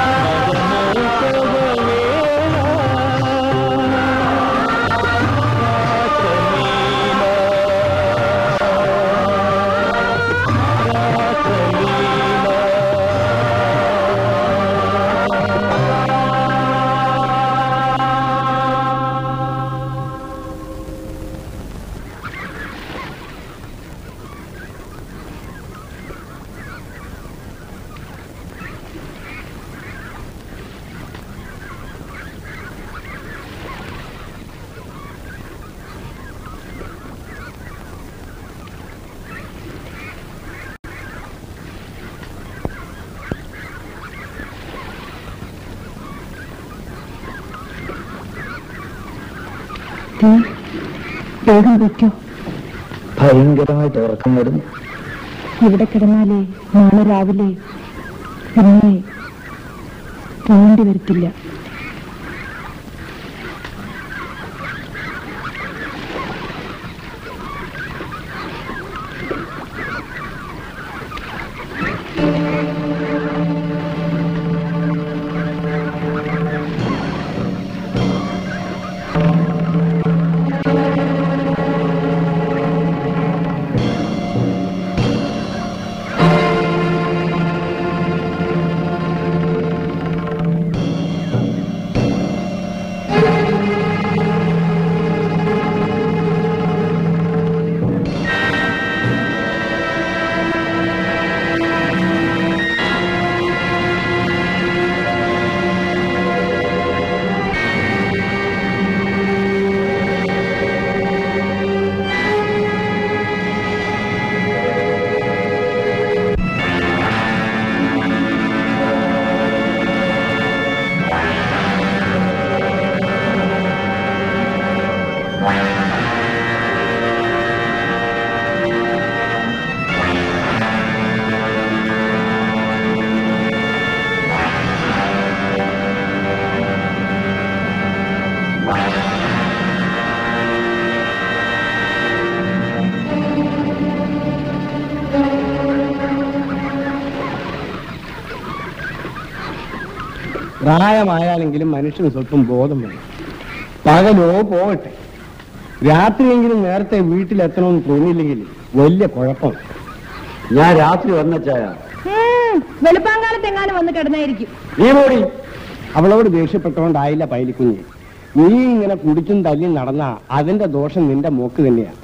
വേഗം വയ്ക്കോ ഭയങ്കരമായിട്ട് ഉറക്കം വരുന്നു ഇവിടെ കിടന്നാലേ നാളെ രാവിലെ പിന്നെ പോകേണ്ടി വരത്തില്ല പ്രായമായാലെങ്കിലും മനുഷ്യന് സ്വല്പം ബോധം വേണം പകലോ പോകട്ടെ രാത്രിയെങ്കിലും നേരത്തെ വീട്ടിലെത്തണമെന്ന് തോന്നിയില്ലെങ്കിൽ വലിയ കുഴപ്പം ഞാൻ രാത്രി വന്നച്ചായ വെളുപ്പാങ്കാലത്ത് എങ്ങാനും വന്ന് കിടന്നായിരിക്കും നീ പോടി അവളോട് ദേഷ്യപ്പെട്ടുകൊണ്ടായില്ല പൈലിക്കുഞ്ഞ് നീ ഇങ്ങനെ കുടിച്ചും തല്ലിയും നടന്ന അതിന്റെ ദോഷം നിന്റെ മോക്ക് തന്നെയാണ്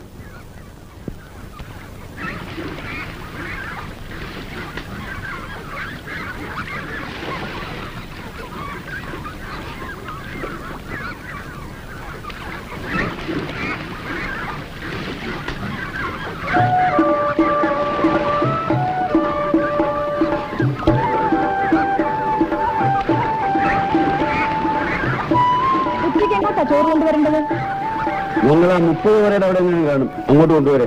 ഉച്ചയ്ക്ക് എങ്ങോട്ടാ ചോറ് കൊണ്ടുവരേണ്ടത് ഞങ്ങൾ ആ മുപ്പത് പേരുടെ അവിടെ നിന്ന് കാണും അങ്ങോട്ട് കൊണ്ടുവരെ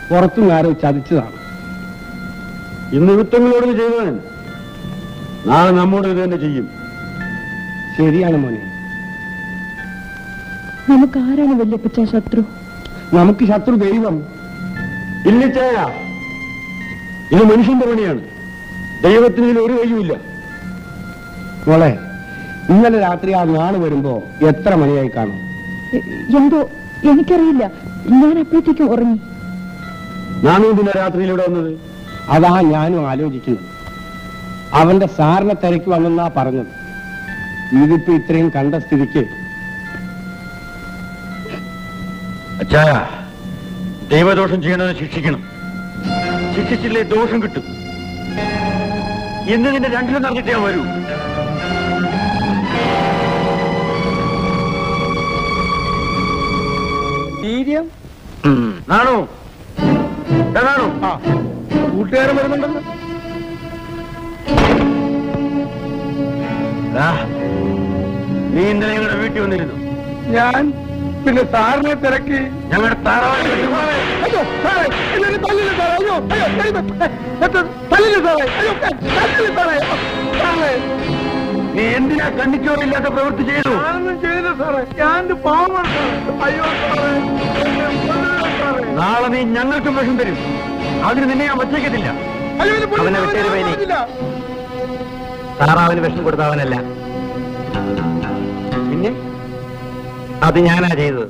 പുറത്തും ആരോ ചതിച്ചതാണ് ഇന്ന് യുദ്ധങ്ങളോട് ചെയ്തവൻ നാളെ നമ്മോട് ഇത് തന്നെ ചെയ്യും ശരിയാണ് മോനെ നമുക്ക് ആരാണ് വല്യപ്പച്ച ശത്രു നമുക്ക് ശത്രു ദൈവം ഇല്ലിച്ചായ ഇത് മനുഷ്യന്റെ പണിയാണ് ദൈവത്തിന് ഇതിൽ ഒരു കഴിയുമില്ല മോളെ ഇന്നലെ രാത്രി ആ നാള് വരുമ്പോ എത്ര മണിയായി കാണും എ- എന്തോ എനിക്കറിയില്ല ഞാൻ അപ്പോഴത്തേക്കും ഉറങ്ങി നാണു ഇതിന്റെ രാത്രിയിൽ ഇവിടെ വന്നത് അതാ ഞാനും ആലോചിക്കുന്നത് അവന്റെ സാറിനെ തിരക്ക് വന്നെന്നാ പറഞ്ഞത് ഇതിപ്പോ ഇത്രയും കണ്ട സ്ഥിതിക്ക് അച്ഛായ ദൈവദോഷം ചെയ്യണതിനെ ശിക്ഷിക്കണം ശിക്ഷിച്ചില്ലേ ദോഷം കിട്ടും ഇന്ന് നിന്റെ രണ്ടിലും നടന്നിട്ടേ ഞാൻ വരൂ വീര്യം നാണു ദാ നാണു ആ കൂട്ടുകാരൻ വരുന്നുണ്ടല്ലോ ദാ, നീ ഇന്നലെ ഞങ്ങളുടെ വീട്ടിൽ വന്നിരുന്നു ഞാൻ പിന്നെ സാറിനെ തിരക്കി ഞങ്ങളുടെ താറാവിനെ അയ്യോ സാറേ എന്നെ തല്ലില്ല സാറേ അയ്യോ അയ്യോ എന്നെ- എന്നെ തല്ലില്ല സാറേ അയ്യോ തല്ലില്ല സാറേ സാറേ നീ എന്തിനാ കണ്ണിച്ചോറില്ലാത്ത പ്രവൃത്തി ചെയ്തു ഞാനൊന്നും ചെയ്തില്ല സാറേ ഞാൻ പാവമാണ് സാറേ അയ്യോ സാറേ എന്നെ കൊല്ലരുത് സാറേ നാളെ നീ ഞങ്ങൾക്കും വിഷം തരും അതിന് നിന്നെ ഞാൻ വച്ചേക്കത്തില്ല അയ്യോ എന്നെ അവനെ കൊല്ലരുത് വിട്ടേര് സാറേ, വൈനി. ഞാൻ പറഞ്ഞില്ല. താറാവിന് വിഷം കൊടുത്തവനല്ല പിന്നെ അത് ഞാനാ ചെയ്തത്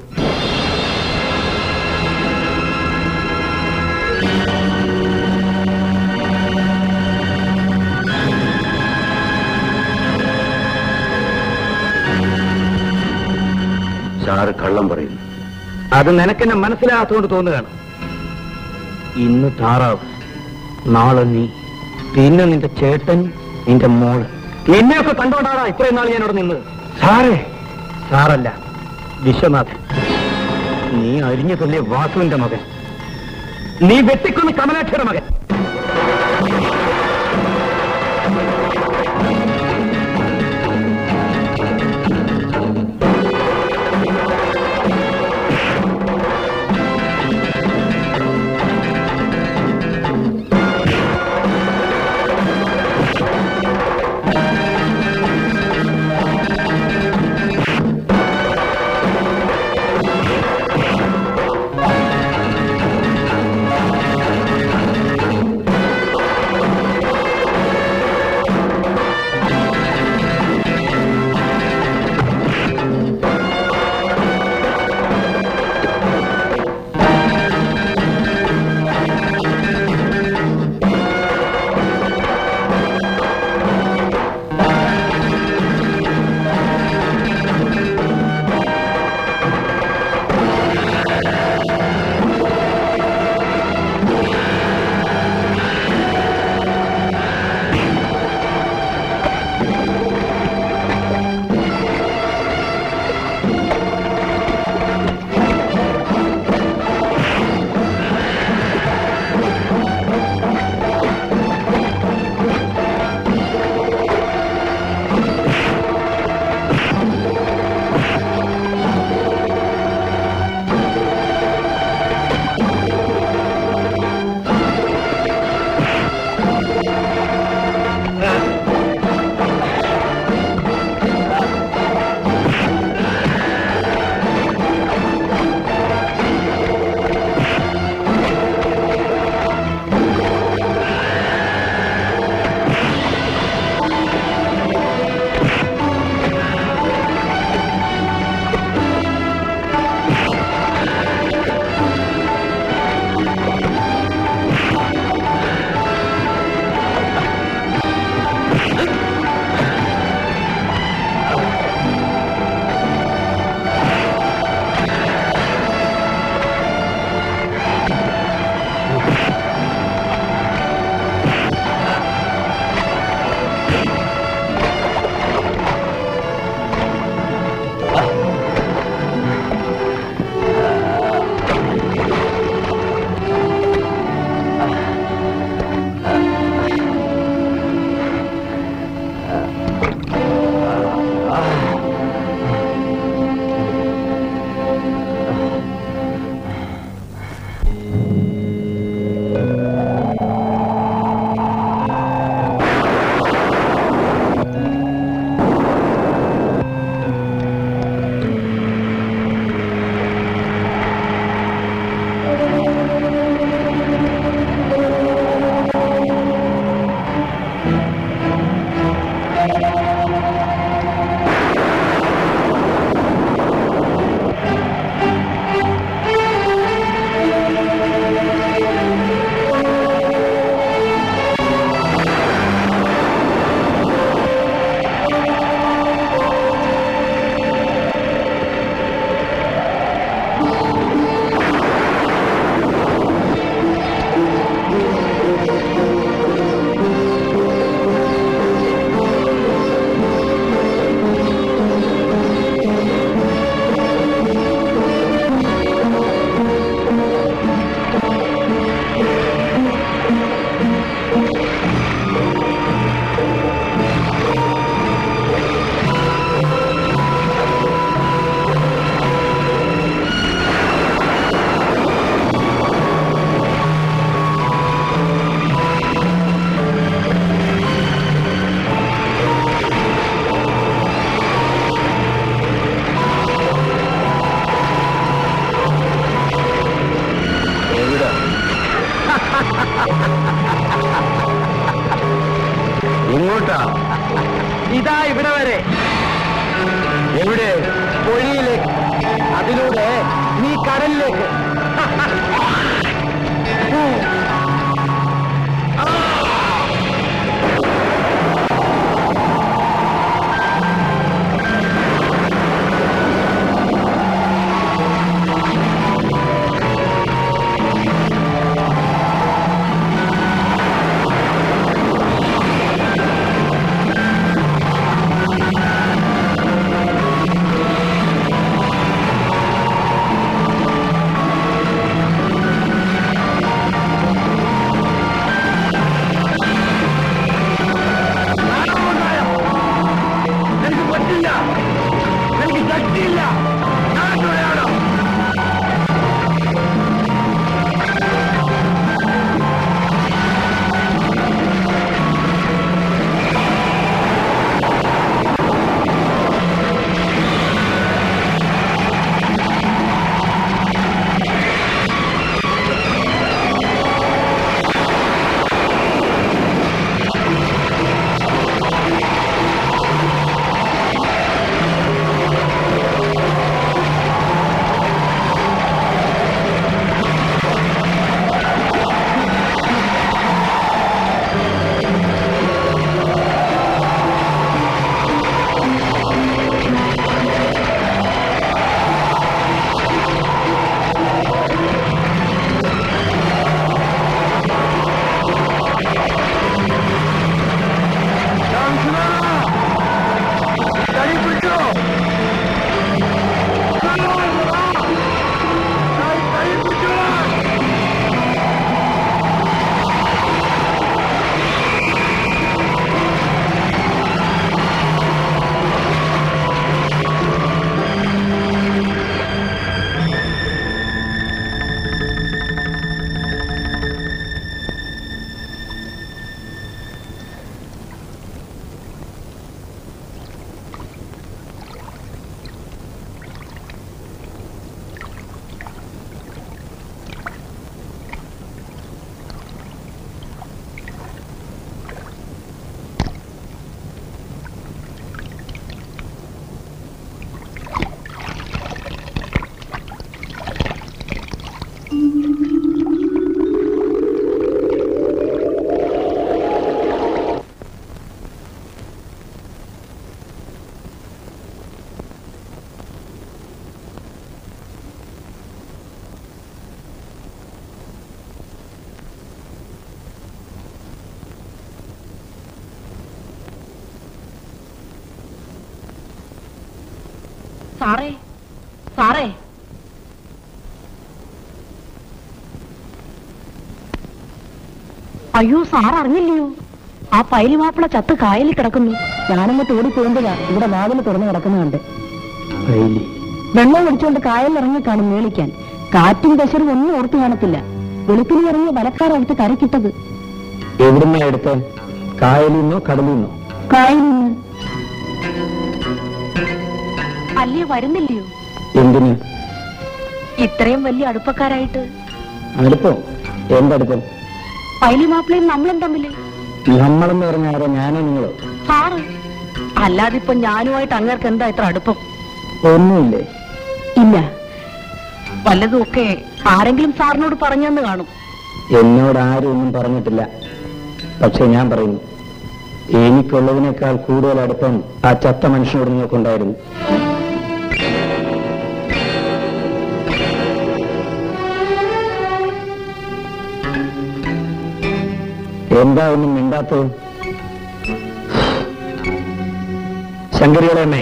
സാറ് കള്ളം പറയുന്നു അത് നിനക്കെന്നെ മനസ്സിലാകാത്തോണ്ട് തോന്നുകയാണ് ഇന്ന് താറാവ് നാളെ നീ പിന്നെ നിന്റെ ചേട്ടൻ നിന്റെ മോള് നിന്നെയൊക്കെ കണ്ടോണ്ടാടാ ഇത്രയും നാൾ ഞാനിവിടെ നിന്ന് സാറേ സാറല്ല വിശ്വനാഥൻ നീ അരിഞ്ഞു തള്ളിയ വാസുവിന്റെ മകൻ നീ വെട്ടിക്കൊന്ന് കമലാക്ഷിയുടെ മകൻ എങ്ങോട്ടാ ഇതാ ഇവിടെ വരെ എവിടെ പൊഴിയിലേക്ക് അതിലൂടെ നീ കടലിലേക്ക് എനിക്ക് പറ്റില്ല എനിക്ക് ശക്തിയില്ല ഞാൻ തുഴയണം സാറേ സാറേ അയ്യോ സാർ അറിഞ്ഞില്ലയോ ആ പൈലി മാപ്പിള ചത്ത് കായലിൽ കിടക്കുന്നു ഞാനങ്ങോട്ട് ഓടിപ്പോകുമ്പോഴാ ഇവിടെ വാതിൽ തുറന്നു കിടക്കുന്ന കണ്ട് വെള്ളം ഒടിച്ചുകൊണ്ട് കായലിൽ ഇറങ്ങി കാണും മേളിക്കാൻ കാറ്റും ദശരും ഒന്നും ഓർത്തു കാണത്തില്ല വെളുപ്പിന് ഇറങ്ങിയ വലക്കാരെടുത്ത് കരക്കിട്ടത് എവിടുന്നാ എടുത്ത് കായലിൽ നിന്നോ കടലിൽ നിന്നോ കായലിൽ നിന്ന് അല്ലയോ വരുന്നില്ലയോ എന്തിന് ഇത്രയും വലിയ അടുപ്പക്കാരായിട്ട് അടുപ്പം എന്തടുപ്പം പൈലി മാപ്പിളയും നമ്മളും തമ്മില് നമ്മളെന്ന് പറഞ്ഞ ആരോ ഞാനോ നിങ്ങളോ സാറ് അല്ലാതിപ്പോ ഞാനുമായിട്ട് അങ്ങേർക്ക് എന്താ ഇത്ര അടുപ്പം ഒന്നുമില്ലേ ഇല്ല വല്ലതും ഒക്കെ ആരെങ്കിലും സാറിനോട് പറഞ്ഞെന്ന് കാണും എന്നോട് ആരും ഒന്നും പറഞ്ഞിട്ടില്ല പക്ഷെ ഞാൻ പറയുന്നു എനിക്കുള്ളതിനേക്കാൾ കൂടുതൽ അടുപ്പം ആ ചത്ത മനുഷ്യനോട് നിങ്ങൾക്കുണ്ടായിരുന്നു എന്താ ഒന്നും മിണ്ടാത്തത് ശങ്കരിയുടെ അമ്മേ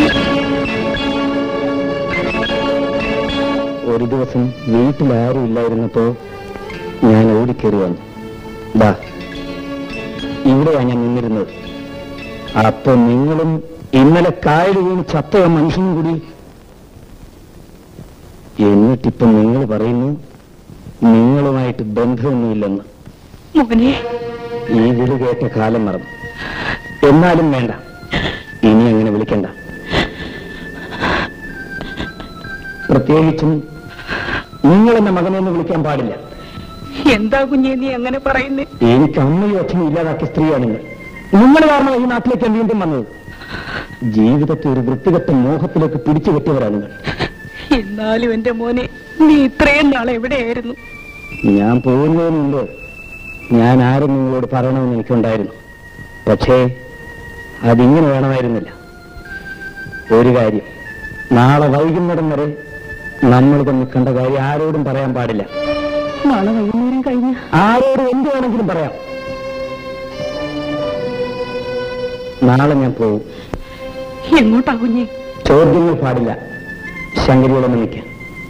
ഒരു ദിവസം വീട്ടിൽ ആരും ഇല്ലായിരുന്നപ്പോ ഞാൻ ഓടിക്കേറി വന്നു ദാ ഇവിടെയാ ഞാൻ നിന്നിരുന്നത് അപ്പൊ നിങ്ങളും ഇന്നലെ കായൽ വീണ് ചത്ത ആ മനുഷ്യനും കൂടി എന്നിട്ടിപ്പൊ നിങ്ങൾ പറയുന്നു നിങ്ങളുമായിട്ട് ബന്ധമൊന്നുമില്ലെന്ന് മോനെ ഈ വിളി കേട്ട കാലം മറന്നു എന്നാലും വേണ്ട ഇനി അങ്ങനെ വിളിക്കണ്ട പ്രത്യേകിച്ചും നിങ്ങൾ എന്നെ മകനെന്ന് വിളിക്കാൻ പാടില്ല എന്താ കുഞ്ഞേ നീ അങ്ങനെ പറയുന്നേ എനിക്ക് അമ്മയും അച്ഛനും ഇല്ലാതാക്കിയ സ്ത്രീയാണ് നിങ്ങൾ നിങ്ങൾ കാരണം ഈ നാട്ടിലേക്ക് ഞാൻ വീണ്ടും വന്നത് ജീവിതത്തെ ഒരു വൃത്തികെട്ട മോഹത്തിലേക്ക് പിടിച്ചു കെട്ടിയവരാണ് നിങ്ങൾ എന്നാലും എന്റെ മോനെ നീ ഇത്രയും നാൾ എവിടെയായിരുന്നു ഞാൻ പോകുന്നതിന് മുമ്പ് ഞാൻ ആരും നിങ്ങളോട് പറയണമെന്ന് എനിക്കുണ്ടായിരുന്നു പക്ഷേ അതിങ്ങനെ വേണമായിരുന്നില്ല ഒരു കാര്യം നാളെ വൈകുന്നേരം വരെ നമ്മൾ തമ്മിൽ കണ്ട കാര്യം ആരോടും പറയാൻ പാടില്ല നാളെ വൈകുന്നേരം കഴിഞ്ഞ ആരോടും എന്ത് വേണമെങ്കിലും പറയാം നാളെ ഞാൻ പോകും എങ്ങോട്ടാ കുഞ്ഞെ ചോദ്യങ്ങൾ പാടില്ല ശങ്കരിയോടെ നിൽക്കാൻ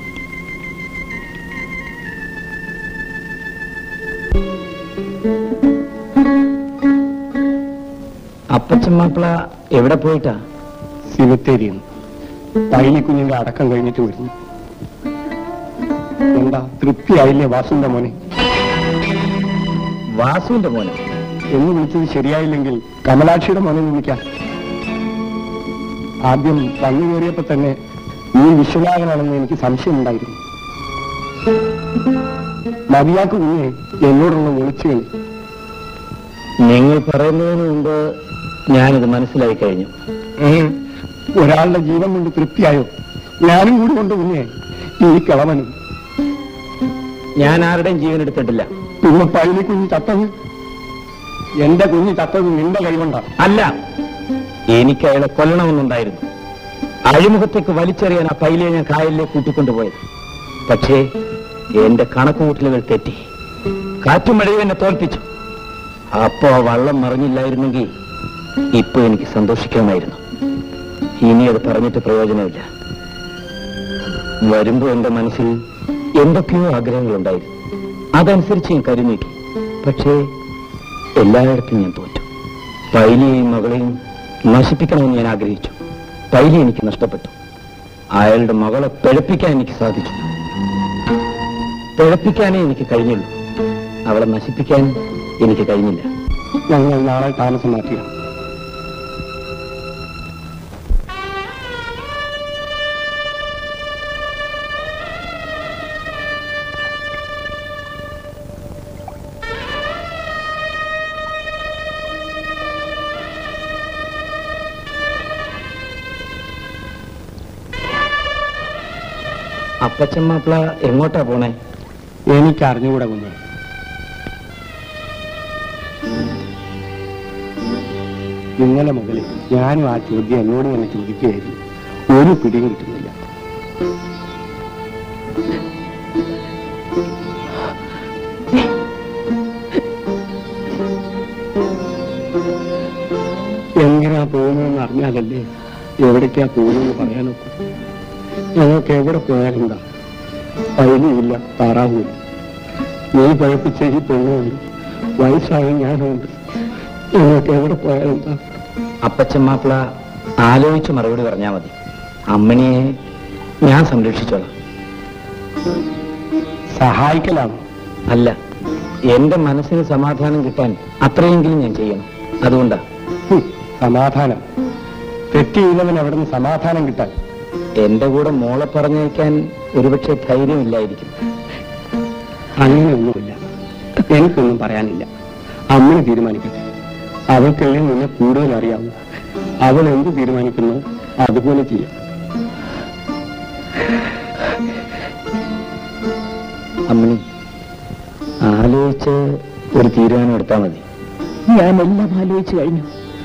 അപ്പച്ചൻ മാപ്പിള എവിടെ പോയിട്ടാ സിമിത്തേരിയിൽ പൈലിക്കുഞ്ഞിന്റെ അടക്കം കഴിഞ്ഞിട്ട് വരുന്നു എന്താ തൃപ്തിയായില്ലേ വാസുന്റെ മോനെ വാസുവിന്റെ മോനെ എന്ന് വിളിച്ചത് ശരിയായില്ലെങ്കിൽ കമലാക്ഷിയുടെ മോനെ വിളിക്കാം ആദ്യം വന്നു കയറിയപ്പോ തന്നെ നീ വിശ്വനാഥനാണെന്ന് എനിക്ക് സംശയമുണ്ടായിരുന്നു മതിയാക്ക് കുഞ്ഞെ എന്നോടുള്ള വിളിച്ചുകളി നിങ്ങൾ പറയുന്നതിന് മുമ്പ് ഞാനിത് മനസ്സിലായി കഴിഞ്ഞു ഒരാളുടെ ജീവൻ കൊണ്ട് തൃപ്തിയായോ ഞാനും കൂടി കൊണ്ട് കുഞ്ഞെ ഈ കിളവനും ഞാൻ ആരുടെയും ജീവൻ എടുത്തിട്ടില്ല പിന്നെ പൈലി കുഞ്ഞ് ചത്തത് എന്റെ കുഞ്ഞ് ചത്തത് നിന്റെ കൈകൊണ്ടാണ് അല്ല എനിക്ക് അയാളെ കൊല്ലണമെന്നുണ്ടായിരുന്നു അഴിമുഖത്തേക്ക് വലിച്ചെറിയാൻ ആ പൈലിയെ ഞാൻ കായലിലേക്ക് കൂട്ടിക്കൊണ്ടുപോയത് പക്ഷേ എന്റെ കണക്കുകൂട്ടലുകൾ തെറ്റി കാറ്റും മഴയും എന്നെ തോൽപ്പിച്ചു അപ്പോ ആ വള്ളം മറിഞ്ഞില്ലായിരുന്നെങ്കിൽ ഇപ്പൊ എനിക്ക് സന്തോഷിക്കാമായിരുന്നു ഇനി അത് പറഞ്ഞിട്ട് പ്രയോജനമില്ല വരുമ്പോ എന്റെ മനസ്സിൽ എന്തൊക്കെയോ ആഗ്രഹങ്ങളുണ്ടായിരുന്നു അതനുസരിച്ച് ഞാൻ കരുനീക്കി പക്ഷേ എല്ലായിടത്തും ഞാൻ തോറ്റു പൈലിയെയും മകളെയും നശിപ്പിക്കണമെന്ന് ഞാൻ ആഗ്രഹിച്ചു പൈലി എനിക്ക് നഷ്ടപ്പെട്ടു അയാളുടെ മകളെ പിഴപ്പിക്കാൻ എനിക്ക് സാധിച്ചു പിഴപ്പിക്കാനേ എനിക്ക് കഴിഞ്ഞുള്ളൂ അവളെ നശിപ്പിക്കാൻ എനിക്ക് കഴിഞ്ഞില്ല ഞങ്ങൾ നാളെ താമസം മാറ്റുക അപ്പച്ചൻ മാപ്പിള എങ്ങോട്ടാ പോണേ എനിക്ക് അറിഞ്ഞുകൂടെ കുഞ്ഞെ ഇന്നലെ മുതൽ ഞാനും ആ ചോദ്യം എന്നോട് തന്നെ ചോദിക്കുകയായിരുന്നു ഒരു പിടിയും കിട്ടുന്നില്ല എങ്ങനെയാ പോകുന്നതെന്ന് അറിഞ്ഞാലല്ലേ എവിടേക്കാ പോകുന്നതെന്ന് പറയാനൊക്കെ ഞങ്ങൾക്ക് എവിടെ പോയാലെന്താ പൈലിയില്ല താറാവുമില്ല നീ പഴപ്പിച്ച ഈ പെണ്ണുണ്ട് വയസ്സായ ഞാനുണ്ട് ഞങ്ങൾക്ക് എവിടെ പോയാലെന്താ അപ്പച്ചൻ മാപ്പിള ആലോചിച്ച് മറുപടി പറഞ്ഞാൽ മതി അമ്മണിയെ ഞാൻ സംരക്ഷിച്ചോളാം സഹായിക്കലാണ് അല്ല എന്റെ മനസ്സിന് സമാധാനം കിട്ടാൻ അത്രയെങ്കിലും ഞാൻ ചെയ്യണം അതുകൊണ്ടാ ഹും, സമാധാനം തെറ്റ് ചെയ്യുന്നവൻ അവിടെ നിന്ന് സമാധാനം കിട്ടാൻ എന്റെ കൂടെ മോളെ പറഞ്ഞയക്കാൻ ഒരുപക്ഷെ ധൈര്യമില്ലായിരിക്കും അങ്ങനെയൊന്നുമില്ല എനിക്കൊന്നും പറയാനില്ല അമ്മന് തീരുമാനിക്കട്ടെ അവൾക്കല്ലേ നിന്നെ കൂടുതൽ അറിയാവൂ അവൾ എന്ത് തീരുമാനിക്കുന്നു അതുപോലെ ചെയ്യാം അമ്മണി ആലോചിച്ച് ഒരു തീരുമാനം എടുത്താൽ മതി ഞാൻ എല്ലാം ആലോചിച്ചു കഴിഞ്ഞു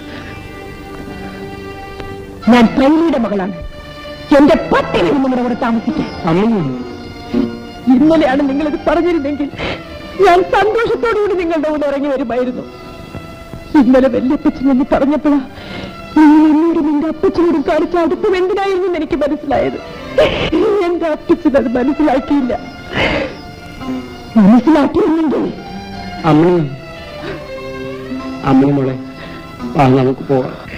ഞാൻ പ്രൈലിയുടെ മകളാണ് എന്റെ പട്ടി വരും നിങ്ങളുടെ കൂടെ താമസിക്കാൻ അമ്മ ഇന്നലെയാണ് നിങ്ങളിത് പറഞ്ഞിരുന്നെങ്കിൽ ഞാൻ സന്തോഷത്തോടുകൂടി നിങ്ങളുടെ കൂടെ ഇറങ്ങി വരുമായിരുന്നു ഇന്നലെ വല്യപ്പച്ചൻ എന്ന് പറഞ്ഞപ്പോഴാ നീ എന്നോടും നിന്റെ അപ്പച്ചനോടും കാണിച്ച അടുപ്പം എന്തിനായിരുന്നു എന്ന് എനിക്ക് മനസ്സിലായത് എന്റെ അപ്പച്ചൻ അത് മനസ്സിലാക്കിയില്ല മനസ്സിലാക്കിയിരുന്നെങ്കിൽ അമ്മണി അമ്മണി മോളെ വാ നമുക്ക് പോവാം